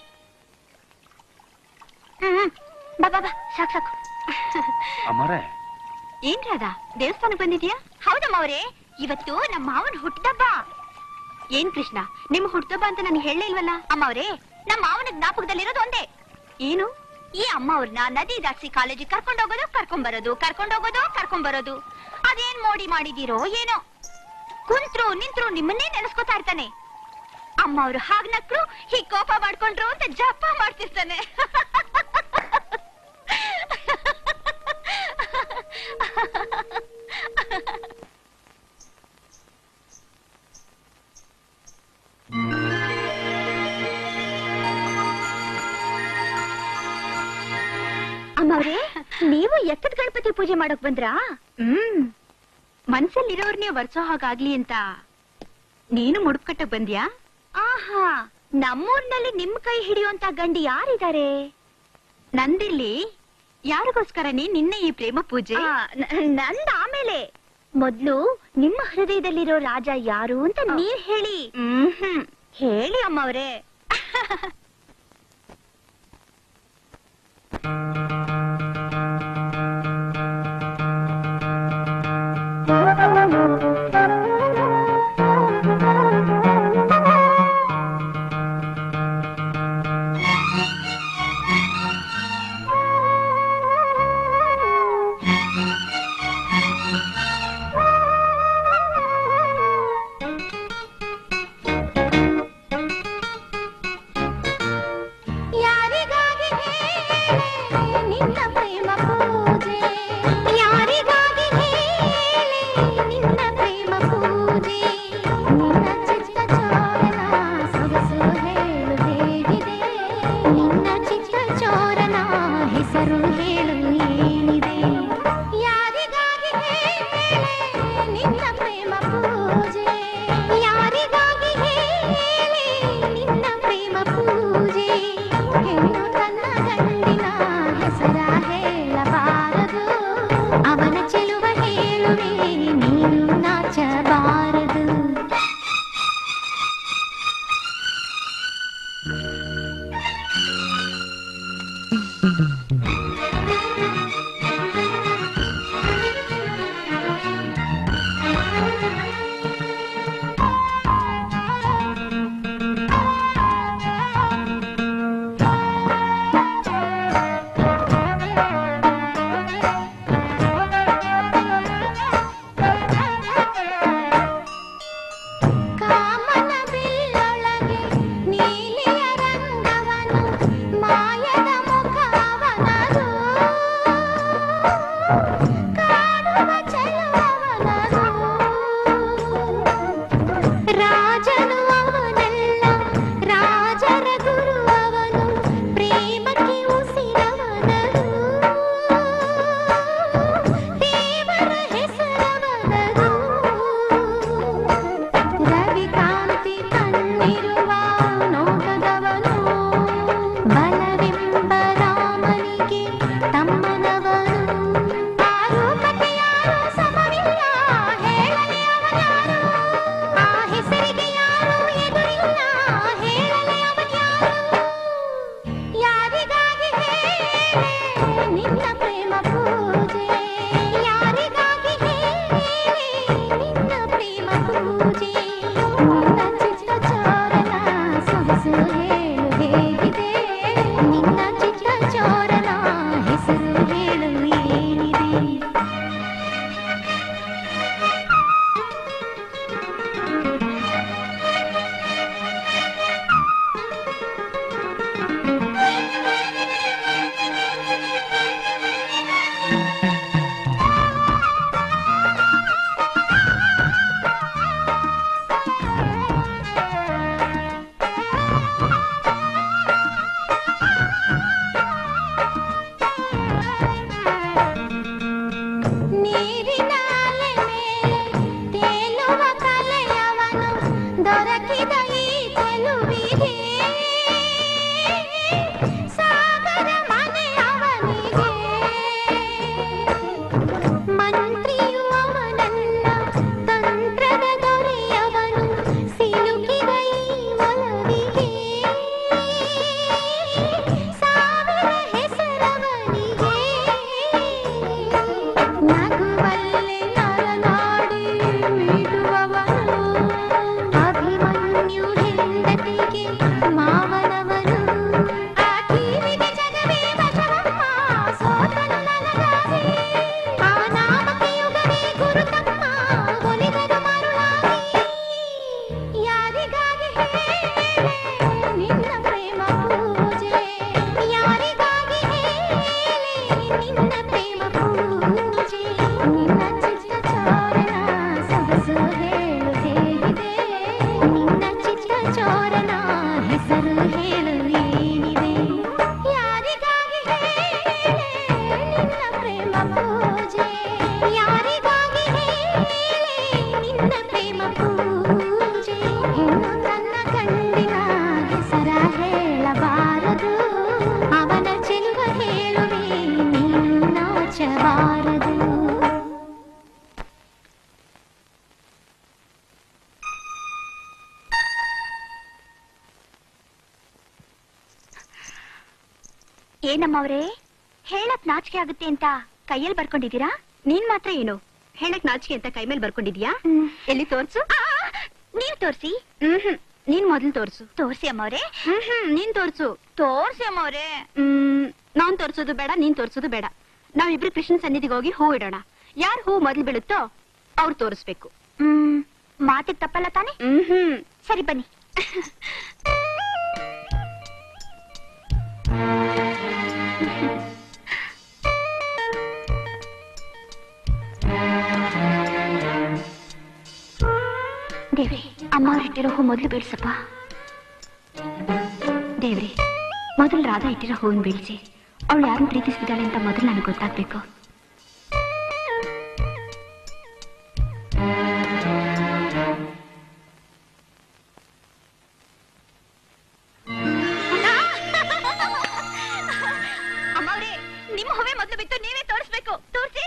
ಹ್ಮ್ ಬಾ ಬಾ ಬಾ ಸಾಕು ಸಾಕು ಅಮರೇ ಏನ್ ರಾಧಾ ದೇವಸ್ಥಾನಕ್ಕೆ ಬಂದಿದ್ಯಾ ಹೌದಮ್ಮ ಅವರೇ ಇವತ್ತು ನಮ್ಮ ಮಾವನ ಹುಟ್ಟದಬ್ಬ ಏನ್ ಕೃಷ್ಣ ನಿಮ್ಮ ಹುಟ್ಟದಬ್ಬ ಅಂತ ನನಗೆ ಹೇಳಲೇ ಇಲ್ವಲ್ಲ ಅಮ್ಮ ಅವರೇ ನಮ್ಮ ಮಾವನ ಜ್ಞಾಪಕದಲ್ಲಿರೋದು ಒಂದೇ ಏನು ಈ ಅಮ್ಮ ಅವ್ರನ್ನ ನದಿ ದಾಟ್ಸಿ ಕಾಲೇಜಿಗೆ ಕರ್ಕೊಂಡ್ ಹೋಗೋದು ಕರ್ಕೊಂಡ್ ಬರೋದು ಕರ್ಕೊಂಡ್ ಹೋಗೋದು ಕರ್ಕೊಂಡ್ ಬರೋದು ಅದೇನ್ ಮೋಡಿ ಮಾಡಿದಿರೋ ಏನೋ ಕುಂತ್ರು ನಿಂತ್ರು ನಿಮ್ಮನ್ನೇ ನೆನೆಸ್ಕೊತಾ ಇರ್ತಾನೆ ಅಮ್ಮ ಅವ್ರು ಹಾಗ್ ನಕ್ರು ಹೀಗ್ ಕೋಪ ಮಾಡ್ಕೊಂಡ್ರು ಅಂತ ಜಪ ಮಾಡ್ತಿರ್ತಾನೆ ಅಮ್ಮ ಅವ್ರೇ ನೀವು ಎತ್ತದ ಗಣಪತಿ ಪೂಜೆ ಮಾಡಕ್ ಬಂದ್ರಾ ಹ್ಮ್ ಮನ್ಸಲ್ಲಿರೋರ್ನೇ ವರ್ಸೋ ಹಾಗಾಗ್ಲಿ ಅಂತ ನೀನು ಮುಡುಪ್ ಕಟ್ಟಕ್ ಬಂದ್ಯಾ ಆಹಾ ನಮ್ಮೂರ್ನಲ್ಲಿ ನಿಮ್ ಕೈ ಹಿಡಿಯುವಂತ ಗಂಡಿ ಯಾರಿದ್ದಾರೆ ನಂದಿಲ್ಲಿ ಯಾರಿಗೋಸ್ಕರನೇ ನಿನ್ನೆ ಈ ಪ್ರೇಮ ಪೂಜೆ ಆ, ನ- ನಂದ್ ಆಮೇಲೆ ಮೊದ್ಲು ನಿಮ್ಮ ಹೃದಯದಲ್ಲಿರೋ ರಾಜ ಯಾರು ಅಂತ ನೀವ್ ಹೇಳಿ ಹ್ಮ್ ಹೇಳಿ ಅಮ್ಮ ಅವ್ರೆ ಯಾರಿಗಾಗಿ ಹೇಳಿ ನಿನ್ನ ಪ್ರೇಮ ಪೂಜೆ ಯಾರಿಗಾಗಿ ಹೇಳಿ ನಿನ್ನ ಪ್ರೇಮ ಪೂಜೆ ನಿನ್ನ ಚಿತ್ತ ಚೋರನ ಸೊಗಸು ಹೇಳು ಹೇಗಿದೆ ನಿನ್ನ ಚಿತ್ತ ಚೋರನ ಹೆಸರು ಹೇಳು ಏನಿದೆ ಯಾರಿಗಾಗಿ ಹೇಳಿ ನಿನ್ನ ಪ್ರೇಮ ಪೂಜೆ ಯಾರಿಗಾಗಿ ಹೇಳಿ ನಿನ್ನ ಪ್ರೇಮ ಪೂಜೆ ಹೆಣ್ಣು ತನ್ನ ಗಂಡಿನ ಹೆಸರ ಹೇಳಬಾರದು ಅವನ ಚೆಲುವ ಹೇಳುವೆ ನೀನು ನಾಚಬಾರದು ನಿನ್ನ ಪ್ರೇಮ ಪೂಜೆ ನಿನ್ನ ಚಿತ್ತ ಚೋರನ ಸೊಗಸು ಹೇಳು ಹೇಗಿದೆ ನಿನ್ನ ಚಿತ್ತ ಚೋರನ ಹೆಸರು ಹೇಳು ಏನಿದೆ ಯಾರಿಗಾಗಿ ಹೇಳೆ ನಿನ್ನ ಪ್ರೇಮ ಪೂಜೆ ಯಾರಿಗಾಗಿ ಹೇಳೆ ನಿನ್ನ ಪ್ರೇಮ ಪೂಜೆ ಹೆಣ್ಣು ತನ್ನ ಗಂಡಿನ ಹೆಸರ ಹೇಳಬಾರದು ಅವನ ಚೆಲುವ ಹೇಳುವೆ ನೀನು ನಾಚಬಾರದು ಏನಮ್ಮವ್ರೆ ಹೇಳಕ್ ನಾಚಿಕೆ ಆಗುತ್ತೆ ಅಂತ ಕೈಯಲ್ಲಿ ಬರ್ಕೊಂಡಿದ್ದೀರಾ ನೀನ್ ಮಾತ್ರ ಏನು ಹೇಳಕ್ ನಾಚಿಕೆ ಅಂತ ಕೈ ಮೇಲೆ ಬರ್ಕೊಂಡಿದ್ಯಾ ಎಲ್ಲಿ ತೋರ್ಸು ನೀವ್ ತೋರ್ಸಿ ಹ್ಮ್ ನೀನ್ ಮೊದಲು ತೋರ್ಸು ತೋರ್ಸಿ ಅಮ್ಮವ್ರೆ ಹ್ಮ್ ನೀನ್ ತೋರ್ಸು ತೋರ್ಸಿ ಅಮ್ಮವ್ರೆ ಹ್ಮ್ ನಾನ್ ತೋರ್ಸೋದು ಬೇಡ ನೀನ್ ತೋರ್ಸೋದು ಬೇಡ ನಾವಿಬ್ರು ಕೃಷ್ಣ ಸನ್ನಿಧಿಗೆ ಹೋಗಿ ಹೂ ಇಡೋಣ ಯಾರ್ ಹೂ ಮೊದಲು ಬೀಳುತ್ತೋ ಅವ್ರು ತೋರಿಸ್ಬೇಕು ಹ್ಮ್ ಮಾತಿಗೆ ತಪ್ಪಲ್ಲ ತಾನೆ ಹ್ಮ್ ಹ್ಮ್ ಸರಿ ಬನ್ನಿ ದೇವ್ರಿ ಅಮ್ಮ ಇಟ್ಟಿರೋ ಹೂ ಮೊದಲು ಬೀಳ್ಸಪ್ಪ ದೇವ್ರೆ ಮೊದಲು ರಾಧಾ ಇಟ್ಟಿರೋ ಹೂವಿನ ಬೀಳ್ಸಿ ಅವಳು ಯಾರನ್ನ ಪ್ರೀತಿಸ್ತಿದ್ದಾಳೆ ಅಂತ ಮೊದಲು ನನಗೆ ಗೊತ್ತಾಗ್ಬೇಕು ಅಮ್ಮವ್ರೆ ನಿಮ್ಮ ಹೂವೇ ಮೊದಲು ಬಿತ್ತು ನೀವೇ ತೋರಿಸ್ಬೇಕು ತೋರ್ಸಿ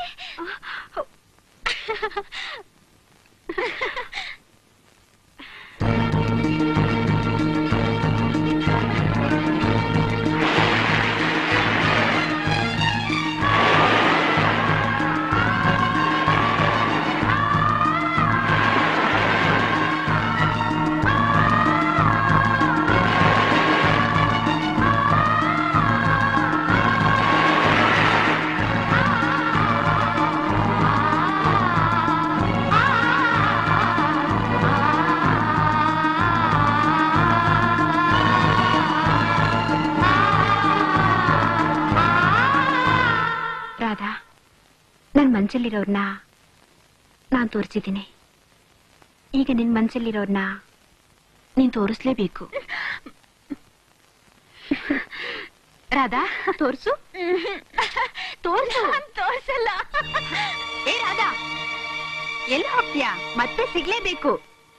ರಾಧಾ ನನ್ ಮನ್ಸಲ್ಲಿರೋರ್ನ ನಾನ್ ತೋರಿಸಿದ್ದೀನಿ ಈಗ ನಿನ್ ಮನ್ಸಲ್ಲಿರೋರ್ನ ನೀನ್ ತೋರಿಸ್ಲೇಬೇಕು ರಾಧಾ ತೋರ್ಸು ತೋರ್ಸು ತೋರ್ಸಲ್ಲ ಏ ರಾಧಾ ಎಲ್ಲಿ ಹೋಗ್ತೀಯಾ ಮತ್ತೆ ಸಿಗ್ಲೇಬೇಕು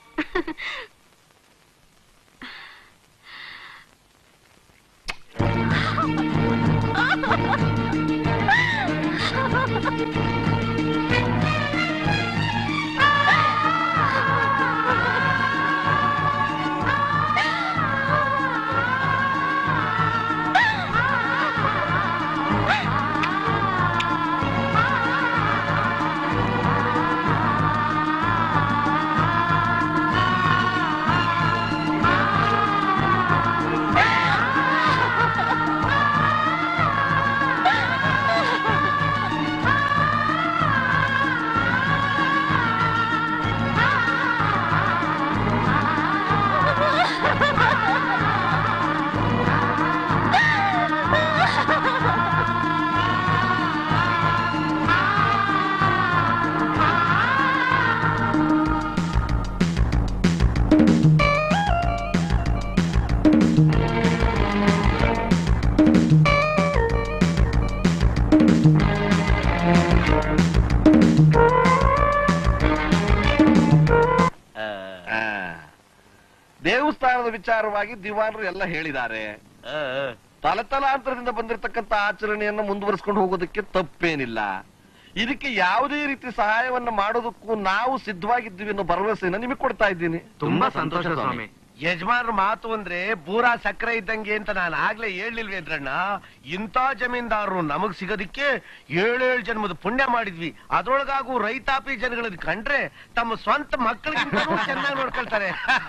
ಆ. ದೇವಸ್ಥಾನದ ವಿಚಾರವಾಗಿ ದಿವಾನರು ಎಲ್ಲ ಹೇಳಿದ್ದಾರೆ ತಲತಲಾಂತರದಿಂದ ಬಂದಿರತಕ್ಕಂತ ಆಚರಣೆಯನ್ನು ಮುಂದುವರಿಸಿಕೊಂಡು ಹೋಗೋದಕ್ಕೆ ತಪ್ಪೇನಿಲ್ಲ ಇದಕ್ಕೆ ಯಾವುದೇ ರೀತಿ ಸಹಾಯವನ್ನ ಮಾಡೋದಕ್ಕೂ ನಾವು ಸಿದ್ಧವಾಗಿದ್ದೀವಿ ಅನ್ನೋ ಭರವಸೆನ ನಿಮಗೆ ಕೊಡ್ತಾ ಇದ್ದೀನಿ ತುಂಬಾ ಸಂತೋಷ ಸ್ವಾಮಿ ಯಜಮಾನ್ರ ಮಾತು ಅಂದ್ರೆ ಬೂರಾ ಸಕ್ಕರೆ ಇದ್ದಂಗೆ ಅಂತ ನಾನು ಆಗ್ಲೇ ಹೇಳಿಲ್ವೇಂದ್ರಣ್ಣ ಇಂಥ ಜಮೀನ್ದಾರರು ನಮಗ್ ಸಿಗೋದಿಕ್ಕೆ ಏಳೇಳು ಜನ್ಮದ ಪುಣ್ಯ ಮಾಡಿದ್ವಿ ಅದ್ರೊಳಗಾಗೂ ರೈತಾಪಿ ಜನಗಳನ್ನ ಕಂಡ್ರೆ ತಮ್ಮ ಸ್ವಂತ ಮಕ್ಕಳಿಗಿಂತ ಚೆನ್ನಾಗಿ ನೋಡ್ಕೊಳ್ತಾರೆ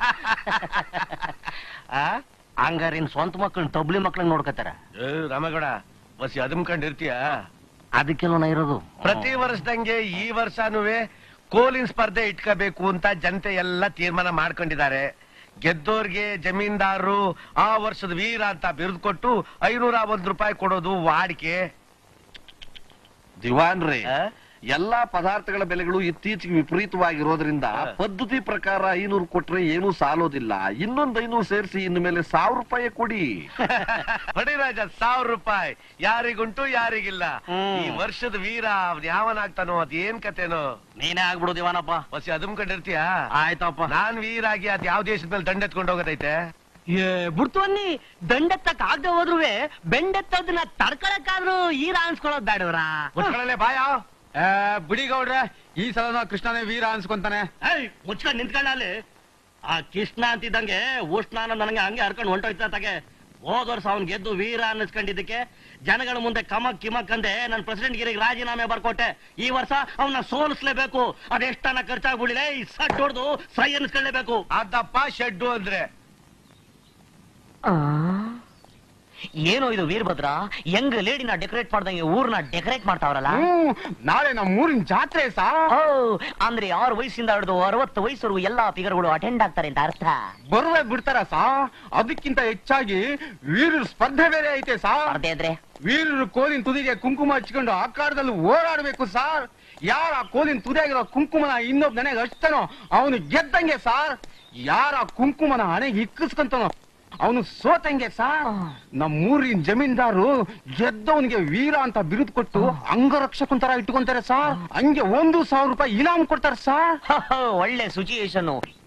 ಆ? ಹಂಗಾರೆ ಇನ್ ಸ್ವಂತ ಮಕ್ಕಳನ್ನ ತಬ್ಲಿ ಮಕ್ಕಳನ್ನ ನೋಡ್ಕತಾರ ಏ, ರಾಮಗೌಡ ಬಸ್ ಅದಮ್ಕೊಂಡಿರ್ತೀಯ ಅದಕ್ಕೆಲ್ಲ ನಾ ಇರೋದು ಪ್ರತಿ ವರ್ಷದಂಗೆ ಈ ವರ್ಷನುವೆ ಕೋಲಿನ್ ಸ್ಪರ್ಧೆ ಇಟ್ಕೋಬೇಕು ಅಂತ ಜನತೆ ಎಲ್ಲ ತೀರ್ಮಾನ ಮಾಡ್ಕೊಂಡಿದ್ದಾರೆ ಗೆದ್ದೋರ್ಗೆ ಜಮೀನ್ದಾರರು ಆ ವರ್ಷದ ವೀರ ಅಂತ ಬಿರುದು ಕೊಟ್ಟು ಐನೂರ ಒಂದ್ ರೂಪಾಯಿ ಕೊಡೋದು ವಾಡಿಕೆ ದಿವಾನ್ರೆ ಎಲ್ಲಾ ಪದಾರ್ಥಗಳ ಬೆಲೆಗಳು ಇತ್ತೀಚೆಗೆ ವಿಪರೀತವಾಗಿರೋದ್ರಿಂದ ಪದ್ಧತಿ ಪ್ರಕಾರ ಐನೂರು ಕೊಟ್ರೆ ಏನೂ ಸಾಲೋದಿಲ್ಲ ಇನ್ನೊಂದ್ ಐನೂರು ಸೇರಿಸಿ ಇನ್ನು ಮೇಲೆ ಸಾವಿರ ರೂಪಾಯಿ ಕೊಡಿ ಹೊಡಿ ರಾಜ ಸಾವಿರ ರೂಪಾಯಿ ಯಾರಿಗುಂಟು ಯಾರಿಗಿಲ್ಲ ಈ ವರ್ಷದ ವೀರ ಅವ್ನ್ ಯಾವನಾಗ್ತಾನೋ ಅದ್ ಏನ್ ಕತೆನೋ ನೀನೇ ಆಗ್ಬಿಡು ದಿವಾನಪ್ಪ ಬಸ್ ಅದುಮ್ಕೊಂಡಿರ್ತೀಯ ಆಯ್ತಪ್ಪ ನಾನ್ ವೀರ ಆಗಿ ಅದ್ ಯಾವ ದೇಶದ ಮೇಲೆ ದಂಡ ಎತ್ಕೊಂಡು ಹೋಗೋದೈತೆ ಏ ಬುಡ್ತುವನ್ನಿ ದಂಡೆತ್ತಕ್ ಆಗದೆ ಹೋದ್ರುವೆ ಬೆಂಡೆತ್ತದನ್ನ ತಡ್ಕೊಳಕ್ಕಾದ್ರೂ ಈರ ಅನ್ಸ್ಕೊಳ್ಳೋದ್ ಬೇಡವ್ರಾ ಮುಚ್ಕೊಳ್ಳಲೆ ಬಾಯ ಏ, ಬಿಡಿ ಗೌಡ್ರೆ ಈ ಸಲ ಕೃಷ್ಣನೇ ವೀರ ಅನ್ಸ್ಕೊಂತಾನೆ ಏಯ್ ಮುಚ್ಕೊಂಡ್ ನಿಂತ್ಕೊಳ್ಳ ಅಲ್ಲಿ ಆ ಕೃಷ್ಣ ಅಂತಿದ್ದಂಗೆ ಉಷ್ಣಾನ ನನಗೆ ಹಂಗೆ ಹರ್ಕೊಂಡು ಹೊಂಟೋಯ್ತ ತಗೆ ಹೋದ ವರ್ಷ ಅವ್ನ್ ಗೆದ್ದು ವೀರ ಅನ್ನಿಸ್ಕೊಂಡಿದ್ದಕ್ಕೆ ಜನಗಳ ಮುಂದೆ ಕಮಕ್ ಕಿಮಕ್ ಅಂದೆ ನನ್ ಪ್ರೆಸಿಡೆಂಟ್ ಗಿರಿಗೆ ರಾಜೀನಾಮೆ ಬರ್ಕೊಟ್ಟೆ ಈ ವರ್ಷ ಅವನ್ನ ಸೋಲಿಸ್ಲೇಬೇಕು ಅದೆಷ್ಟನ್ನ ಖರ್ಚಾಗ್ಬಿಡಿಲೆ ಈ ಸಟ್ ಹೊಡ್ದು ಸೈ ಅನ್ನಿಸ್ಕೊಳ್ಳೇಬೇಕು ಅದಪ್ಪ ಶೆಡ್ಡು ಅಂದ್ರೆ ಏನೋ ಇದು ವೀರಭದ್ರ ಹೆಂಗ್ ಲೇಡಿನ ಡೆಕೋರೇಟ್ ಮಾಡ್ದಂಗೆ ಊರ್ನ ಡೆಕೋರೇಟ್ ಮಾಡ್ತಾವ್ರಲ್ಲ ಹ್ಮ್, ನಾಳೆ ನಮ್ಮ ಊರಿನ ಜಾತ್ರೆ ಸಾ ಓ ಅಂದ್ರೆ ಆರು ವಯಸ್ಸಿಂದ ಹಿಡಿದು ಅರವತ್ತು ವಯಸ್ಸರು ಎಲ್ಲಾ ಫಿಗರ್ಗಳು ಅಟೆಂಡ್ ಆಗ್ತಾರೆ ಅಂತ ಅರ್ಥ ಬರುವೆ ಬಿಡ್ತಾರ ಸಾ ಅದಕ್ಕಿಂತ ಹೆಚ್ಚಾಗಿ ವೀರರ ಸ್ಪರ್ಧೆ ಬೇರೆ ಐತೆ ಸಾ ಸ್ಪರ್ಧೆ ಇದ್ರೆ ವೀರರು ಕೋಲಿನ ತುದಿಗೆ ಕುಂಕುಮ ಹಚ್ಕೊಂಡು ಆಕಾರದಲ್ಲಿ ಓಡಾಡ್ಬೇಕು ಸಾರ್ ಯಾರ ಆ ಕೋಲಿನ ತುದಿಯಾಗಿರೋ ಕುಂಕುಮನ ಇನ್ನೊಬ್ಬ ನನಗೆ ಹಚ್ತಾನೋ ಅವನು ಗೆದ್ದಂಗೆ ಸಾರ್ ಯಾರ ಆ ಕುಂಕುಮನ ಹಣೆಗೆ ಇಕ್ಕಿಸ್ಕೊಂತಾನೋ ಅವನು ಸೋತಂಗೆ ಸಾರ್ ನಮ್ಮೂರಿನ ಜಮೀನ್ದಾರು ಗೆದ್ದವನಿಗೆ ವೀರ ಅಂತ ಬಿರುದು ಕೊಟ್ಟು ಅಂಗರಕ್ಷಕನ್ ತರ ಇಟ್ಕೊಂತಾರೆ ಸಾರ್ ಹಂಗೆ ಒಂದು ಸಾವಿರ ರೂಪಾಯಿ ಇನಾಮ್ ಕೊಡ್ತಾರೆ ಸಾರ್ ಒಳ್ಳೆ ಸಿಚುಯೇಷನ್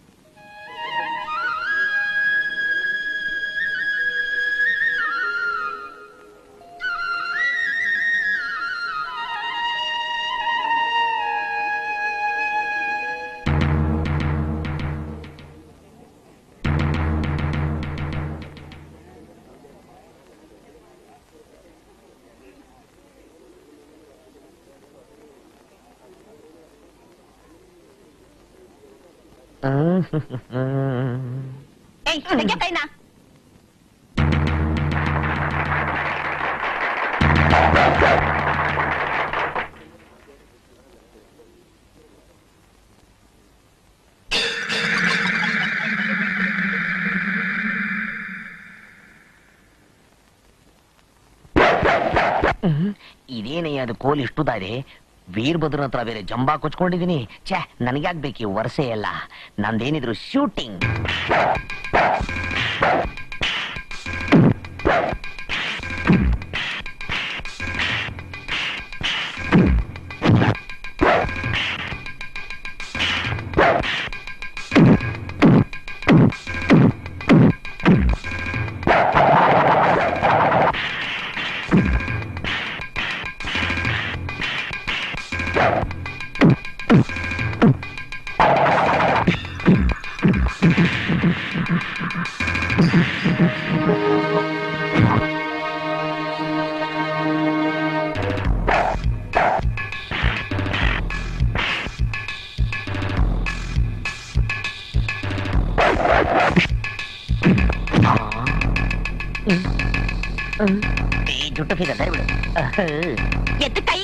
ಏಯ್ ತೆಗೆ ಕೈನಾ ಇದೇನಯ್ಯ ಅದು ಕೋಲ್ ಇಷ್ಟುದ ಇದೆ ವೀರಭದ್ರ ಹತ್ರ ಬೇರೆ ಜಂಬಾ ಕೊಚ್ಕೊಂಡಿದೀನಿ ಛೇ ನನಗ್ಯಾಕ್ ಬೇಕು ಈ ವರ್ಷೆ ಎಲ್ಲ ನಂದೇನಿದ್ರು ಶೂಟಿಂಗ್ ಈ ಜುಟ್ಟು ಫಿಗರ್ ಬಿಡು ಎದ್ದು ಕೈ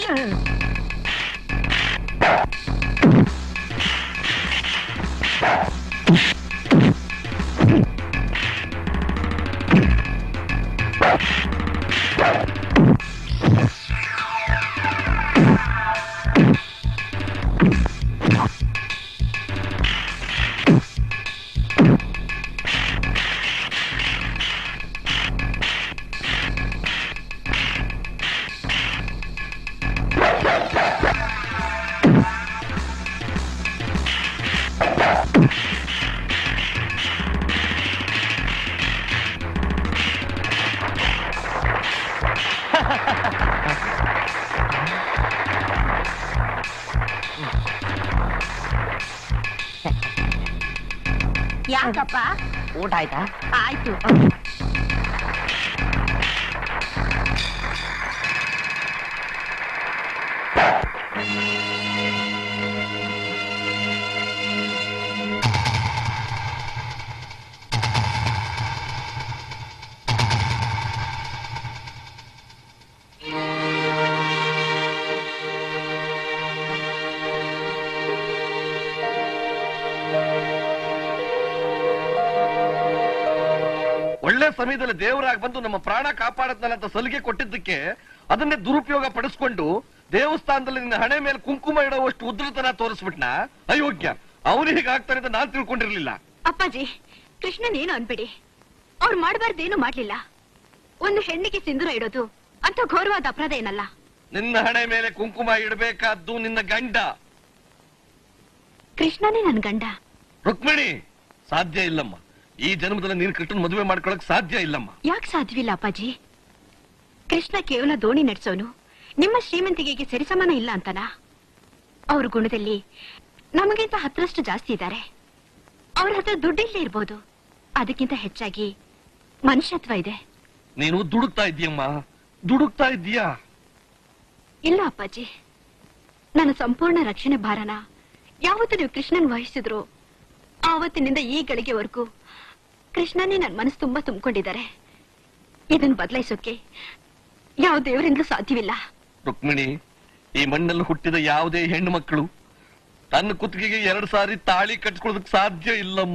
ಯಾಕಪ್ಪ ಊಟ ಆಯ್ತಾ ಆಯ್ತು ಒಳ್ಳೆ ಸಮಯದಲ್ಲಿ ದೇವರಾಗಿ ಬಂದು ನಮ್ಮ ಪ್ರಾಣ ಕಾಪಾಡತ್ನಲ್ಲ ಅಂತ ಸಲಿಗೆ ಕೊಟ್ಟಿದ್ದಕ್ಕೆ ಅದನ್ನೇ ದುರುಪಯೋಗ ಪಡಿಸ್ಕೊಂಡು ದೇವಸ್ಥಾನದಲ್ಲಿ ನಿನ್ನ ಹಣೆ ಮೇಲೆ ಕುಂಕುಮ ಇಡುವಷ್ಟು ಉದ್ರತನ ತೋರಿಸ್ಬಿಟ್ನ ಅಯೋಗ್ಯ ಅವನು ಹೀಗಾಗ್ತಾನೆ ಅಂತ ನಾನ್ ತಿಳ್ಕೊಂಡಿರ್ಲಿಲ್ಲ ಅಪ್ಪಾಜಿ ಕೃಷ್ಣನ್ ಏನು ಅನ್ಬಿಡಿ ಅವ್ರು ಮಾಡಬಾರ್ದೇನು ಮಾಡ್ಲಿಲ್ಲ ಒಂದು ಹೆಣ್ಣಿಗೆ ಸಿಂಧೂರ ಇಡೋದು ಅಂತ ಘೋರವಾದ ಅಪರಾಧ ಏನಲ್ಲ ನಿನ್ನ ಹಣೆ ಮೇಲೆ ಕುಂಕುಮ ಇಡಬೇಕಾದ್ದು ನಿನ್ನ ಗಂಡ ಕೃಷ್ಣನೇ ನನ್ ಗಂಡ ರುಕ್ಮಿಣಿ ಸಾಧ್ಯ ಇಲ್ಲಮ್ಮ ಈ ಜನ್ಮದಲ್ಲಿ ನೀನು ಕೃಷ್ಣನ್ ಮದುವೆ ಮಾಡ್ಕೊಳಕ್ ಸಾಧ್ಯ ಇಲ್ಲಮ್ಮ ಯಾಕೆ ಸಾಧ್ಯವಿಲ್ಲ ಅಪ್ಪಾಜಿ ಕೃಷ್ಣ ಕೇವಲ ದೋಣಿ ನಡೆಸೋನು ನಿಮ್ಮ ಶ್ರೀಮಂತಿಗೆಗೆ ಸರಿಸಮಾನ ಇಲ್ಲ ಅಂತನಾ ಅವ್ರ ಗುಣದಲ್ಲಿ ನಮಗಿಂತ ಹತ್ತರಷ್ಟು ಜಾಸ್ತಿ ಇದ್ದಾರೆ ಅವ್ರ ಹತ್ರ ದುಡ್ಡಿಲ್ಲದೆ ಇರ್ಬೋದು ಅದಕ್ಕಿಂತ ಹೆಚ್ಚಾಗಿ ಮನುಷ್ಯತ್ವ ಇದೆ ನೀನು ದುಡುಕ್ತಾ ಇದ್ದೀಯಮ್ಮ ದುಡುಕ್ತಾ ಇದ್ದೀಯಾ ಇಲ್ಲ ಅಪ್ಪಾಜಿ ನನ್ನ ಸಂಪೂರ್ಣ ರಕ್ಷಣೆ ಭಾರನ ಯಾವತ್ತು ನೀವು ಕೃಷ್ಣನ್ ವಹಿಸಿದ್ರು ಆವತ್ತಿನಿಂದ ಈ ಗಳಿಗೆವರೆಗೂ ಕೃಷ್ಣನೇ ನನ್ನ ಮನಸ್ಸು ತುಂಬಾ ತುಂಬಿಕೊಂಡಿದ್ದಾರೆ ಇದನ್ನ ಬದಲಾಯಿಸೋಕೆ ಯಾವ ದೇವರಿಂದಲೂ ಸಾಧ್ಯವಿಲ್ಲ ರುಕ್ಮಿಣಿ ಈ ಮಣ್ಣಲ್ಲಿ ಹುಟ್ಟಿದ ಯಾವುದೇ ಹೆಣ್ಣು ಮಕ್ಕಳು ತನ್ನ ಕುತ್ತಿಗೆಗೆ ಎರಡು ಸಾರಿ ತಾಳಿ ಕಟ್ಕೊಳ್ಳೋದಕ್ ಸಾಧ್ಯ ಇಲ್ಲಮ್ಮ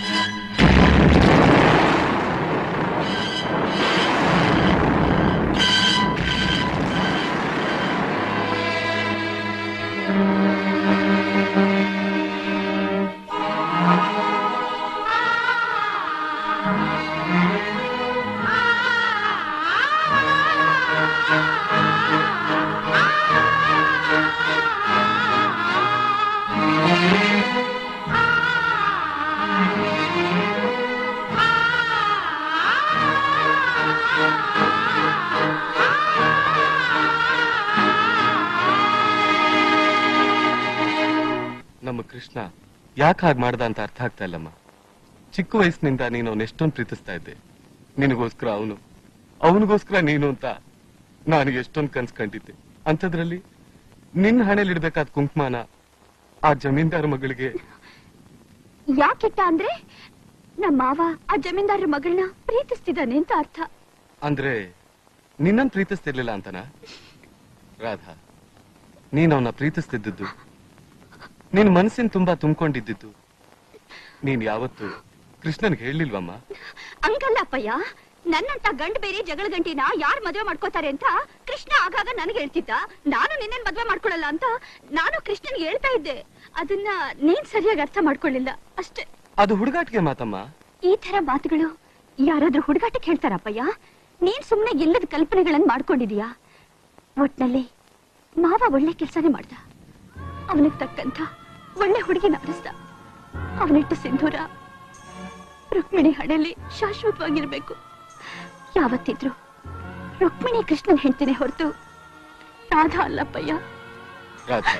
ನಮ್ಮ ಕೃಷ್ಣ ಯಾಕೆ ಹಾಗೆ ಮಾಡ್ದ ಅಂತ ಅರ್ಥ ಆಗ್ತಾ ಇಲ್ಲಮ್ಮ ಚಿಕ್ಕ ವಯಸ್ಸಿನಿಂದ ನೀನು ಅವನ್ ಎಷ್ಟೊಂದು ಪ್ರೀತಿಸ್ತಾ ಇದ್ದೆ ನಿನಗೋಸ್ಕರ ಅವನು ಅವನಿಗೋಸ್ಕರ ನೀನು ಅಂತ ನಾನು ಎಷ್ಟೊಂದು ಕನ್ಸ್ ಕಂಡಿದ್ದೆ ಅಂಥದ್ರಲ್ಲಿ ನಿನ್ನ ಹಣೆಲಿಡ್ಬೇಕಾದ ಕುಂಕುಮಾನ ಆ ಜಮೀನ್ದಾರ ಮಗಳಿಗೆ ಯಾಕಿಟ್ಟ ಅಂದ್ರೆ ನಮ್ಮ ಮಾವ ಆ ಜಮೀನ್ದಾರ ಮಗಳನ್ನ ಪ್ರೀತಿಸ್ತಿದ್ದಾನೆ ಅಂತ ಅರ್ಥ ಅಂದ್ರೆ ನಿನ್ನನ್ ಪ್ರೀತಿಸ್ತಿರ್ಲಿಲ್ಲ ಅಂತನಾ ರಾಧಾ ನೀನ್ ಅವನ ಪ್ರೀತಿಸ್ತಿದ್ದದ್ದು ನಿನ್ ಮನಸ್ಸಿನ ತುಂಬಾ ತುಂಬಿಕೊಂಡಿದ್ದು ನೀನ್ ಯಾವತ್ತು ಕೃಷ್ಣನ್ಗೆ ಹೇಳಿಲ್ವಮ್ಮ ಹಂಗಲ್ಲ ಅಪ್ಪಯ್ಯ ನನ್ನಂತ ಗಂಡ ಬೇರೆ ಜಗಳ ಗಂಟಿನ ಯಾರ್ ಮದ್ವೆ ಮಾಡ್ಕೋತಾರೆ ಅಂತ ಕೃಷ್ಣ ಆಗಾಗ ನನಗೆ ಹೇಳ್ತಿದ್ದ ನಾನು ನಿನ್ನನ್ ಮದ್ವೆ ಮಾಡ್ಕೊಳಲ್ಲ ಅಂತ ನಾನು ಕೃಷ್ಣನ್ಗೆ ಹೇಳ್ತಾ ಇದ್ದೆ ಅದನ್ನ ನೀನ್ ಸರಿಯಾಗಿ ಅರ್ಥ ಮಾಡ್ಕೊಳ್ಳಿಲ್ಲ ಅಷ್ಟೇ ಅದು ಹುಡುಗಾಟಿಗೆ ಮಾತಮ್ಮ ಈ ತರ ಮಾತುಗಳು ಯಾರಾದ್ರೂ ಹುಡುಗಾಟಕ್ಕೆ ಹೇಳ್ತಾರಪ್ಪಯ್ಯ ನೀನ್ ಸುಮ್ನೆ ಇಲ್ಲದ ಕಲ್ಪನೆಗಳನ್ನ ಮಾಡ್ಕೊಂಡಿದೀಯಾ ಒಟ್ನಲ್ಲಿ ಮಾವ ಒಳ್ಳೆ ಕೆಲ್ಸನೇ ಮಾಡ್ದ ಅವನಿಗೆ ತಕ್ಕಂತ ಒಳ್ಳೆ ಹುಡುಗಿನ ಅನಿಸ್ದ ಅವನಿಟ್ಟ ಸಿಂಧೂರ ರುಕ್ಮಿಣಿ ಹಣೆಯಲ್ಲಿ ಶಾಶ್ವತವಾಗಿರ್ಬೇಕು ಯಾವತ್ತಿದ್ರು ರುಕ್ಮಿಣಿ ಕೃಷ್ಣನ್ ಹೆಂಡತಿನೇ ಹೊರತು ರಾಧಾ ಅಲ್ಲಪ್ಪಯ್ಯ ರಾಧಾ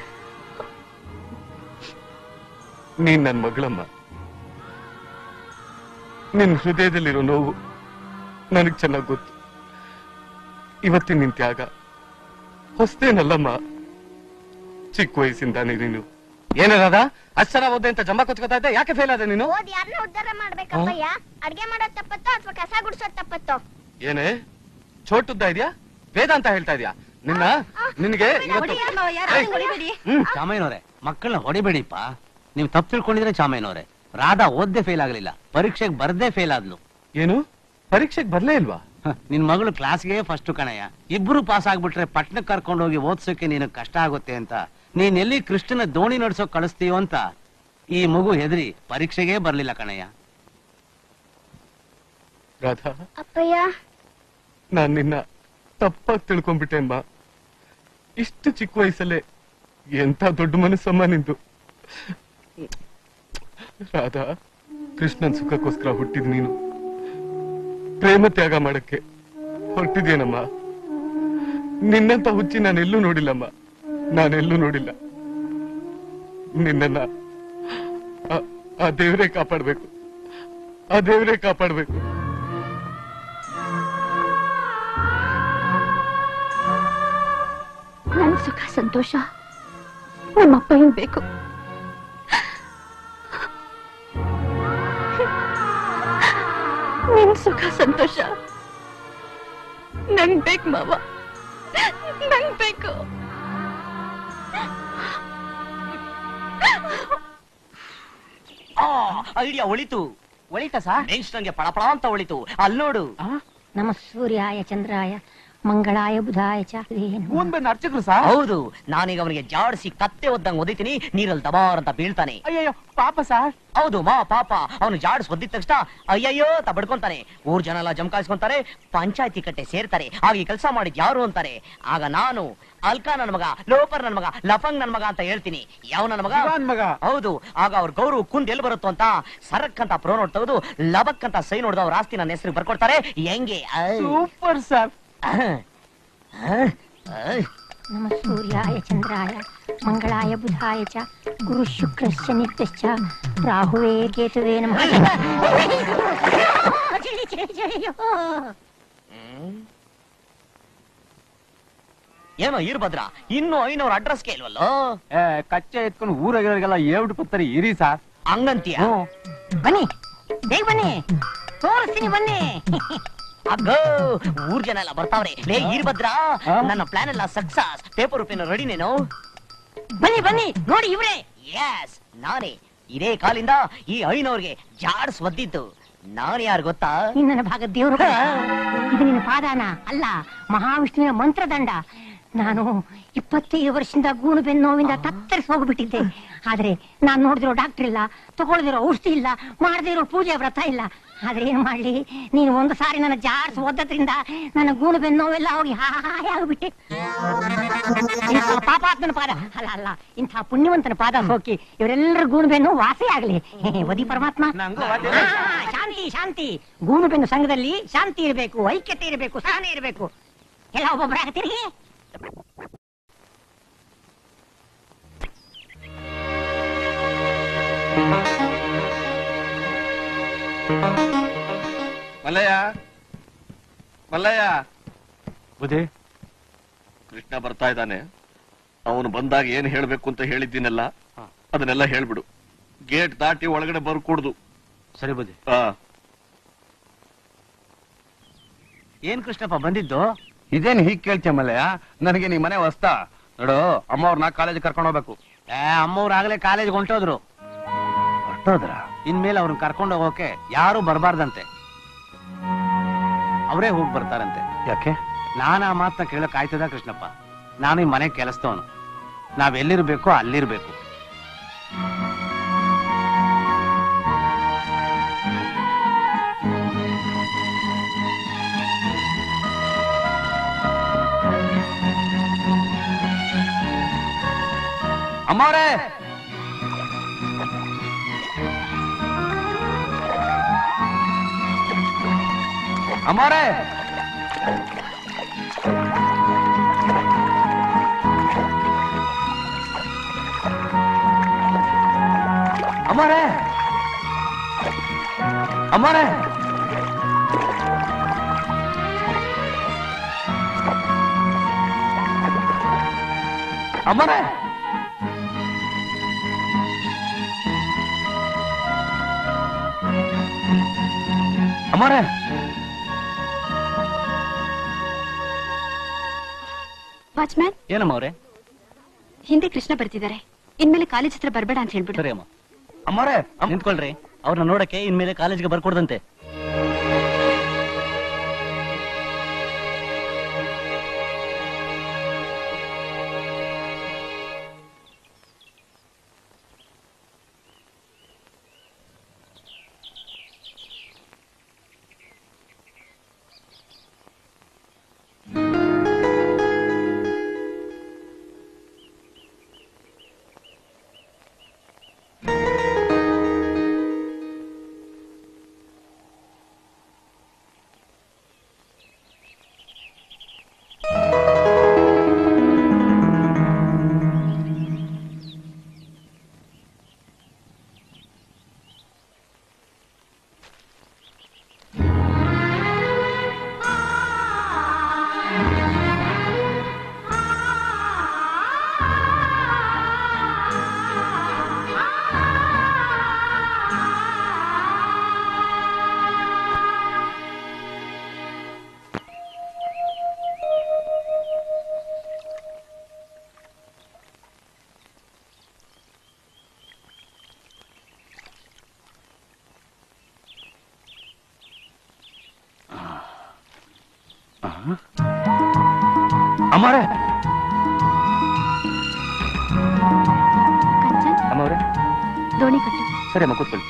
ನೀನ್ ನನ್ ಮಗಳಮ್ಮ ನಿನ್ ಹೃದಯದಲ್ಲಿರೋ ನೋವು ನನಗ್ ಚೆನ್ನಾಗ್ ಗೊತ್ತು ಇವತ್ತಿನ ನಿನ್ ತ್ಯಾಗ ಹೊಸ್ತೇನಲ್ಲಮ್ಮ ಚಿಕ್ಕ ವಯಸ್ಸಿಂದ ನೀನು ಏನದ ಅಕ್ಷರ ಓದೆ ಅಂತ ಜಂಬ ಕೊಚ್ಕೋತಾ ಇದ್ದೆ ಯಾಕೆ ಫೇಲ್ ಆದ ನೀನು ಓದ್ ಯಾರನ್ನ ಉದ್ಧಾರ ಮಾಡ್ಬೇಕಪ್ಪಯ್ಯ ಅಡ್ಗೆ ಮಾಡೋದ್ ತಪ್ಪತ್ತೋ ಅಥವಾ ಕಸ ಗುಡ್ಸೋದ್ ತಪ್ಪತ್ತೋ ಏನೇ ಚೋಟುದ್ದ ಇದ್ಯಾ ವೇದ ಅಂತ ಹೇಳ್ತಾ ಇದ್ಯಾ ನಿನ್ನ ನಿನಗೆ ಇವತ್ತು ಹ್ಮ್ ಚಾಮಯ್ಯನವ್ರೆ ಮಕ್ಕಳನ್ನ ಹೊಡಿಬೇಡಿಪ್ಪ ನೀವು ತಪ್ಪು ತಿಳ್ಕೊಂಡಿದ್ರೆ ಚಾಮಯ್ಯನವ್ರೆ ರಾಧಾ ಓದ್ದೆ ಫೇಲ್ ಆಗಲಿಲ್ಲ ಪರೀಕ್ಷೆಗೆ ಬರ್ದೇ ಫೇಲ್ ಆದ್ಲು ಏನು ಪರೀಕ್ಷೆಗೆ ಬರ್ಲೇ ಇಲ್ವಾ ಹ, ನಿನ್ ಮಗಳು ಕ್ಲಾಸ್ಗೆ ಫಸ್ಟ್ ಕಣಯ್ಯ ಇಬ್ರು ಪಾಸ್ ಆಗ್ಬಿಟ್ರೆ ಪಟ್ನಕ್ ಕರ್ಕೊಂಡು ಹೋಗಿ ಓದ್ಸೋಕೆ ನೀನು ಕಷ್ಟ ಆಗುತ್ತೆ ಅಂತ ನೀನ್ ಎಲ್ಲಿ ಕೃಷ್ಣನ ದೋಣಿ ನಡ್ಸೋಕ್ ಕಳಿಸ್ತೀಯೋ ಅಂತ ಈ ಮಗು ಹೆದರಿ ಪರೀಕ್ಷೆಗೆ ಬರ್ಲಿಲ್ಲ ಕಣಯ್ಯ ರಾಧಾ ಅಪ್ಪಯ್ಯ ನಾನ್ ನಿನ್ನ ತಪ್ಪಾಗಿ ತಿಳ್ಕೊಂಡ್ಬಿಟ್ಟೆ ಅಮ್ಮ ಇಷ್ಟು ಚಿಕ್ಕ ವಯಸ್ಸಲ್ಲೇ ಎಂತ ದೊಡ್ಡ ಮನಸ್ಸಮ್ಮ ನಿಂದು ರಾಧಾ ಕೃಷ್ಣನ್ ಸುಖಕ್ಕೋಸ್ಕರ ಹುಟ್ಟಿದ್ ನೀನು ಪ್ರೇಮ ತ್ಯಾಗ ಮಾಡಕ್ಕೆ ಹೊರಟಿದ್ಯೇನಮ್ಮ ನಿನ್ನಂತ ಹುಚ್ಚಿ ನಾನೆಲ್ಲೂ ನೋಡಿಲ್ಲಮ್ಮ ನಾನೆಲ್ಲೂ ನೋಡಿಲ್ಲ ನಿನ್ನನ್ನ ಆ- ಆ ದೇವರೇ ಕಾಪಾಡ್ಬೇಕು ಆ ದೇವರೇ ಕಾಪಾಡ್ಬೇಕು ನನ್ ಸುಖ ಸಂತೋಷ ನಮ್ಮಪ್ಪಯ್ಯನ್ ಬೇಕು ನಿನ್ ಸುಖ ಸಂತೋಷ ನಂಗ್ ಬೇಕು ಮಾವ ನಂಗ್ ಬೇಕು ಐಡಿಯಾ ಒಳಿತು ಒಳಿತ ಸಾ ನಂಗೆ ಪಳಪಳ ಅಂತ ಒಳಿತು ಅಲ್ಲಿ ನೋಡು ನಮ ಸೂರ್ಯಾಯ ಚಂದ್ರಾಯ ಮಂಗಳಾಯ ಬುಧಾಯ ಚ ಅರ್ಚಕರು ಸರ್ ಹೌದು ನಾನೀಗ ಅವನಿಗೆ ಜಾಡಿಸಿ ಕತ್ತೆ ಒದ್ದಂಗ್ ಒದಿತೀನಿ ನೀರಲ್ಲಿ ದಬಾರ್ ಅಂತ ಬೀಳ್ತಾನೆ ಅಯ್ಯಯ್ಯೋ ಪಾಪ ಸರ್ ಹೌದು ಮಾ ಪಾಪ ಅವನು ಜಾಡ್ಸ್ ಒದ್ದಿದ ತಕ್ಷಣ ಅಯ್ಯಯ್ಯೋ ಅಂತ ಬಡ್ಕೊಂತಾನೆ ಊರ್ ಜನ ಎಲ್ಲ ಜಮಕಾಯಿಸ್ಕೊಂತಾರೆ ಪಂಚಾಯತಿ ಕಟ್ಟೆ ಸೇರ್ತಾರೆ ಆಗ ಈ ಕೆಲಸ ಮಾಡಿದ್ ಯಾರು ಅಂತಾರೆ ಆಗ ನಾನು ಅಲ್ಕಾ ನನ್ ಮಗ ಲೋಪರ್ ನನ್ ಮಗ ಲಫಂಗ್ ನನ್ ಮಗ ಅಂತ ಹೇಳ್ತೀನಿ ಯಾವ ನನ್ ಮಗ ಶಿವಾನ್ ಮಗ. ಹೌದು ಆಗ ಅವ್ರ ಗೌರವ ಕುಂದ್ ಎಲ್ಲಿ ಬರುತ್ತೋ ಅಂತ ಸರಕ್ ಅಂತ ಪ್ರೋ ನೋಡ್ ತೆಗೆದು ಲಬಕ್ ಅಂತ ಸೈ ನೋಡ್ದು ಅವ್ರ ಆಸ್ತಿ ನನ್ನ ಹೆಸರು ಬರ್ಕೊಡ್ತಾರೆ ಹೆಂಗೆ ಐ. ಸೂಪರ್ ಸರ್ ಆಹ್. ಆಹ್. ಆಹ್. ನಮ ಸೂರ್ಯಾಯ ಚಂದ್ರಾಯ ಮಂಗಳಾಯ ಬುಧಾಯ ಚ ಗುರು ಶುಕ್ರಶ್ಚ ನಿತ್ಯಶ್ಚ ರಾಹುವೇ ಕೇತುವೇ ನಮಃ ಜಯ ಜಯ ಜಯ ಏನೋ ಇರ್ಭದ್ರ ಇನ್ನು ಐನೂರು ಅಡ್ರೆಸ್ ಕೇಳ್ವಲ್ಲೋ ಏ ಕಚ್ಚೆ ಎತ್ಕೊಂಡು ಊರಾಗಿರೋರಿಗೆಲ್ಲ ಏಳ್ಬಿಟ್ಟು ಪತ್ತರಿ ಇರಿ ಸರ್ ಹಂಗಂತೀಯ ಬನ್ನಿ ಬೇಗ ಬನ್ನಿ ತೋರಿಸ್ತೀನಿ ಬನ್ನಿ ಅಗ್ಗೋ ಊರ್ ಜನ ಎಲ್ಲ ಬರ್ತಾವ್ರೆ ಲೇ ಇರ್ಭದ್ರ ನನ್ನ ಪ್ಲಾನ್ ಎಲ್ಲ ಸಕ್ಸಸ್ ಪೇಪರ್ ಪೇನ್ ರೆಡಿನೇನು ಬನ್ನಿ ಬನ್ನಿ ನೋಡಿ ಇವ್ರೆ ಎಸ್ ನಾನೇ ಇದೇ ಕಾಲಿಂದ ಈ ಐನವ್ರಿಗೆ ಜಾಡ್ಸ್ ಒದ್ದಿದ್ದು ನಾನು ಯಾರು ಗೊತ್ತಾ ನೀನ್ ನನ್ನ ಭಾಗ ದೇವರು ಇದು ನಿನ್ನ ಪಾದಾನ ಅಲ್ಲ ಮಹಾವಿಷ್ಣುವಿನ ಮಂತ್ರದಂಡ ನಾನು ಇಪ್ಪತ್ತೈದು ವರ್ಷದಿಂದ ಗೂಣು ಬೆನ್ನು ನೋವಿಂದ ತತ್ತರಿಸಿ ಹೋಗ್ಬಿಟ್ಟಿದ್ದೆ ಆದ್ರೆ ನಾನ್ ನೋಡಿದಿರೋ ಡಾಕ್ಟರ್ ಇಲ್ಲ ತಗೊಳ್ದಿರೋ ಔಷಧಿ ಇಲ್ಲ ಮಾಡದೇ ಇರೋ ಪೂಜೆ ವ್ರತ ಇಲ್ಲ ಆದ್ರೆ ಏನ್ ಮಾಡ್ಲಿ ನೀನು ಒಂದು ಸಾರಿ ನನ್ನ ಜಾಡ್ಸ್ ಓದದ್ರಿಂದ ನನ್ನ ಗೂಣು ಬೆನ್ನು ನೋವೆಲ್ಲ ಹೋಗಿ ಹಾಯ್ ಆಗ್ಬಿಟ್ಟೆ ಇಂಥ ಪಾಪಾತ್ಮನ ಪಾದ ಅಲ್ಲ ಅಲ್ಲ ಇಂಥ ಪುಣ್ಯವಂತನ ಪಾದ ಸೋಕಿ ಇವರೆಲ್ಲರ ಗೂಣು ಬೆನ್ನು ವಾಸಿ ಆಗ್ಲಿ ವದಿ ಪರಮಾತ್ಮ ಆ, ಶಾಂತಿ ಶಾಂತಿ ಗೂನು ಬೆನ್ನು ಸಂಘದಲ್ಲಿ ಶಾಂತಿ ಇರಬೇಕು ಐಕ್ಯತೆ ಇರಬೇಕು ಸಹನೆ ಇರಬೇಕು ಎಲ್ಲ ಒಬ್ಬೊಬ್ಬರಾಗತ್ತೀರಿ ಮಲ್ಲಯ್ಯ ಮಲ್ಲಯ್ಯ ಬುಧಿ ಕೃಷ್ಣ ಬರ್ತಾ ಇದ್ದಾನೆ ಅವನು ಬಂದಾಗ ಏನ್ ಹೇಳ್ಬೇಕು ಅಂತ ಹೇಳಿದ್ದೀನಲ್ಲ ಅದನ್ನೆಲ್ಲ ಹೇಳ್ಬಿಡು ಗೇಟ್ ದಾಟಿ ಒಳಗಡೆ ಬರ್ಕೂಡ್ದು ಸರಿ ಬುಧಿ ಆ ಏನ್ ಕೃಷ್ಣಪ್ಪ ಬಂದಿದ್ದು ಇದೇನ್ ಹೀಗ್ ಕೇಳ್ತೀಯ ಮಲ್ಲಯ್ಯ ನನಗೆ ನೀ ಮನೆ ಹೊಸ್ತ ನೋಡು ಅಮ್ಮವ್ರನ್ನ ಕಾಲೇಜ್ ಕರ್ಕೊಂಡು ಹೋಗ್ಬೇಕು ಏ ಅಮ್ಮವ್ರು ಆಗ್ಲೇ ಕಾಲೇಜ್ ಹೊಂಟೋದ್ರು ಹೊಟ್ಟೋದ್ರ ಇನ್ಮೇಲೆ ಅವ್ರನ್ನ ಕರ್ಕೊಂಡು ಹೋಗೋಕೆ ಯಾರು ಬರಬಾರ್ದಂತೆ ಅವರೇ ಹೋಗಿ ಬರ್ತಾರಂತೆ ಯಾಕೆ ನಾನು ಆ ಮಾತನ್ನ ಕೇಳಕ್ ಆಯ್ತದ ಕೃಷ್ಣಪ್ಪ ನಾನು ಈ ಮನೆ ಕೆಲಸದವನು ನಾವೆಲ್ಲಿರ್ಬೇಕು ಅಲ್ಲಿರ್ಬೇಕು ಅಮ್ಮವ್ರೆ ಅಮ್ಮವ್ರೆ ಅಮ್ಮವ್ರೆ ಅಮ್ಮವ್ರೆ ಅಮ್ಮವ್ರೆ ಅಮ್ಮವ್ರೆ ವಾಚ್ಮ್ಯಾನ್ ಏನಮ್ಮ ಅವ್ರೆ ಹಿಂದೆ ಕೃಷ್ಣ ಬರ್ತಿದ್ದಾರೆ ಇನ್ಮೇಲೆ ಕಾಲೇಜ್ ಹತ್ರ ಬರ್ಬೇಡ ಅಂತ ಹೇಳ್ಬಿಡು ಸರಿ ಅಮ್ಮ ಅಮ್ಮವ್ರೆ ನಿಂತ್ಕೊಳ್ರಿ ಅವ್ರನ್ನ ನೋಡಕ್ಕೆ ಇನ್ಮೇಲೆ ಕಾಲೇಜ್ಗೆ ಬರ್ಕೊಡ್ದಂತೆ ಅಮ್ಮರೇ ಕಂಚನ್ ಅಮ್ಮವ್ರೆ ದೋಣಿ ಕಟ್ಟು ಸರಿ ಅಮ್ಮ ಕೂತ್ಕೊಳ್ಳಿ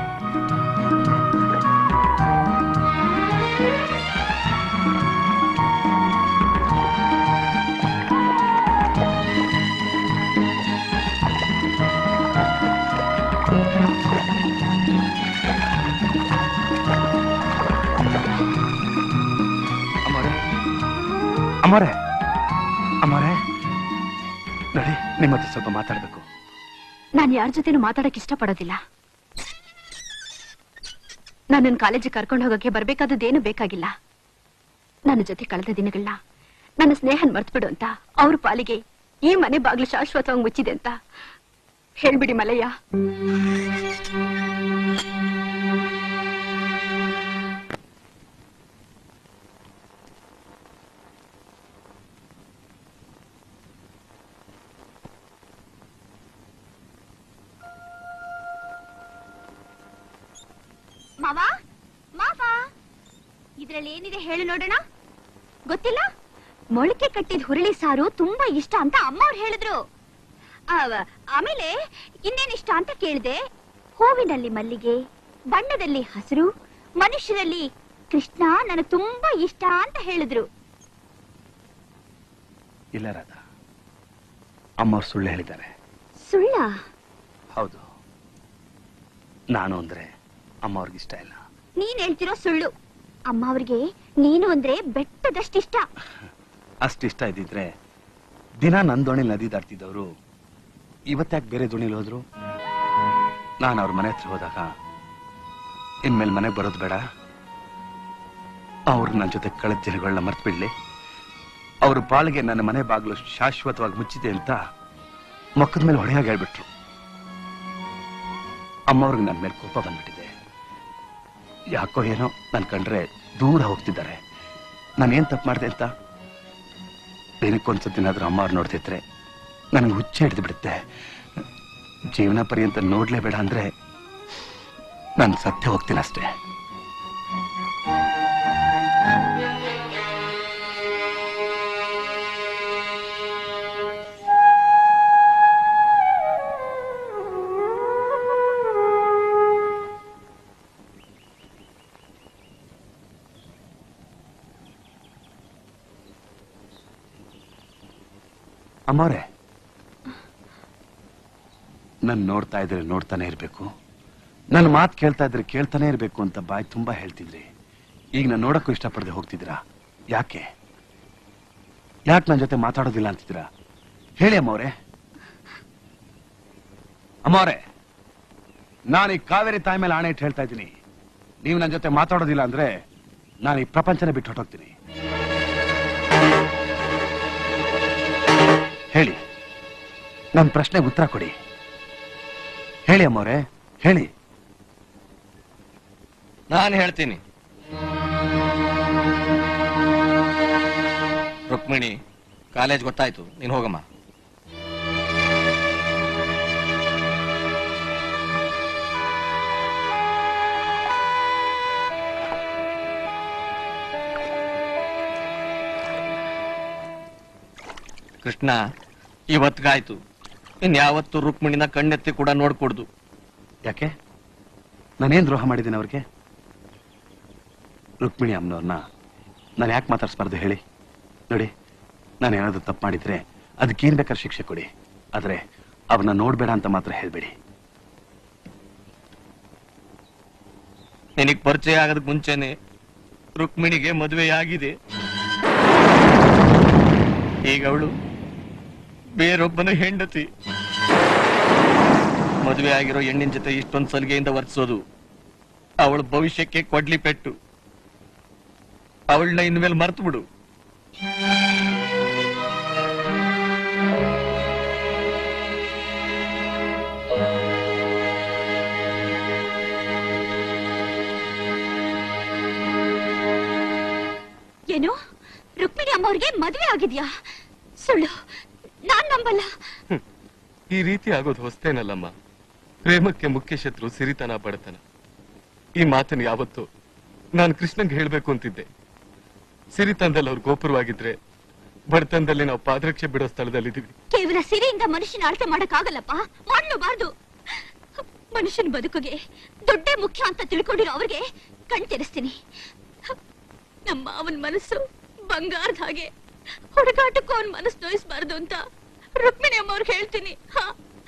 ಅಮ್ಮರೇ ಅಮ್ಮರೇ ನೋಡಿ ನಿಮ್ಮ ಹತ್ರ ಸ್ವಲ್ಪ ಮಾತಾಡ್ಬೇಕು ನಾನು ಯಾರ ಜೊತೆನೂ ಮಾತಾಡಕ್ ಇಷ್ಟಪಡೋದಿಲ್ಲ ನನ್ನನ್ನು ಕಾಲೇಜಿಗೆ ಕರ್ಕೊಂಡು ಹೋಗಕ್ಕೆ ಬರ್ಬೇಕಾದದ್ದೇನು ಬೇಕಾಗಿಲ್ಲ ನನ್ನ ಜೊತೆ ಕಳೆದ ದಿನಗಳನ್ನ ನನ್ನ ಸ್ನೇಹನ್ ಮರ್ತ್ಬಿಡು ಅಂತ ಅವ್ರ ಪಾಲಿಗೆ ಈ ಮನೆ ಬಾಗ್ಲು ಶಾಶ್ವತವಾಗಿ ಮುಚ್ಚಿದೆ ಅಂತ ಹೇಳ್ಬಿಡಿ ಮಲಯ್ಯ ಮಾವ ಮಾವ ಇದ್ರಲ್ಲಿ ಏನಿದೆ ಹೇಳು ನೋಡೋಣ ಗೊತ್ತಿಲ್ಲ ಮೊಳಕೆ ಕಟ್ಟಿದ ಹುರುಳಿ ಸಾರು ತುಂಬಾ ಇಷ್ಟ ಅಂತ ಅಮ್ಮ ಅವ್ರು ಹೇಳಿದ್ರು ಆವ- ಆಮೇಲೆ ಇನ್ನೇನ್ ಇಷ್ಟ ಅಂತ ಕೇಳಿದೆ ಹೂವಿನಲ್ಲಿ ಮಲ್ಲಿಗೆ ಬಣ್ಣದಲ್ಲಿ ಹಸಿರು ಮನುಷ್ಯರಲ್ಲಿ ಕೃಷ್ಣ ನನಗೆ ತುಂಬಾ ಇಷ್ಟ ಅಂತ ಹೇಳಿದ್ರು ಇಲ್ಲ ರಾಧಾ ಅಮ್ಮವ್ರು ಸುಳ್ಳು ಹೇಳಿದ್ದಾರೆ ಸುಳ್ಳ ಹೌದು ನಾನು ಅಂದ್ರೆ ಅಮ್ಮ ಅವ್ರಿಗೆ ಇಷ್ಟ ಇಲ್ಲ ನೀನ್ ಹೇಳ್ತಿರೋ ಸುಳ್ಳು ಅಮ್ಮ ಅವ್ರಿಗೆ ನೀನು ಅಂದ್ರೆ ಬೆಟ್ಟದಷ್ಟಿಷ್ಟ ಅಷ್ಟು ಇಷ್ಟ ಇದ್ದಿದ್ರೆ ದಿನ ನನ್ನ ದೋಣಿ ನದಿ ದಾಟ್ತಿದ್ದವರು ಇವತ್ತ್ಯಾಕೆ ಬೇರೆ ದೋಣಿಲಿ ಹೋದ್ರು ನಾನು ಅವ್ರ ಮನೆ ಹತ್ರ ಹೋದಾಗ ಇನ್ಮೇಲೆ ಮನೆಗೆ ಬರೋದು ಬೇಡ ಅವ್ರು ನನ್ನ ಜೊತೆ ಕಳೆದ ದಿನಗಳನ್ನ ಮರ್ತು ಬಿಡ್ಲಿ ಅವ್ರ ಪಾಳಿಗೆ ನನ್ನ ಮನೆ ಬಾಗಿಲು ಶಾಶ್ವತವಾಗಿ ಮುಚ್ಚಿದೆ ಅಂತ ಮೊಕ್ಕದ ಮೇಲೆ ಹೊಡೆಯಾಗಿ ಹೇಳ್ಬಿಟ್ರು ಅಮ್ಮವ್ರಿಗೆ ನನ್ನ ಮೇಲೆ ಕೋಪ ಬಂದ್ಬಿಟ್ಟಿದೆ ಯಾಕೋ ಏನೋ ನನ್ ಕಂಡ್ರೆ ದೂರ ಹೋಗ್ತಿದ್ದಾರೆ ನಾನೇನ್ ತಪ್ಪು ಮಾಡಿದೆ ಅಂತ ದಿನಕ್ಕೊಂದ್ಸತಿನಾದ್ರೂ ಅಮ್ಮ ಅವ್ರು ನೋಡ್ತಿದ್ರೆ ನನಗೆ ಹುಚ್ಚ ಹಿಡಿದು ಬಿಡುತ್ತೆ ಜೀವನ ಪರ್ಯಂತ ನೋಡ್ಲೇಬೇಡ ಅಂದ್ರೆ ನಾನು ಸತ್ಯ ಹೋಗ್ತೀನಿ ಅಷ್ಟೇ ಅಮ್ಮವ್ರೆ ನನ್ ನೋಡ್ತಾ ಇದ್ರೆ ನೋಡ್ತಾನೆ ಇರ್ಬೇಕು ನನ್ನ ಮಾತು ಕೇಳ್ತಾ ಇದ್ರೆ ಕೇಳ್ತಾನೆ ಇರ್ಬೇಕು ಅಂತ ಬಾಯ್ ತುಂಬಾ ಹೇಳ್ತಿದ್ರಿ ಈಗ ನಾನು ನೋಡಕ್ಕೂ ಇಷ್ಟಪಡದೆ ಹೋಗ್ತಿದ್ದೀರಾ ಯಾಕೆ ಯಾಕೆ ನನ್ನ ಜೊತೆ ಮಾತಾಡೋದಿಲ್ಲ ಅಂತಿದ್ದೀರಾ ಹೇಳಿ ಅಮ್ಮವ್ರೆ ಅಮ್ಮವ್ರೆ ನಾನು ಈ ಕಾವೇರಿ ತಾಯಿ ಮೇಲೆ ಆಣೆ ಇಟ್ಟು ಹೇಳ್ತಾ ಇದ್ದೀನಿ ನೀವು ನನ್ನ ಜೊತೆ ಮಾತಾಡೋದಿಲ್ಲ ಅಂದ್ರೆ ನಾನು ಈ ಪ್ರಪಂಚನೇ ಬಿಟ್ಟು ಹೊರಟೋಗ್ತೀನಿ ಹೇಳಿ ನನ್ನ ಪ್ರಶ್ನೆಗೆ ಉತ್ತರ ಕೊಡಿ ಹೇಳಿ ಅಮ್ಮವ್ರೆ ಹೇಳಿ ನಾನು ಹೇಳ್ತೀನಿ ರುಕ್ಮಿಣಿ ಕಾಲೇಜ್ ಗೊತ್ತಾಯ್ತು ನೀನು ಹೋಗಮ್ಮ ಕೃಷ್ಣ ಇವತ್ಗಾಯ್ತು ಇನ್ಯಾವತ್ತು ರುಕ್ಮಿಣಿನ ಕಣ್ಣೆತ್ತಿ ಕೂಡ ನೋಡ್ಕೊಡ್ದು ಯಾಕೆ ನಾನೇನ್ ದ್ರೋಹ ಮಾಡಿದ್ದೀನಿ ಅವ್ರಿಗೆ ರುಕ್ಮಿಣಿ ಅಮ್ಮನವ್ರನ್ನ ನಾನು ಯಾಕೆ ಮಾತಾಡ್ಸ್ಬಾರ್ದು ಹೇಳಿ ನೋಡಿ ನಾನು ಏನಾದ್ರು ತಪ್ಪು ಮಾಡಿದ್ರೆ ಅದಕ್ಕೇನ್ ಬೇಕಾದ್ರೆ ಶಿಕ್ಷೆ ಕೊಡಿ ಆದ್ರೆ ಅವ್ರನ್ನ ನೋಡ್ಬೇಡ ಅಂತ ಮಾತ್ರ ಹೇಳ್ಬೇಡಿ ನಿನಗ್ ಪರಿಚಯ ಆಗೋದಕ್ ಮುಂಚೆನೆ ರುಕ್ಮಿಣಿಗೆ ಮದುವೆ ಆಗಿದೆ ಈಗ ಅವಳು ಬೇರೊಬ್ಬನ ಹೆಂಡತಿ ಮದುವೆ ಆಗಿರೋ ಹೆಣ್ಣಿನ ಜೊತೆ ಇಷ್ಟೊಂದು ಸಲಿಗೆಯಿಂದ ವರ್ತಿಸೋದು ಅವಳ ಭವಿಷ್ಯಕ್ಕೆ ಕೊಡ್ಲಿ ಪೆಟ್ಟು ಅವಳನ್ನ ಇನ್ಮೇಲೆ ಮರ್ತು ಬಿಡು ಏನು ರುಕ್ಮಿಣಿ ಅಮ್ಮವ್ರಿಗೆ ಮದುವೆ ಆಗಿದ್ಯಾ ಸುಳ್ಳು ನಾನ್ ನಂಬಲ್ಲ ಈ ರೀತಿ ಆಗೋದು ಹೊಸ್ತೇನಲ್ಲಮ್ಮ ಪ್ರೇಮಕ್ಕೆ ಮುಖ್ಯ ಶತ್ರು ಸಿರಿತನ ಬಡತನ ಈ ಮಾತನ್ನು ಯಾವತ್ತು ನಾನು ಕೃಷ್ಣಂಗೆ ಹೇಳ್ಬೇಕು ಅಂತಿದ್ದೆ ಸಿರಿತನದಲ್ಲಿ ಅವ್ರು ಗೋಪುರವಾಗಿದ್ರೆ ಬಡತನದಲ್ಲಿ ನಾವು ಪಾದರಕ್ಷೆ ಬಿಡೋ ಸ್ಥಳದಲ್ಲಿದ್ದೀವಿ ಕೇವಲ ಸಿರಿಯಿಂದ ಮನುಷ್ಯನ ಅಳತೆ ಮಾಡಕ್ಕಾಗಲ್ಲಪ್ಪ ಮಾಡಲೂಬಾರ್ದು ಮನುಷ್ಯನ ಬದುಕಿಗೆ ದುಡ್ಡೇ ಮುಖ್ಯ ಅಂತ ತಿಳ್ಕೊಂಡಿರೋ ಅವ್ರಿಗೆ ಕಣ್ ತೆರೆಸ್ತೀನಿ ನಮ್ಮ ಅವನ ಮನಸ್ಸು ಬಂಗಾರದ ಹಾಗೆ ಹುಡುಗಾಟಕ್ಕೂ ಅವನ ಮನಸ್ಸು ನೋಯಿಸ್ಬಾರ್ದು ಅಂತ ರುಕ್ಮಿಣಿ ಅಮ್ಮ ಅವ್ರಿಗೆ ಹೇಳ್ತೀನಿ ಹಾ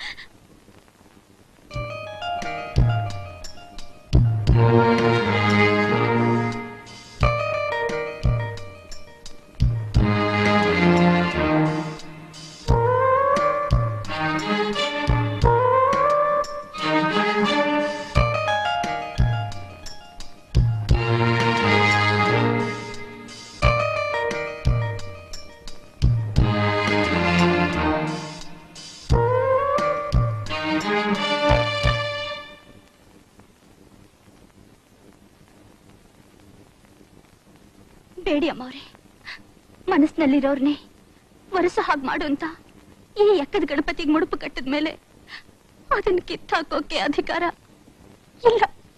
ಬೇಡಿ ಅಮ್ಮವ್ರೆ ಮನಸ್ಸಿನಲ್ಲಿರೋರ್ನೇ ವರಸ ಹಾಗೆ ಮಾಡು ಅಂತ ಈ ಎಕ್ಕದ ಗಣಪತಿಗೆ ಮುಡುಪು ಕಟ್ಟಿದ ಮೇಲೆ ಅದನ್ನ ಕಿತ್ತಾಕೋಕೆ ಅಧಿಕಾರ ಇಲ್ಲ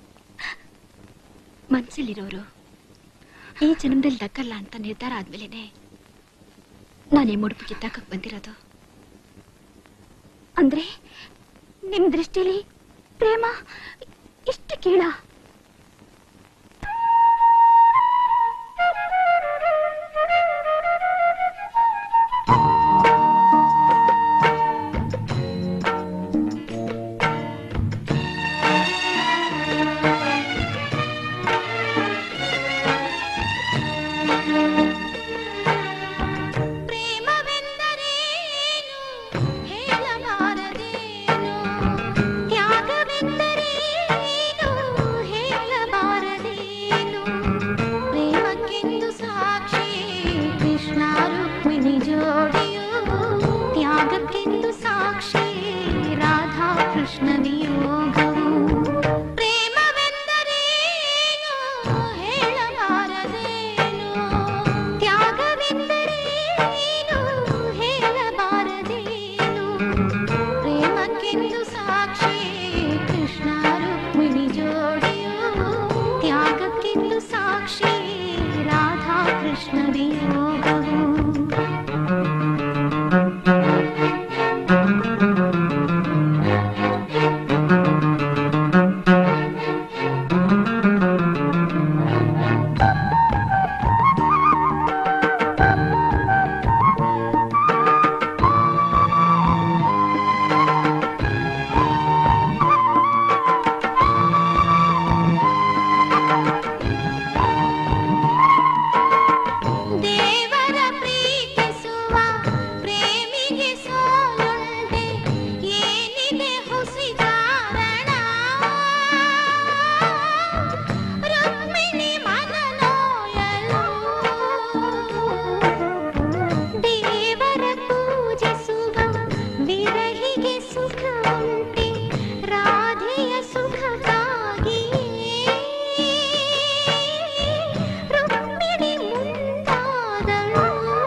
ಮನ್ಸಲ್ಲಿರೋರು ಈ ಜನ್ಮದಲ್ಲಿ ದಕ್ಕಲ್ಲ ಅಂತ ನಿರ್ಧಾರ ಆದ್ಮೇಲೆನೆ ನಾನೇ ಮುಡುಪು ಕಿತ್ತಾಕಕ್ ಬಂದಿರೋದು ಅಂದ್ರೆ ನಿಮ್ ದೃಷ್ಟಿಲಿ ಪ್ರೇಮ ಇಷ್ಟು ಕೀಳ ಪ್ರೇಮಕ್ಕೆಂದು ಸಾಕ್ಷಿ ಕೃಷ್ಣ ರುಕ್ಮಿಣಿ ಜೋಡಿಯು ತ್ಯಾಗಕ್ಕೆಂದು ಸಾಕ್ಷಿ ರಾಧಾ ಕೃಷ್ಣ ವಿಯೋಗವು ಪ್ರೇಮವೆಂದರೇನು ಹೇಳಬಾರದೇನು ತ್ಯಾಗವೆಂದರೇನು ಹೇಳಬಾರದೇನು ಪ್ರೇಮಕ್ಕೆಂದು ಸಾಕ್ಷಿ ಕೃಷ್ಣ ರುಕ್ಮಿಣಿ ಜೋಡಿಯು ತ್ಯಾಗಕ್ಕೆಂದು ಸಾಕ್ಷಿ ರಾಧಾ ಕೃಷ್ಣ ವಿಯೋಗವು ದೇವರ ಪ್ರೀತಿಸುವ ಪ್ರೇಮಿಗೆ ಸೋಲುಂಟೆ ಏನಿದೆ ಹುಸಿ ಕಾರಣ ರುಕ್ಮಿಣಿ ಮನನೋಯಲು ದೇವರ ಪೂಜಿಸುವ ವಿರಹಿಗೆ ಸುಖ ಉಂಟೆ ರಾಧೆಯ ಸುಖಕ್ಕಾಗಿಯೇ ರುಕ್ಮಿಣಿ ಮುಂದಾದಳು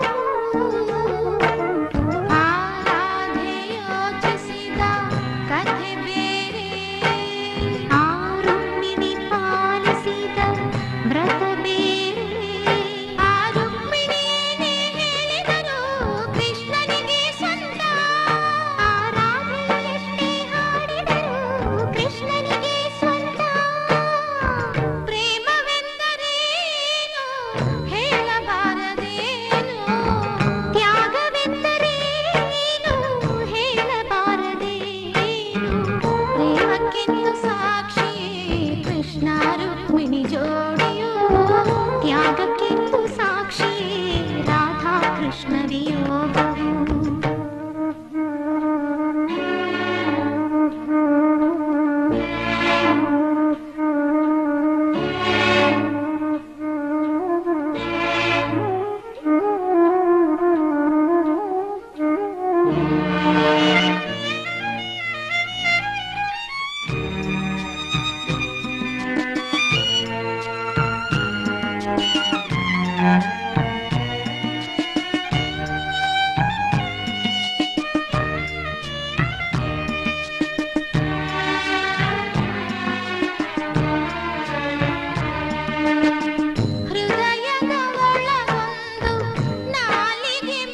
ಆರಾಧೆ ಯೋಚಿಸಿದ ಕಥೆ ಬೇರೆ ಆ ರುಕ್ಮಿಣಿ ಪಾಲಿಸಿದ ವ್ರತ ಬೇರೆ ಆ ರುಕ್ಮಿಣಿಯೇನೇ ಹೇಳಿದರು ಕೃಷ್ಣನಿಗೆ ಸ್ವಂತ ಆ ರಾಧೆ ಎಷ್ಟೇ ಹಾಡಿದರು ಕೃಷ್ಣನಿಗೆ ಸ್ವಂತ ಪ್ರೇಮವೆಂದರೇನು ಹೇಳಬಾರದೇನು ತ್ಯಾಗವೆಂದರೇನು ಹೇಳಬಾರದೇನು ಪ್ರೇಮಕ್ಕೆಂದು ಸಾಕ್ಷಿ ಕೃಷ್ಣ ರುಕ್ಮಿಣಿ ಜೋಡಿಯು ತ್ಯಾಗಕ್ಕೆಂದು ಸಾಕ್ಷಿ ರಾಧಾ ಕೃಷ್ಣ ವಿಯೋಗವು ಹೃದಯದ ಒಳಗೊಂದು ನಾಲಿಗೆ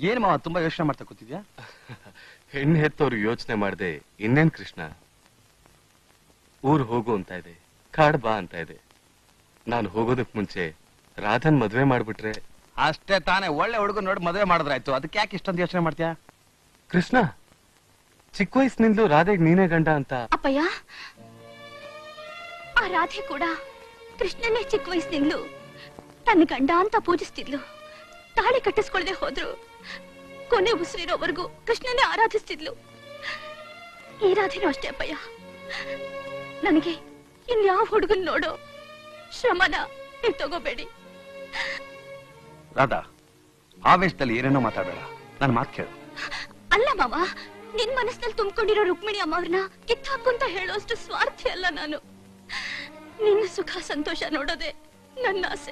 ಏನ್ ಮಾವ ತುಂಬಾ ಯೋಚನೆ ಮಾಡ್ತಾ ಕೂತಿದ್ಯಾ ಹೆಣ್ಣು ಹೆತ್ತವ್ರು ಯೋಚನೆ ಮಾಡ್ದೆ ಇನ್ನೇನ್ ಕೃಷ್ಣ ಊರ್ ಹೋಗು ಅಂತ ಇದೆ ಕಾಡ್ ಬಾ ಅಂತ ಇದೆ ನಾನು ಹೋಗೋದಕ್ ಮುಂಚೆ ರಾಧನ್ ಮದ್ವೆ ಮಾಡ್ಬಿಟ್ರೆ ಅಷ್ಟೇ ತಾನೇ ಒಳ್ಳೆ ಹುಡುಗ ನೋಡಿ ಮದುವೆ ಮಾಡಿದ್ರಾಯ್ತು ಅದಕ್ಕೆ ಯಾಕೆ ಇಷ್ಟೊಂದು ಯೋಚನೆ ಮಾಡ್ತೀಯಾ ಕೃಷ್ಣ ಚಿಕ್ಕ ವಯಸ್ಸಿನಿಂದಲೂ ರಾಧೆಗ್ ನೀನೇ ಗಂಡ ಅಂತ ಅಪ್ಪಯ್ಯ ಆ ರಾಧೆ ಕೂಡ ಕೃಷ್ಣನೇ ಚಿಕ್ಕ ವಯಸ್ಸಿನಿಂದಲೂ ತನ್ನ ಗಂಡ ಅಂತ ಪೂಜಿಸ್ತಿದ್ಲು ತಾಳಿ ಕಟ್ಟಿಸ್ಕೊಳ್ದೆ ಹೋದ್ರು ಕೊನೆ ಉಸಿರಿರೋವರೆಗೂ ಕೃಷ್ಣನೇ ಆರಾಧಿಸ್ತಿದ್ಲು ಈ ರಾಧೆನೂ ಅಷ್ಟೇ ಅಪ್ಪಯ್ಯ ನನಗೆ ಇನ್ಯಾವ ಹುಡುಗನ್ ನೋಡೋ ಶ್ರಮನ ನೀವು ತಗೋಬೇಡಿ ರಾಧಾ ಆವೇಶದಲ್ಲಿ ಏನೇನೋ ಮಾತಾಡಬೇಡ ನನ್ನ ಮಾತು ಕೇಳು ಅಲ್ಲ ಮಾವ ನಿನ್ ಮನಸ್ಸಿನಲ್ಲಿ ತುಂಬಿಕೊಂಡಿರೋ ರುಕ್ಮಿಣಿ ಅಮ್ಮವ್ರನ್ನ ಕಿತ್ತಾಕು ಅಂತ ಹೇಳೋಷ್ಟು ಸ್ವಾರ್ಥಿ ಅಲ್ಲ ನಾನು ನಿನ್ನ ಸುಖ ಸಂತೋಷ ನೋಡೋದೆ ನನ್ನ ಆಸೆ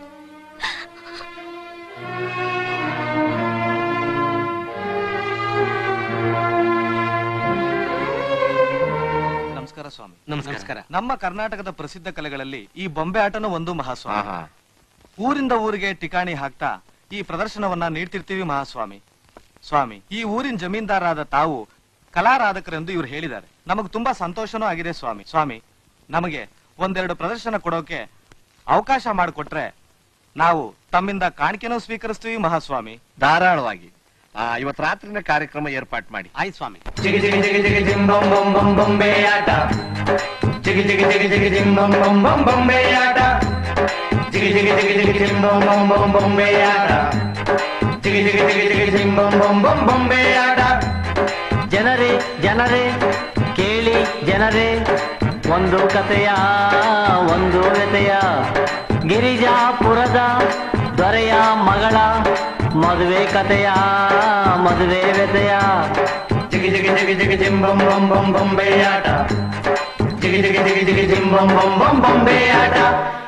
ನಮಸ್ಕಾರ ಸ್ವಾಮಿ ನಮಸ್ಕಾರ. ನಮ್ಮ ಕರ್ನಾಟಕದ ಪ್ರಸಿದ್ಧ ಕಲೆಗಳಲ್ಲಿ ಈ ಬೊಂಬೆ ಆಟನೂ ಒಂದು ಮಹಾಸ್ವಾಮಿ ಆಹಾ. ಊರಿಂದ ಊರಿಗೆ ಟಿಕಾಣಿ ಹಾಕ್ತಾ ಈ ಪ್ರದರ್ಶನವನ್ನ ನೀಡ್ತಿರ್ತೀವಿ ಮಹಾಸ್ವಾಮಿ ಸ್ವಾಮಿ ಈ ಊರಿನ ಜಮೀನ್ದಾರಾದ ತಾವು ಕಲಾರಾಧಕರೆಂದು ಇವ್ರು ಹೇಳಿದ್ದಾರೆ ನಮಗ್ ತುಂಬಾ ಸಂತೋಷನೂ ಆಗಿದೆ ಸ್ವಾಮಿ ಸ್ವಾಮಿ ನಮಗೆ ಒಂದೆರಡು ಪ್ರದರ್ಶನ ಕೊಡೋಕೆ ಅವಕಾಶ ಮಾಡಿಕೊಟ್ರೆ ನಾವು ತಮ್ಮಿಂದ ಕಾಣಿಕೆನೂ ಸ್ವೀಕರಿಸ್ತೀವಿ ಮಹಾಸ್ವಾಮಿ ಧಾರಾಳವಾಗಿ ಆ, ಇವತ್ತು ರಾತ್ರಿನ ಕಾರ್ಯಕ್ರಮ ಏರ್ಪಾಟ್ ಮಾಡಿ ಆಯ್ತು ಸ್ವಾಮಿ ಜಿಗಿ ಜಿಗಿ ಜಿಗಿ ಜಿಗಿ ಜಿಂ ಬಂ ಬಂ ಬಂ ಬೊಂಬೆ ಆಟ ಜಿಗಿ ಜಿಗಿ ಜಿಗಿ ಜಿಗಿ ಜಿಂ ಬಂ ಬಂ ಬಂ ಬೊಂಬೆ ಆಟ ಜಿಗಿ ಜಿಗಿ ಜಿಗಿ ಜಿಗಿ ಜಿಂ ಬಂ ಬಂ ಬಂ ಬೊಂಬೆ ಆಟ ಜಿಗಿ ಜಿಗಿ ಜಿಗಿ ಜಿಗಿ ಜಿಂ ಬಂ ಬಂ ಬಂ ಬೊಂಬೆ ಆಟ ಜನರೇ ಜನರೇ ಕೇಳಿ ಜನರೇ ಒಂದು ಕಥೆಯ ಒಂದು ವ್ಯತೆಯ ಗಿರಿಜಾಪುರದ ದೊರೆಯ ಮಗಳ ಮದುವೆ ಕಥೆಯ ಮದುವೆ ವ್ಯತೆಯ ಜಿಗಿ ಜಿಗಿ ಜಿಗಿ ಜಿಗಿ ಜಿಂ ಬಂ ಬಂ ಬಂ ಬೊಂಬೆ ಆಟ ಜಿಗಿ ಜಿಗಿ ಜಿಗಿ ಜಿಗಿ ಜಿಂ ಬಂ ಬಂ ಬಂ ಬೊಂಬೆ ಆಟ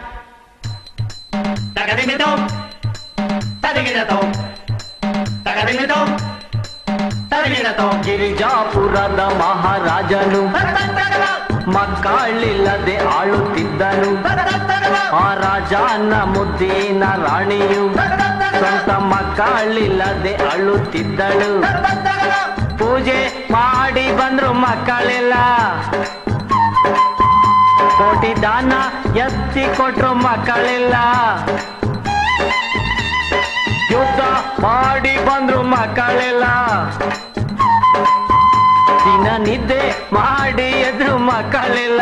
ತಗದಿಮಿದೋ ತದಗಿದತೋ ತಗದಿಮಿದೋ ತದಗಿದತೋ ಗಿರಿಜಾಪುರದ ಮಹಾರಾಜನು ಮಕ್ಕಳಿಲ್ಲದೆ ಆಳುತ್ತಿದ್ದನು ಆ ರಾಜನ ಮುದ್ದಿನ ರಾಣಿಯು ಸ್ವಂತ ಮಕ್ಕಳಿಲ್ಲದೆ ಅಳುತ್ತಿದ್ದಳು ಪೂಜೆ ಮಾಡಿ ಬಂದ್ರು ಮಕ್ಕಳೆಲ್ಲ ಕೋಟಿ ದಾನ ಎತ್ತಿ ಕೊಟ್ರು ಮಕ್ಕಳೆಲ್ಲ ಯುದ್ಧ ಮಾಡಿ ಬಂದ್ರು ಮಕ್ಕಳೆಲ್ಲ ದಿನ ನಿದ್ದೆ ಮಾಡಿ ಎದ್ರು ಮಕ್ಕಳೆಲ್ಲ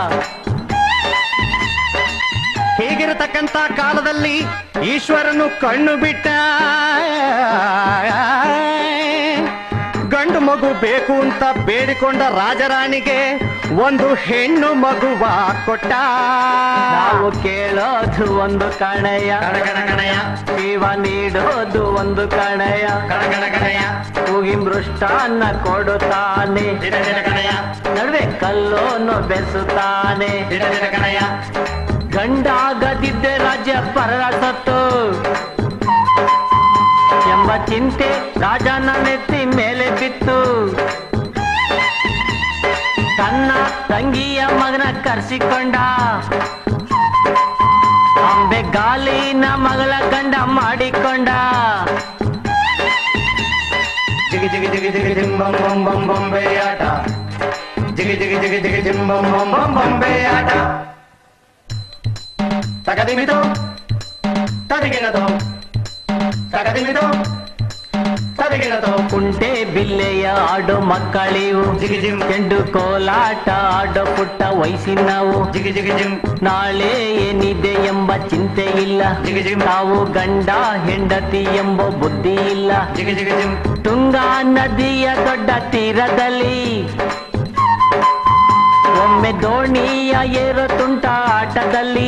ಹೀಗಿರತಕ್ಕಂತ ಕಾಲದಲ್ಲಿ ಈಶ್ವರನು ಕಣ್ಣು ಬಿಟ್ಟ ಗಂಡು ಮಗು ಬೇಕು ಅಂತ ಬೇಡಿಕೊಂಡ ರಾಜರಾಣಿಗೆ ಒಂದು ಹೆಣ್ಣು ಮಗುವ ಕೊಟ್ಟ ನಾವು ಕೇಳೋದು ಒಂದು ಕಣಯ ಕಣಯ ಶಿವ ನೀಡೋದು ಒಂದು ಕಣಯ ಕಣಯ ಹೋಗಿ ಮೃಷ್ಟಾನ್ನ ಕೊಡುತ್ತಾನೆ ಕಣಯ ನಡುವೆ ಕಲ್ಲೋನು ಬೆಸುತ್ತಾನೆ ಕಣಯ ಗಂಡಾಗದಿದ್ದೆ ರಾಜ್ಯ ಪರರ ಸತ್ತು ಎಂಬ ಚಿಂತೆ ರಾಜನ ನೆತ್ತಿ ಮೇಲೆ ಬಿತ್ತು ತನ್ನ ತಂಗಿಯ ಮಗನ ಕರ್ಸಿಕೊಂಡ ಅಂಬೆ ಗಾಲಿನ ಮಗಳ ಗಂಡ ಮಾಡಿಕೊಂಡ ಜಿಗಿ ಜಿಗಿ ಜಿಗಿ ಜಿಗಿ ಜಿಂ ಬಂ ಬಂ ಬಂ ಬೊಂಬೆ ಆಟ ಜಿಗಿ ಜಿಗಿ ಜಿಗಿ ಜಿಗಿ ಜಿಂ ಬಂ ಬಂ ಬಂ ಬೊಂಬೆ ಆಟ ತಗದಿಮಿದೋ ತದಿಗಿನದೋ ತಗದಿಮಿದೋ ತದಿಗಿನದೋ ಕುಂಟೆ ಬಿಲ್ಲೆಯ ಆಡೋ ಮಕ್ಕಳಿವು ಚೆಂಡು ಕೋಲಾಟ ಆಡೋ ಪುಟ್ಟ ವಯಸ್ಸಿನವು ಜಿಗಿ ಜಿಗಿ ಜಿಂ ನಾಳೆ ಏನಿದೆ ಎಂಬ ಚಿಂತೆ ಇಲ್ಲ ನಾವು ಗಂಡ ಹೆಂಡತಿ ಎಂಬ ಬುದ್ಧಿ ಇಲ್ಲ ಜಿಗಿ ಜಿಗಿ ಜಿಂ ತುಂಗಾ ನದಿಯ ದೊಡ್ಡ ತೀರದಲ್ಲಿ ಒಮ್ಮೆ ದೋಣಿಯ ಏರೋ ತುಂಟ ಆಟದಲ್ಲಿ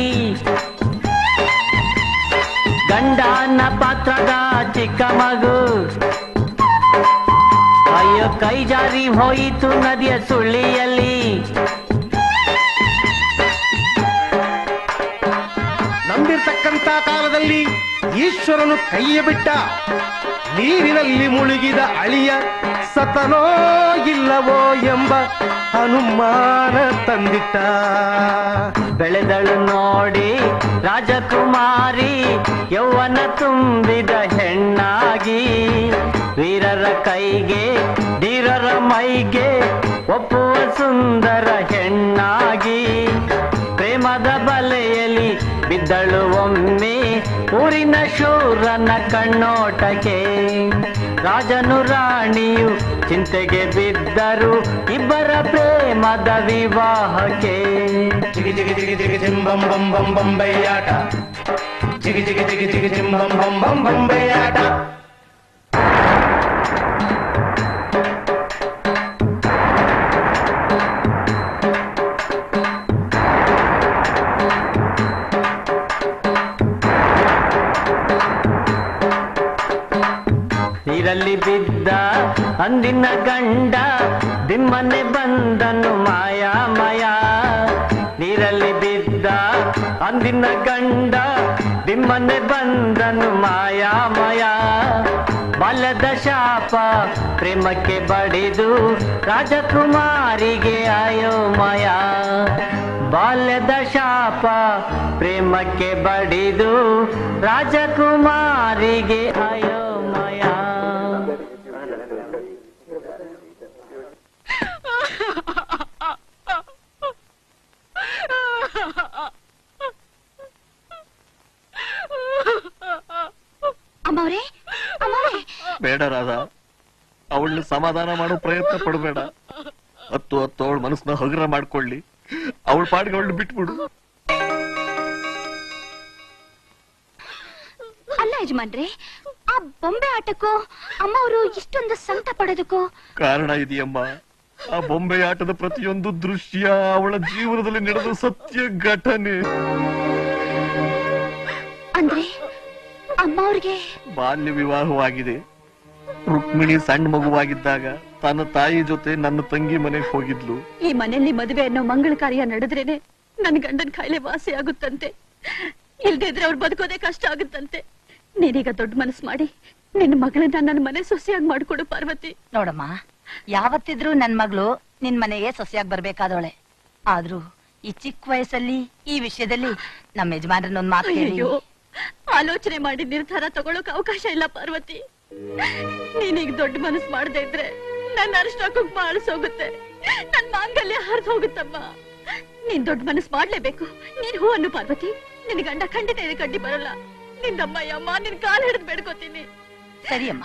ಗಂಡನ ಪಾತ್ರದ ಚಿಕ್ಕ ಮಗು ಅಯ್ಯೋ ಕೈ ಜಾರಿ ಹೋಯಿತು ನದಿಯ ಸುಳ್ಳಿಯಲ್ಲಿ ನಂಬಿರ್ತಕ್ಕಂತ ಕಾಲದಲ್ಲಿ ಈಶ್ವರನು ಕೈಯ ಬಿಟ್ಟ ನೀರಿನಲ್ಲಿ ಮುಳುಗಿದ ಅಳಿಯ ಸತನೋ ಇಲ್ಲವೋ ಎಂಬ ಅನುಮಾನ ತಂದಿಟ್ಟ ಬೆಳೆದಳು ನೋಡಿ ರಾಜಕುಮಾರಿ ಯೌವನ ತುಂಬಿದ ಹೆಣ್ಣಾಗಿ ವೀರರ ಕೈಗೆ ಧೀರರ ಮೈಗೆ ಒಪ್ಪುವ ಸುಂದರ ಹೆಣ್ಣಾಗಿ ಪ್ರೇಮದ ಬಲೆಯಲ್ಲಿ ಬಿದ್ದಳು ಒಮ್ಮೆ ಊರಿನ ಶೂರನ ಕಣ್ಣೋಟಕ್ಕೆ ರಾಜನು ರಾಣಿಯು ಚಿಂತೆಗೆ ಬಿದ್ದರು ಇಬ್ಬರ ಪ್ರೇಮದ ವಿವಾಹಕ್ಕೆ ಜಿಗಿ ಜಿಗಿ ಜಿಗಿ ಜಿಗಿ ಜಿಂ ಬಂ ಬಂ ಬಂ ಬೊಂಬೆಯಾಟ ಜಿಗಿ ಜಿಗಿ ಜಿಗಿ ಜಿಗಿ ಜಿಂ ಬಂ ಬಂ ಬಂ ಬೊಂಬೆಯಾಟ ನೀರಲ್ಲಿ ಬಿದ್ದ ಅಂದಿನ ಗಂಡ ದಿಮ್ಮನೆ ಬಂದನು ಮಾಯಾ ಮಯ ನೀರಲ್ಲಿ ಬಿದ್ದ ಅಂದಿನ ಗಂಡ ದಿಮ್ಮನೆ ಬಂದನು ಮಾಯಾ ಮಯ ಬಾಲ್ಯದ ಶಾಪ ಪ್ರೇಮಕ್ಕೆ ಬಡಿದು ರಾಜಕುಮಾರಿಗೆ ಅಯೋಮಯ ಬಾಲ್ಯದ ಶಾಪ ಪ್ರೇಮಕ್ಕೆ ಬಡಿದು ರಾಜಕುಮಾರಿಗೆ ಅಯೋಮಯ ಅಮ್ಮವ್ರೆ ಅಮ್ಮವ್ರೆ ಬೇಡ ರಾಧ ಅವಳನ್ನ ಸಮಾಧಾನ ಮಾಡೋ ಪ್ರಯತ್ನ ಪಡಬೇಡ ಹತ್ತು ಹತ್ತು ಅವಳ ಮನಸ್ಸನ್ನ ಹಗುರ ಮಾಡ್ಕೊಳ್ಳಿ ಅವಳ ಪಾಡಿಗೆ ಅವಳನ್ನ ಬಿಟ್ಬಿಡು ಅಲ್ಲ ಯಜಮಾನ್ರೆ ಆ ಬೊಂಬೆ ಆಟಕ್ಕೂ ಅಮ್ಮ ಅವರು ಇಷ್ಟೊಂದು ಸಂಕಟ ಪಡೋದಕ್ಕೂ ಕಾರಣ ಇದೆಯಮ್ಮ ಆ ಬೊಂಬೆ ಆಟದ ಪ್ರತಿಯೊಂದು ದೃಶ್ಯ ಅವಳ ಜೀವನದಲ್ಲಿ ನಡೆದ ಸತ್ಯ ಘಟನೆ ಅಂದ್ರೆ ಅಮ್ಮ ಅವ್ರಿಗೆ ಬಾಲ್ಯ ವಿವಾಹವಾಗಿದೆ ರುಕ್ಮಿಣಿ ಸಣ್ಣ ಮಗುವಾಗಿದ್ದಾಗ ತನ್ನ ತಾಯಿ ಜೊತೆ ನನ್ನ ತಂಗಿ ಮನೆಗೆ ಹೋಗಿದ್ಲು ಈ ಮನೆಯಲ್ಲಿ ಮದುವೆ ಅನ್ನೋ ಮಂಗಳ ಕಾರ್ಯ ನಡೆದ್ರೇನೆ ನನ್ ಗಂಡನ್ ಕಾಯಿಲೆ ವಾಸಿ ಆಗುತ್ತಂತೆ ಇಲ್ದೇ ಇದ್ರೆ ಅವ್ರು ಬದುಕೋದೇ ಕಷ್ಟ ಆಗುತ್ತಂತೆ ನೀನೀಗ ದೊಡ್ಡ ಮನಸ್ಸು ಮಾಡಿ ನಿನ್ನ ಮಗಳನ್ನ ನನ್ನ ಮನೆ ಸೊಸೆಯಾಗಿ ಮಾಡ್ಕೊಡು ಪಾರ್ವತಿ ನೋಡಮ್ಮ ಯಾವತ್ತಿದ್ರೂ ನನ್ ಮಗಳು ನಿನ್ ಮನೆಗೆ ಸೊಸೆಯಾಗಿ ಬರ್ಬೇಕಾದವಳೆ ಆದ್ರೂ ಈ ಚಿಕ್ಕ ವಯಸ್ಸಲ್ಲಿ ಈ ವಿಷಯದಲ್ಲಿ ನಮ್ಮ ಯಜಮಾನ್ರನ್ನೊಂದ್ ಮಾತು ಕೇಳಿ ಅಯ್ಯೋ ಆಲೋಚನೆ ಮಾಡಿ ನಿರ್ಧಾರ ತಗೊಳಕ್ ಅವಕಾಶ ಇಲ್ಲ ಪಾರ್ವತಿ ನೀನೀಗ ದೊಡ್ಡ ಮನಸ್ಸು ಮಾಡದೇ ಇದ್ರೆ ನನ್ನ ಅರಿಷ್ಟ ಕುಂಕುಮ ಅಳಿಸೋಗುತ್ತೆ ನನ್ ಮಾಂಗಲ್ಯ ಹರಿದು ಹೋಗುತ್ತಮ್ಮ ನೀನ್ ದೊಡ್ಡ ಮನಸ್ಸು ಮಾಡ್ಲೇಬೇಕು ನೀನ್ ಹೂ ಅನ್ನು ಪಾರ್ವತಿ ನಿನ್ ಗಂಡ ಖಂಡಿತ ಇದು ಕಡ್ಡಿ ಬರಲ್ಲ ನಿನ್ನಮ್ಮ ಅಮ್ಮ ನಿನ್ ಕಾಲ್ ಹಿಡಿದು ಬೇಡ್ಕೋತೀನಿ ಸರಿಯಮ್ಮ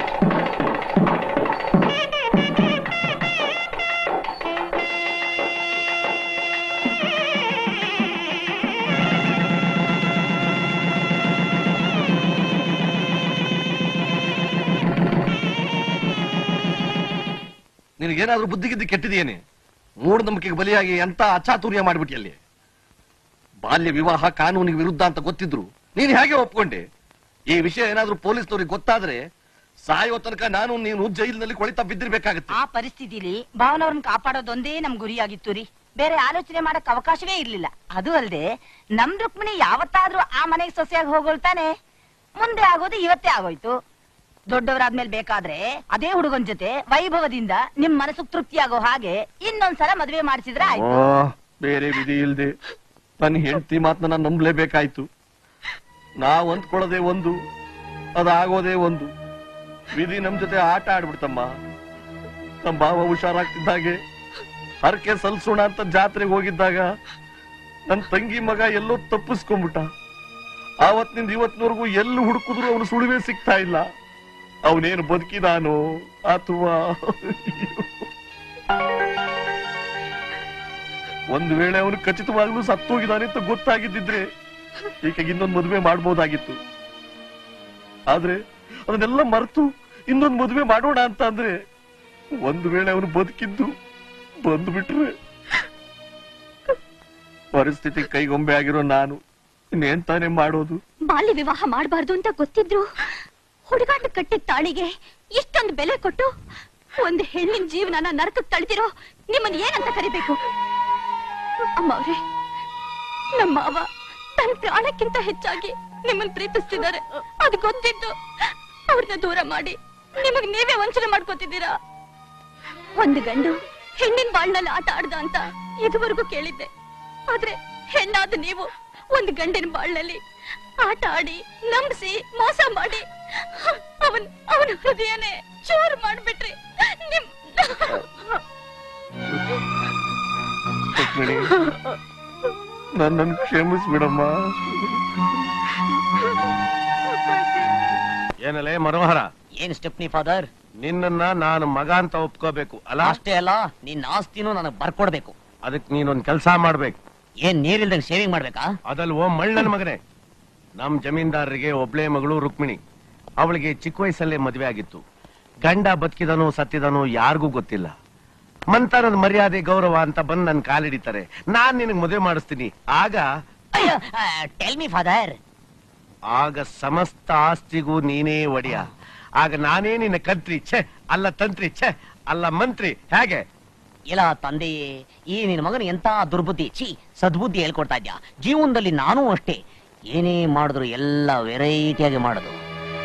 ನಿನಗೇನಾದ್ರೂ ಬುದ್ಧಿಗಿದ್ದು ಕೆಟ್ಟಿದೆಯೇನೆ ಮೂಢನಂಬಿಕೆಗೆ ಬಲಿಯಾಗಿ ಎಂತ ಅಚಾತುರ್ಯ ಮಾಡ್ಬಿಟ್ಟಿ ಅಲ್ಲಿ ಬಾಲ್ಯ ವಿವಾಹ ಕಾನೂನಿಗೆ ವಿರುದ್ಧ ಅಂತ ಗೊತ್ತಿದ್ರು ನೀನ್ ಹೇಗೆ ಒಪ್ಕೊಂಡೆ ಈ ವಿಷಯ ಏನಾದ್ರೂ ಪೊಲೀಸ್ನವ್ರಿಗೆ ಗೊತ್ತಾದ್ರೆ ಸಾಯೋ ತನಕ ನಾನು ನೀನು ಜೈಲಿನಲ್ಲಿ ಕೊಳಿತಾ ಬಿದ್ದಿರ್ಬೇಕಾಗತ್ತೆ ಆ ಪರಿಸ್ಥಿತಿಲಿ ಭಾವನವ್ರನ್ನ ಕಾಪಾಡೋದೊಂದೇ ನಮ್ ಗುರಿಯಾಗಿತ್ತು ರೀ ಬೇರೆ ಆಲೋಚನೆ ಮಾಡಕ್ ಅವಕಾಶವೇ ಇರ್ಲಿಲ್ಲ ಅದು ಅಲ್ದೆ ನಮ್ ರುಕ್ಮಿಣಿ ಯಾವತ್ತಾದ್ರೂ ಆ ಮನೆಗೆ ಸೊಸೆಯಾಗಿ ಹೋಗೋಳ್ತಾನೆ ಮುಂದೆ ಆಗೋದು ಇವತ್ತೇ ಆಗೋಯ್ತು ದೊಡ್ಡವರಾದ್ಮೇಲೆ ಬೇಕಾದ್ರೆ ಅದೇ ಹುಡುಗನ್ ಜೊತೆ ವೈಭವದಿಂದ ನಿಮ್ ಮನಸ್ಸು ತೃಪ್ತಿಯಾಗೋ ಹಾಗೆ ಇನ್ನೊಂದ್ಸಲ ಮದುವೆ ಮಾಡಿಸಿದ್ರೆ ಓ ಆಯ್ತು ಬೇರೆ ವಿಧಿ ಇಲ್ದೆ ನನ್ನ ಹೆಂಡತಿ ಮಾತನ್ನ ನಾನು ನಂಬಲೇಬೇಕಾಯ್ತು ನಾವ್ ಅಂದ್ಕೊಳ್ಳೋದೇ ಒಂದು ಅದಾಗೋದೇ ಒಂದು ವಿಧಿ ನಮ್ ಜೊತೆ ಆಟ ಆಡ್ಬಿಡ್ತಮ್ಮ ನಮ್ ಭಾವ ಹುಷಾರಾಗ್ತಿದ್ದಾಗೆ ಹರಕೆ ಸಲ್ಸೋಣ ಅಂತ ಜಾತ್ರೆಗೆ ಹೋಗಿದ್ದಾಗ ನನ್ ತಂಗಿ ಮಗ ಎಲ್ಲೋ ತಪ್ಪಿಸ್ಕೊಂಡ್ಬಿಟ್ಟ ಆವತ್ತಿನಿಂದ ಇವತ್ತಿನವರೆಗೂ ಎಲ್ಲಿ ಹುಡುಕಿದ್ರು ಅವನು ಸುಳಿವೇ ಸಿಗ್ತಾ ಇಲ್ಲ ಅವನೇನು ಬದುಕಿದಾನೋ ಅಥವಾ ಒಂದು ವೇಳೆ ಅವನು ಖಚಿತವಾಗ್ಲೂ ಸತ್ತೋಗಿದ್ದಾನೆ ಅಂತ ಗೊತ್ತಾಗಿದ್ದಿದ್ರೆ ಈಕೆಗೆ ಇನ್ನೊಂದು ಮದುವೆ ಮಾಡ್ಬೋದಾಗಿತ್ತು ಆದ್ರೆ ಅದನ್ನೆಲ್ಲ ಮರೆತು ಇನ್ನೊಂದು ಮದುವೆ ಮಾಡೋಣ ಅಂತ ಅಂದ್ರೆ ಒಂದು ವೇಳೆ ಅವನು ಬದುಕಿದ್ದು ಬಂದು ಬಿಟ್ರೆ ಪರಿಸ್ಥಿತಿ ಕೈಗೊಂಬೆ ಆಗಿರೋ ನಾನು ಇನ್ನೇನ್ ತಾನೇ ಮಾಡೋದು ಬಾಲ್ಯ ವಿವಾಹ ಮಾಡಬಾರ್ದು ಅಂತ ಗೊತ್ತಿದ್ರು ಹುಡುಗಾಟ ಕಟ್ಟಿದ ತಾಳಿಗೆ ಇಷ್ಟೊಂದು ಬೆಲೆ ಕೊಟ್ಟು ಒಂದು ಹೆಣ್ಣಿನ ಜೀವನನ ನರಕಕ್ಕೆ ತಳ್ತಿರೋ ನಿಮ್ಮನ್ನ ಏನಂತ ಕರಿಬೇಕು ಅಮ್ಮ ಅವ್ರೆ ನಮ್ಮ ಮಾವ ತನ್ನ ಪ್ರಾಣಕ್ಕಿಂತ ಹೆಚ್ಚಾಗಿ ನಿಮ್ಮನ್ನ ಪ್ರೀತಿಸ್ತಿದ್ದಾರೆ ಅದು ಗೊತ್ತಿದ್ದು ಅವ್ರನ್ನ ದೂರ ಮಾಡಿ ನಿಮಗ್ ನೀವೇ ವಂಚನೆ ಮಾಡ್ಕೋತಿದ್ದೀರಾ ಒಂದು ಗಂಡು ಹೆಣ್ಣಿನ ಬಾಳ್ನಲ್ಲಿ ಆಟ ಆಡ್ದ ಅಂತ ಇದುವರೆಗೂ ಕೇಳಿದ್ದೆ ಆದ್ರೆ ಹೆಣ್ಣಾದ ನೀವು ಒಂದು ಗಂಡಿನ ಬಾಳ್ನಲ್ಲಿ ಆಟ ಆಡಿ ನಂಬಿಸಿ ಮೋಸ ಮಾಡಿ ಅವನ್ ಅವನ ಹೃದಯನೇ ಚೋರ್ ಮಾಡ್ಬಿಟ್ರಿ ನಿಮ್ ರುಕ್ಮಿಣಿ ನನ್ನನ್ನು ಕ್ಷಮಿಸ್ಬಿಡಮ್ಮ ಏನಲ್ಲೇ ಮನೋಹರ ಏನ್ ಸ್ಟೆಪ್ನಿ ಫಾದರ್ ನಿನ್ನನ್ನ ನಾನು ಮಗ ಅಂತ ಒಪ್ಕೋಬೇಕು ಅಲ್ಲ ಅಷ್ಟೇ ಅಲ್ಲ ನಿನ್ನ ಆಸ್ತಿನೂ ನನಗ್ ಬರ್ಕೊಡ್ಬೇಕು ಅದಕ್ಕೆ ನೀನೊಂದ್ ಕೆಲಸ ಮಾಡ್ಬೇಕು ಏನ್ ನೀರಿಲ್ದಂಗ್ ಶೇವಿಂಗ್ ಮಾಡ್ಬೇಕಾ ಅದಲ್ವೋ ಮಳ್ಳನ ಮಗನೇ ನಮ್ ಜಮೀನ್ದಾರರಿಗೆ ಒಬ್ಳೆ ಮಗಳು ರುಕ್ಮಿಣಿ ಅವಳಿಗೆ ಚಿಕ್ಕ ವಯಸ್ಸಲ್ಲೇ ಮದುವೆ ಆಗಿತ್ತು ಗಂಡ ಬದುಕಿದನು ಸತ್ತಿದನು ಯಾರಿಗೂ ಗೊತ್ತಿಲ್ಲ ಮಂತನದ ಮರ್ಯಾದೆ ಗೌರವ ಅಂತ ಬಂದ್ ನನ್ ಕಾಲಿಡಿತಾರೆ ನಾನ್ ನಿನಗ್ ಮದುವೆ ಮಾಡಿಸ್ತೀನಿ ಆಗ ಟೆಲ್ ಮಿ ಫಾದರ್ ಆಗ ಸಮಸ್ತ ಆಸ್ತಿಗೂ ನೀನೇ ಒಡೆಯ ಆಗ ನಾನೇ ನಿನ್ನ ಕಂತ್ರಿ ಛೆ ಅಲ್ಲ ತಂತ್ರಿ ಛೆ ಅಲ್ಲ ಮಂತ್ರಿ ಹೇಗೆ ಇಲ್ಲ ತಂದೆಯೇ ಈ ನಿನ್ನ ಮಗನ ಎಂತ ದುರ್ಬುದ್ಧಿ ಛೀ ಸದ್ಬುದ್ಧಿ ಹೇಳ್ಕೊಡ್ತಾ ಇದ್ಯಾ ಜೀವನದಲ್ಲಿ ನಾನೂ ಅಷ್ಟೇ ಏನೇ ಮಾಡಿದ್ರು ಎಲ್ಲ ವೆರೈಟಿಯಾಗಿ ಮಾಡೋದು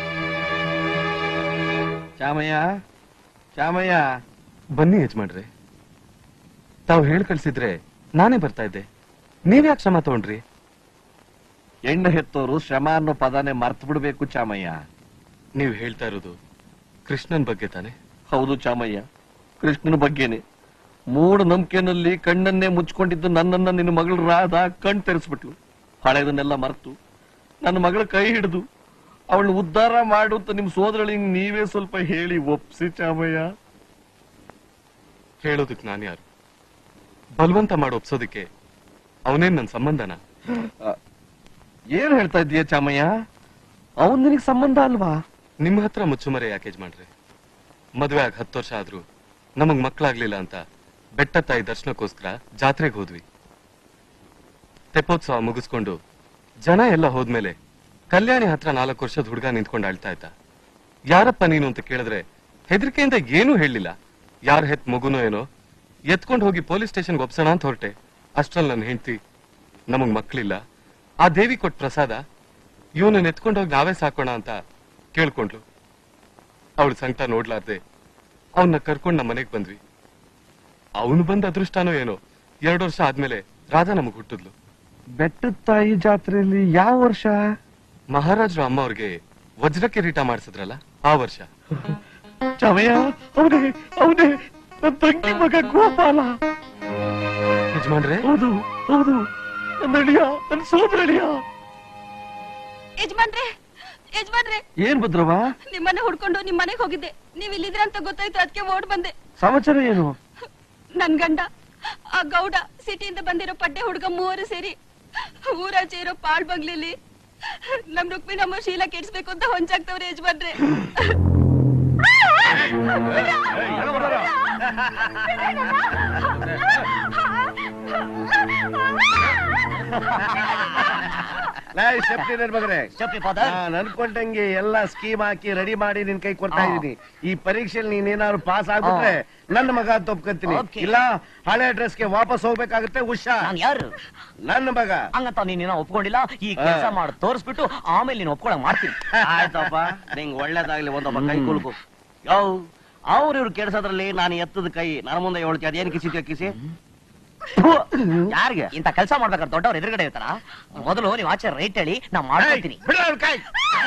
ಚಾಮಯ್ಯ ಚಾಮಯ್ಯ ಬನ್ನಿ ಯಜಮಾನ್ರೆ ತಾವು ಹೇಳ್ ಕಳ್ಸಿದ್ರೆ ನಾನೇ ಬರ್ತಾ ಇದ್ದೆ ನೀವ್ಯಾಕೆ ಶ್ರಮ ತಗೊಂಡ್ರಿ ಹೆಣ್ಣು ಹೆತ್ತೋರು ಶ್ರಮ ಅನ್ನೋ ಪದನೇ ಮರ್ತು ಬಿಡ್ಬೇಕು ಚಾಮಯ್ಯ ನೀವ್ ಹೇಳ್ತಾ ಇರೋದು ಕೃಷ್ಣನ್ ಬಗ್ಗೆ ತಾನೆ ಹೌದು ಚಾಮಯ್ಯ ಕೃಷ್ಣನ ಬಗ್ಗೆನೆ ಮೂಢ ನಂಬಿಕೆನಲ್ಲಿ ಕಣ್ಣನ್ನೇ ಮುಚ್ಕೊಂಡಿದ್ದು ನನ್ನನ್ನ ನಿನ್ನ ಮಗಳು ರಾಧ ಕಣ್ ತೆರೆಸ್ಬಿಟ್ಲು ಹಳೆದನ್ನೆಲ್ಲ ಮರೆತು ನನ್ನ ಮಗಳ ಕೈ ಹಿಡಿದು ಅವಳನ್ನ ಉದ್ಧಾರ ಮಾಡು ಅಂತ ನಿಮ್ ಸೋದರಳಿಗೆ ನೀವೇ ಸ್ವಲ್ಪ ಹೇಳಿ ಒಪ್ಸಿ ಚಾಮಯ್ಯ ಹೇಳೋದಕ್ ನಾನು ಯಾರು ಬಲವಂತ ಮಾಡಿ ಒಪ್ಸೋದಕ್ಕೆ ಅವನೇನ್ ನನ್ ಸಂಬಂಧನ ಏನ್ ಹೇಳ್ತಾ ಇದ್ದೀಯ ಚಾಮಯ್ಯ ಅವನ್ ನಿನಗೆ ಸಂಬಂಧ ಅಲ್ವಾ ನಿಮ್ಮ ಹತ್ರ ಮುಚ್ಚುಮರೆ ಯಾಕೆ ಯಜಮಾನ್ರೆ ಮದ್ವೆ ಆಗ ಹತ್ತು ವರ್ಷ ಆದ್ರೂ ನಮಗ್ ಮಕ್ಳಾಗ್ಲಿಲ್ಲ ಅಂತ ಬೆಟ್ಟ ತಾಯಿ ದರ್ಶನಕ್ಕೋಸ್ಕರ ಜಾತ್ರೆಗೆ ಹೋದ್ವಿ ತೆಪ್ಪೋತ್ಸವ ಮುಗಿಸ್ಕೊಂಡು ಜನ ಎಲ್ಲ ಹೋದ್ಮೇಲೆ ಕಲ್ಯಾಣಿ ಹತ್ರ ನಾಲ್ಕು ವರ್ಷದ ಹುಡುಗ ನಿಂತ್ಕೊಂಡು ಅಳ್ತಾ ಇದ್ದ ಯಾರಪ್ಪ ನೀನು ಅಂತ ಕೇಳಿದ್ರೆ ಹೆದರಿಕೆಯಿಂದ ಏನೂ ಹೇಳಿಲ್ಲ ಯಾರ ಹೆತ್ ಮಗುನೋ ಏನೋ ಎತ್ಕೊಂಡು ಹೋಗಿ ಪೊಲೀಸ್ ಸ್ಟೇಷನ್ಗೆ ಒಪ್ಸೋಣ ಅಂತ ಹೊರಟೆ ಅಷ್ಟ್ರಲ್ಲಿ ನನ್ನ ಹೆಂಡತಿ ನಮಗ್ ಮಕ್ಳಿಲ್ಲ ಆ ದೇವಿ ಕೊಟ್ಟ ಪ್ರಸಾದ ಇವನನ್ನ ಎತ್ಕೊಂಡು ಹೋಗಿ ನಾವೇ ಸಾಕೋಣ ಅಂತ ಕೇಳ್ಕೊಂಡ್ಲು ಅವಳು ಸಂಕಟ ನೋಡ್ಲಾರ್ದೆ ಅವನ್ನ ಕರ್ಕೊಂಡು ನಮ್ಮ ಮನೆಗ್ ಬಂದ್ವಿ ಅವನು ಬಂದ ಅದೃಷ್ಟನೋ ಏನೋ ಎರಡು ವರ್ಷ ಆದ್ಮೇಲೆ ರಾಧಾ ನಮಗ್ ಹುಟ್ಟಿದ್ಲು ಬೆಟ್ಟದ ತಾಯಿ ಜಾತ್ರೆಯಲ್ಲಿ ಯಾವ ವರ್ಷ ಮಹಾರಾಜರು ಅಮ್ಮ ಅವ್ರಿಗೆ ವಜ್ರ ಕಿರೀಟ ಮಾಡಿಸಿದ್ರಲ್ಲ ಆ ವರ್ಷ ಚಾಮಯ್ಯ ಅವನೇ ಅವನೇ ನನ್ನ ತಂಗಿ ಮಗ ಗೋಪಾಲ ಯಜಮಾನ್ರೆ ಹೌದು ಹೌದು ನನ್ನ ಅಳಿಯ ನನ್ನ ಸೋದರಳಿಯ ಯಜಮಾನ್ರೆ ಯಜಮಾನ್ರೆ ಏನ್ ಭದ್ರವ ನಿಮ್ಮನ್ನ ಹುಡ್ಕೊಂಡು ನಿಮ್ ಮನೆಗ್ ಹೋಗಿದ್ದೆ ನೀವ್ ಇಲ್ಲಿದ್ರ ಅಂತ ಗೊತ್ತಾಯ್ತು ಅದಕ್ಕೆ ಓಡ್ ಬಂದೆ ಸಮಾಚಾರ ಏನು ನನ್ ಗಂಡ ಆ ಗೌಡ ಸಿಟಿಯಿಂದ ಬಂದಿರೋ ಪಡ್ಡೆ ಹುಡುಗ ಮೂವರು ಸೇರಿ ಊರಾಚೆ ಇರೋ ಪಾಳ್ ಬಗ್ಲಿಲಿ ನಮ್ ರುಕ್ಮಿಣಮ್ಮ ಶೀಲ ಕೆಡ್ಸ್ಬೇಕು ಅಂತ ಹೊಂಚಾಗ್ತವ್ರೆ ಯಜಮಾನ್ರೆ ಲೈ, ಶೆಫ್ಟಿ ನನ್ ಮಗನೇ ಶೆಫ್ಟಿ ಫಾದರ್ ನಾನ್ ಅನ್ಕೊಂಡಂಗೆ ಎಲ್ಲ ಸ್ಕೀಮ್ ಹಾಕಿ ರೆಡಿ ಮಾಡಿ ನಿನ್ ಕೈ ಕೊಡ್ತಾ ಆ. ಇದೀನಿ ಈ ಪರೀಕ್ಷೆಯಲ್ಲಿ ನೀನೇನಾದ್ರು ಪಾಸ್ ಆಗ್ಬಿಟ್ರೆ ನನ್ನ ಮಗ ಅಂತ ಒಪ್ಕೊಂತೀನಿ Okay. ಇಲ್ಲ ಹಳೆ ಅಡ್ರೆಸ್ಗೆ ವಾಪಸ್ ಹೋಗ್ಬೇಕಾಗುತ್ತೆ ಉಷಾ ನಾನ್ ಯಾರು ನನ್ನ ಮಗ ಹಂಗಂತ ನೀನೇನೋ ಒಪ್ಕೊಂಡಿಲ್ಲ ಈ ಕೆಲಸ ಆ. ಮಾಡಿ ತೋರಿಸ್ಬಿಟ್ಟು ಆಮೇಲೆ ನೀನು ಒಪ್ಕೊಳಕ್ ಮಾಡ್ತೀನಿ ಆಯ್ತಪ್ಪ ನಿಂಗ್ ಒಳ್ಳೇದಾಗ್ಲಿ ಒಂದೊಬ್ಬ ಕೈ ಕುಲ್ಕು ಯೋ ಅವ್ರ ಇವ್ರು ಕೆಡ್ಸೋದ್ರಲ್ಲಿ ನಾನು ಎತ್ತದ ಕೈ ನನ್ನ ಮುಂದೆ ಹೇಳ್ತಿ ಅದೇನ್ ಕಿಸಿ ಕಿಸಿ ಯಾರಿಗೆ ಇಂತ ಕೆಲಸ ಮಾಡ್ಬೇಕಾದ್ರೆ ದೊಡ್ಡವ್ರು ಎದುರುಗಡೆ ಇರ್ತಾರ ಮೊದಲು ನೀವು ಆಚೆ ರೈಟ್ ಹೇಳಿ ನಾ ಮಾಡ್ಕೊಳ್ತೀನಿ ಬಿಡು ಅವ್ನ್ ಕೈ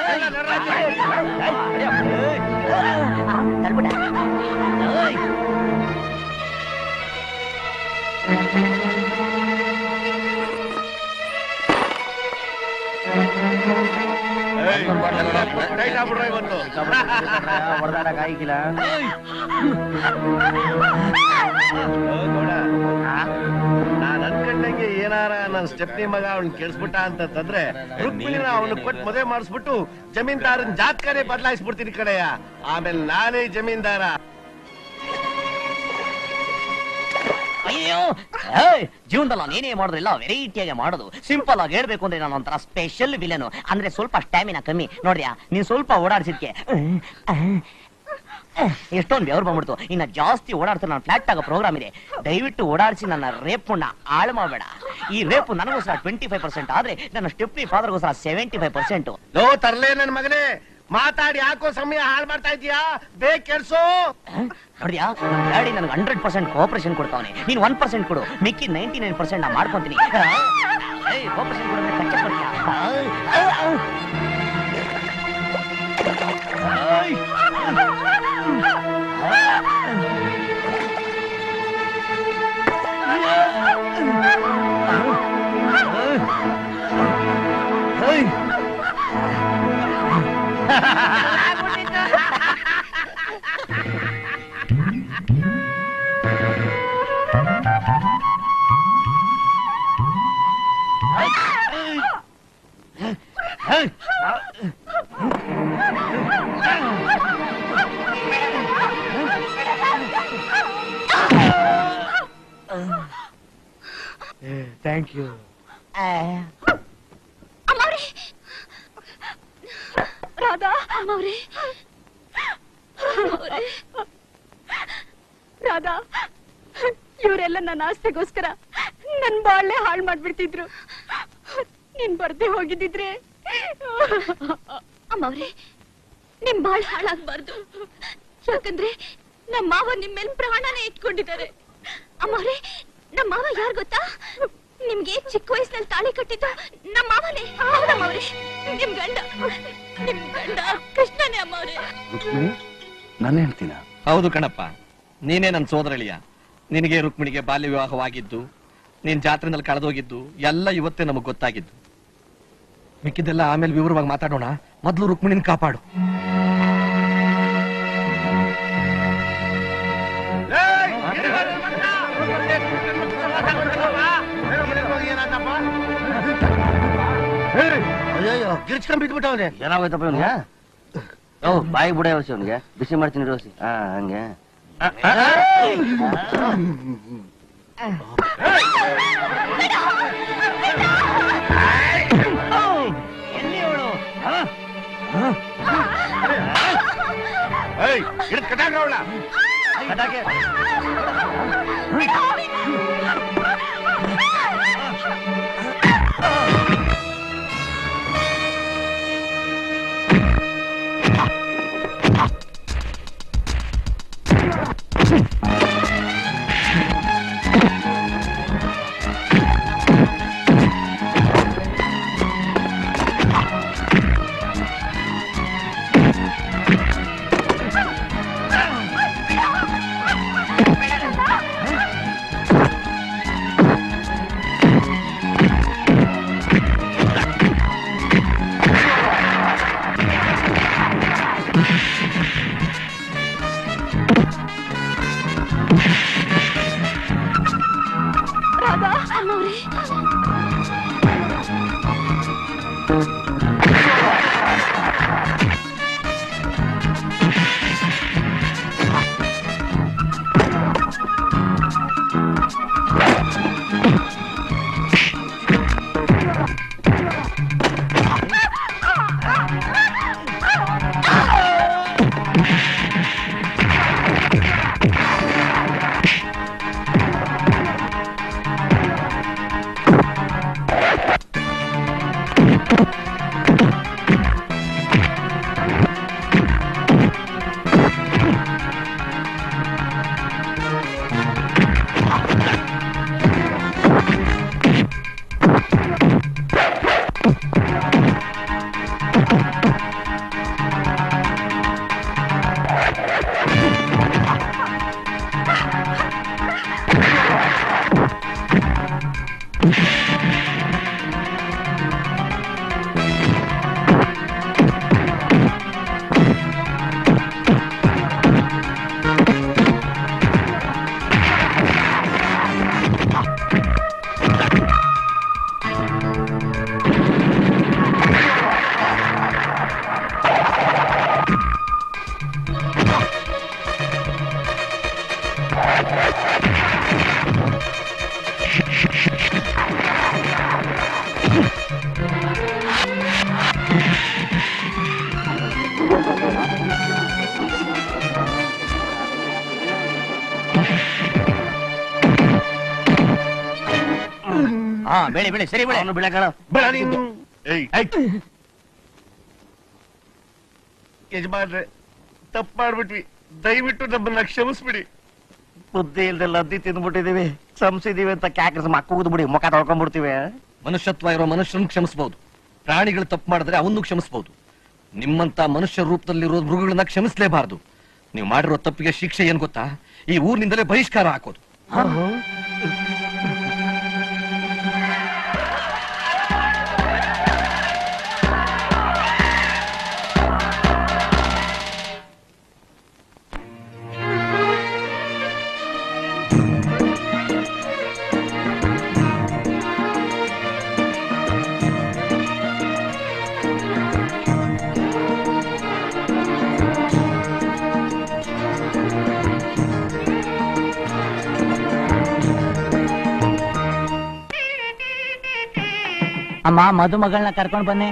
ಟೈಟ್ ಆಗ್ಬಿಡ್ರೋ ಇವತ್ತು ಹೊಡೆದಾಡಕ್ ಆಗಿಲ್ಲ ನಾನ್ ಅನ್ಕೊಂಡಂಗೆ ಏನಾರ ನನ್ ಸ್ಟೆಪ್ನಿ ಮಗ ಅವ್ನ್ ಕೆಲ್ಸ್ಬಿಟ್ಟ ಅಂತಂದ್ರೆ ರುಕ್ಮಿಣಿನ ಅವನು ಕೊಟ್ಟು ಮದುವೆ ಮಾಡಿಸ್ಬಿಟ್ಟು ಜಮೀನ್ದಾರನ್ ಜಾತ್ಕನೇ ಬದಲಾಯಿಸ್ಬಿಡ್ತೀನಿ ಕಡೆಯ ಆಮೇಲೆ ನಾನೇ ಜಮೀನ್ದಾರ ಅಯ್ಯೋ ಏಯ್, ಜೀವನದಲ್ಲಿ ನಾನು ಏನೇ ಮಾಡೋದಿಲ್ಲ ವೆರೈಟಿಯಾಗಿ ಮಾಡೋದು ಸಿಂಪಲ್ ಆಗಿ ಹೇಳ್ಬೇಕು ಅಂದ್ರೆ ನಾನು ಒಂಥರ ಸ್ಪೆಷಲ್ ವಿಲನ್ ಅಂದ್ರೆ ಸ್ವಲ್ಪ ಸ್ಟ್ಯಾಮಿನಾ ಕಮ್ಮಿ ನೋಡ್ರಿಯಾ ನೀನ್ ಸ್ವಲ್ಪ ಓಡಾಡ್ಸಿದ್ಕೆ ಎಷ್ಟೊಂದು ಬೆವರು ಬಂದ್ಬಿಡ್ತು ಇನ್ನ ಜಾಸ್ತಿ ಓಡಾಡ್ತಾರೆ ನಾನು ಫ್ಲಾಟ್ ಆಗೋ ಪ್ರೋಗ್ರಾಮ್ ಇದೆ ದಯವಿಟ್ಟು ಓಡಾಡಿಸಿ ನನ್ನ ರೇಪುಣ್ಣ ಹಾಳು ಮಾಡಬೇಡ ಈ ರೇಪು ನನಗೋಸ್ಕರ ಟ್ವೆಂಟಿ ಫೈವ್ ಪರ್ಸೆಂಟ್ ಆದ್ರೆ ನನ್ನ ಸ್ಟೆಪ್ನಿ ಫಾದರ್ಗೋಸ್ಕರ ಸೆವೆಂಟಿ ಫೈವ್ ಪರ್ಸೆಂಟ್ ಲೋ ತರ್ಲೇ ನನ್ ಮಗನೇ ಮಾತಾಡಿ ಯಾಕೋ ಸಮಯ ಹಾಳು ಮಾಡ್ತಾ ಇದೀಯಾ ಬೇಗ ಕೆಲ್ಸೋ ನೋಡಿಯಾ ನಮ್ ಡ್ಯಾಡಿ ನನಗೆ ಹಂಡ್ರೆಡ್ ಪರ್ಸೆಂಟ್ ಕೋಪರೇಷನ್ ಕೊಡ್ತಾವನೆ ನೀನ್ ಒನ್ ಪರ್ಸೆಂಟ್ ಕೊಡು ಮಿಕ್ಕಿ ನೈಂಟಿ ನೈನ್ ಪರ್ಸೆಂಟ್ ನಾ ಮಾಡ್ಕೊಂತೀನಿ ಏಯ್ ಕೋಪರೇಷನ್ ಕೊಡಿದ್ರೆ ಕಚ್ಚ ಕೊಡ್ತೀಯಾ ಥ್ಯಾಂಕ್ ಯು ಅಮ್ಮವ್ರೆ ರಾಧಾ ಅಮ್ಮವ್ರೆ ಅಮ್ಮವ್ರೆ. ರಾಧಾ ಇವರೆಲ್ಲ ನನ್ನ ಆಸ್ತಿಗೋಸ್ಕರ ನನ್ ಬಾಳ್ನೆ ಹಾಳು ಮಾಡ್ಬಿಡ್ತಿದ್ರು ನೀನ್ ಬರ್ದೆ ಹೋಗಿದ್ದಿದ್ರೆ ಅಮ್ಮವ್ರೆ ನಿಮ್ ಬಾಳ್ ಹಾಳಾಗ್ಬಾರ್ದು ಯಾಕಂದ್ರೆ ನಮ್ಮ ಮಾವ ನಿಮ್ ಮೇಲೆ ಪ್ರಾಣನೇ ಇಟ್ಕೊಂಡಿದ್ದಾರೆ ಅಮ್ಮವ್ರೆ ನಮ್ಮ ಮಾವ ಯಾರು ಗೊತ್ತಾ ನಿಮ್ಗೆ ಚಿಕ್ಕ ವಯಸ್ಸಿನಲ್ಲಿ ತಾಳಿ ಕಟ್ಟಿದ್ದು ನಮ್ಮ ಮಾವನೇ ಹೌದಮ್ಮವ್ರೆ ನಿಮ್ ಗಂಡ ನಿಮ್ ಗಂಡ ಕೃಷ್ಣನೇ ಅಮ್ಮವ್ರೆ ರುಕ್ಮಿಣಿ ನನ್ನ ಹೇಳ್ತೀನ ಹೌದು ಕಣಪ್ಪ ನೀನೇ ನನ್ನ ಸೋದರಳಿಯ ನಿನಗೆ ರುಕ್ಮಿಣಿಗೆ ಬಾಲ್ಯ ವಿವಾಹವಾಗಿದ್ದು ನೀನ್ ಜಾತ್ರೆನಲ್ಲಿ ಕಳೆದೋಗಿದ್ದು ಎಲ್ಲ ಇವತ್ತೇ ನಮಗ್ ಗೊತ್ತಾಗಿದ್ದು ಮಿಕ್ಕಿದ್ದೆಲ್ಲ ಆಮೇಲೆ ವಿವರವಾಗಿ ಮಾತಾಡೋಣ ಮೊದಲು ರುಕ್ಮಿಣಿನ ಕಾಪಾಡು ಅಯ್ಯೋ ಗಿರ್ಚ್ಕೊಂಡ್ ಬಿಟ್ಬಿಟ್ಟವನೆ ಏನಾಗೋಯ್ತಪ್ಪ ಇವನ್ಗೆ ಓ ಬಾಯಿ ಬುಡ ಯೋಸಿ ಅವನಿಗೆ ಬಿಸಿ ಮಾಡ್ತೀನಿ ರೋಸಿ ಹಾ ಹಂಗೆ ಎಲ್ಲಿ ಅವಳು ರಾಧಾ ಅಮ್ಮವ್ರೆ ಹಾ ಬೆಳಿ ಬೆಳಿ ಸರಿ ಬೆಳೆ ಅವನು ಬೆಳೆ ಯಜಮಾನ್ರೆ ತಪ್ಪು ಮಾಡ್ಬಿಟ್ವಿ ದಯವಿಟ್ಟು ನಮ್ಮನ್ನ ಕ್ಷಮಿಸ್ಬಿಡಿ ಬುದ್ಧಿ ಇಲ್ದೆಲ್ಲ ಅದ್ದಿ ತಿಂದ್ಬಿಟ್ಟಿದೀವಿ ಸಂಸಿದೀವಿ ಅಂತ ಕ್ಯಾಕ್ರಸ್ ಮಕ್ಕ ಬಿಡಿ ಮುಖ ತೊಳ್ಕೊಂಡ್ಬಿಡ್ತೀವಿ ಮನುಷ್ಯತ್ವ ಇರೋ ಮನುಷ್ಯನ ಕ್ಷಮಿಸಬಹುದು ಪ್ರಾಣಿಗಳು ತಪ್ಪು ಮಾಡಿದ್ರೆ ಅವನ್ನು ಕ್ಷಮಿಸಬಹುದು ನಿಮ್ಮಂತ ಮನುಷ್ಯ ರೂಪದಲ್ಲಿರೋ ಮೃಗಗಳನ್ನ ಕ್ಷಮಿಸಲೇಬಾರದು ನೀವು ಮಾಡಿರೋ ತಪ್ಪಿಗೆ ಶಿಕ್ಷೆ ಏನ್ ಗೊತ್ತಾ ಈ ಊರಿನಿಂದಲೇ ಬಹಿಷ್ಕಾರ ಹಾಕೋದು ಅಮ್ಮ ಮದುಮಗಳನ್ನ ಕರ್ಕೊಂಡ್ ಬನ್ನಿ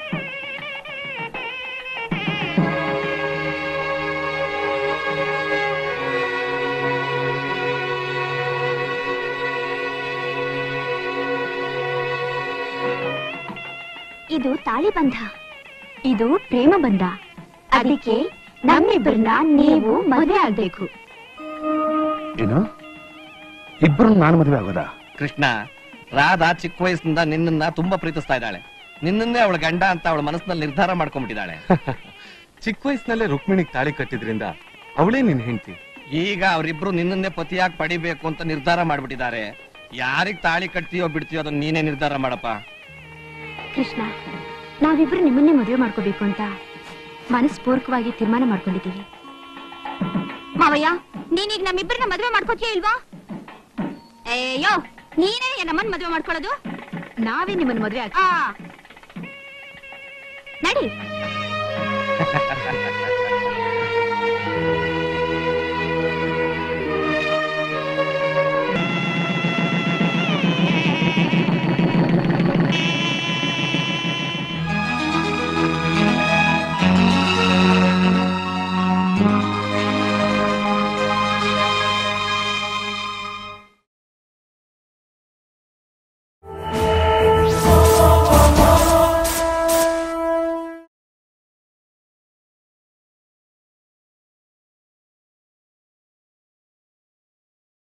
ಇದು ತಾಳಿ ಬಂಧ ಇದು ಪ್ರೇಮ ಬಂಧ ಅದಕ್ಕೆ ನಮ್ಮಿಬ್ಬರನ್ನ ನೀವು ಮದುವೆ ಆಗ್ಬೇಕು ಏನು ಇಬ್ರು ನಾನು ಮದುವೆ ಆಗೋದಾ ಕೃಷ್ಣ ರಾಧಾ ಚಿಕ್ಕ ವಯಸ್ಸಿನಿಂದ ನಿನ್ನನ್ನ ತುಂಬಾ ಪ್ರೀತಿಸ್ತಾ ಇದ್ದಾಳೆ ನಿನ್ನನ್ನೇ ಅವಳ ಗಂಡ ಅಂತ ಅವಳ ಮನಸ್ಸಿನಲ್ಲಿ ನಿರ್ಧಾರ ಮಾಡ್ಕೊಂಡ್ಬಿಟ್ಟಿದ್ದಾಳೆ ಚಿಕ್ಕ ವಯಸ್ಸಿನಲ್ಲೇ ರುಕ್ಮಿಣಿಗ್ ತಾಳಿ ಕಟ್ಟಿದ್ರಿಂದ ಅವಳೇ ನಿನ್ ಹೆಂಡತಿ ಈಗ ಅವರಿಬ್ರು ನಿನ್ನನ್ನೇ ಪತಿಯಾಗಿ ಪಡಿಬೇಕು ಅಂತ ನಿರ್ಧಾರ ಮಾಡ್ಬಿಟ್ಟಿದ್ದಾರೆ ಯಾರಿಗ್ ತಾಳಿ ಕಟ್ತೀಯೋ ಬಿಡ್ತೀಯೋ ಅದನ್ನ ನೀನೇ ನಿರ್ಧಾರ ಮಾಡಪ್ಪ ಕೃಷ್ಣ ನಾವಿಬ್ರು ನಿಮ್ಮನ್ನೇ ಮದುವೆ ಮಾಡ್ಕೋಬೇಕು ಅಂತ ಮನಸ್ಪೂರ್ವಕವಾಗಿ ತೀರ್ಮಾನ ಮಾಡ್ಕೊಂಡಿದ್ದೀವಿ ಮಾವಯ್ಯ ನೀನೀಗ ನಮ್ಮಿಬ್ಬರನ್ನ ಮದುವೆ ಮಾಡ್ಕೋತೀಯ ಇಲ್ವಾ ಏಯೋ ನೀನೇ ನಮ್ಮನ್ ಮದುವೆ ಮಾಡ್ಕೊಳ್ಳೋದು ನಾವೇ ನಿಮ್ಮನ್ನ ಮದುವೆ ಆಗ ಆ ನಡಿ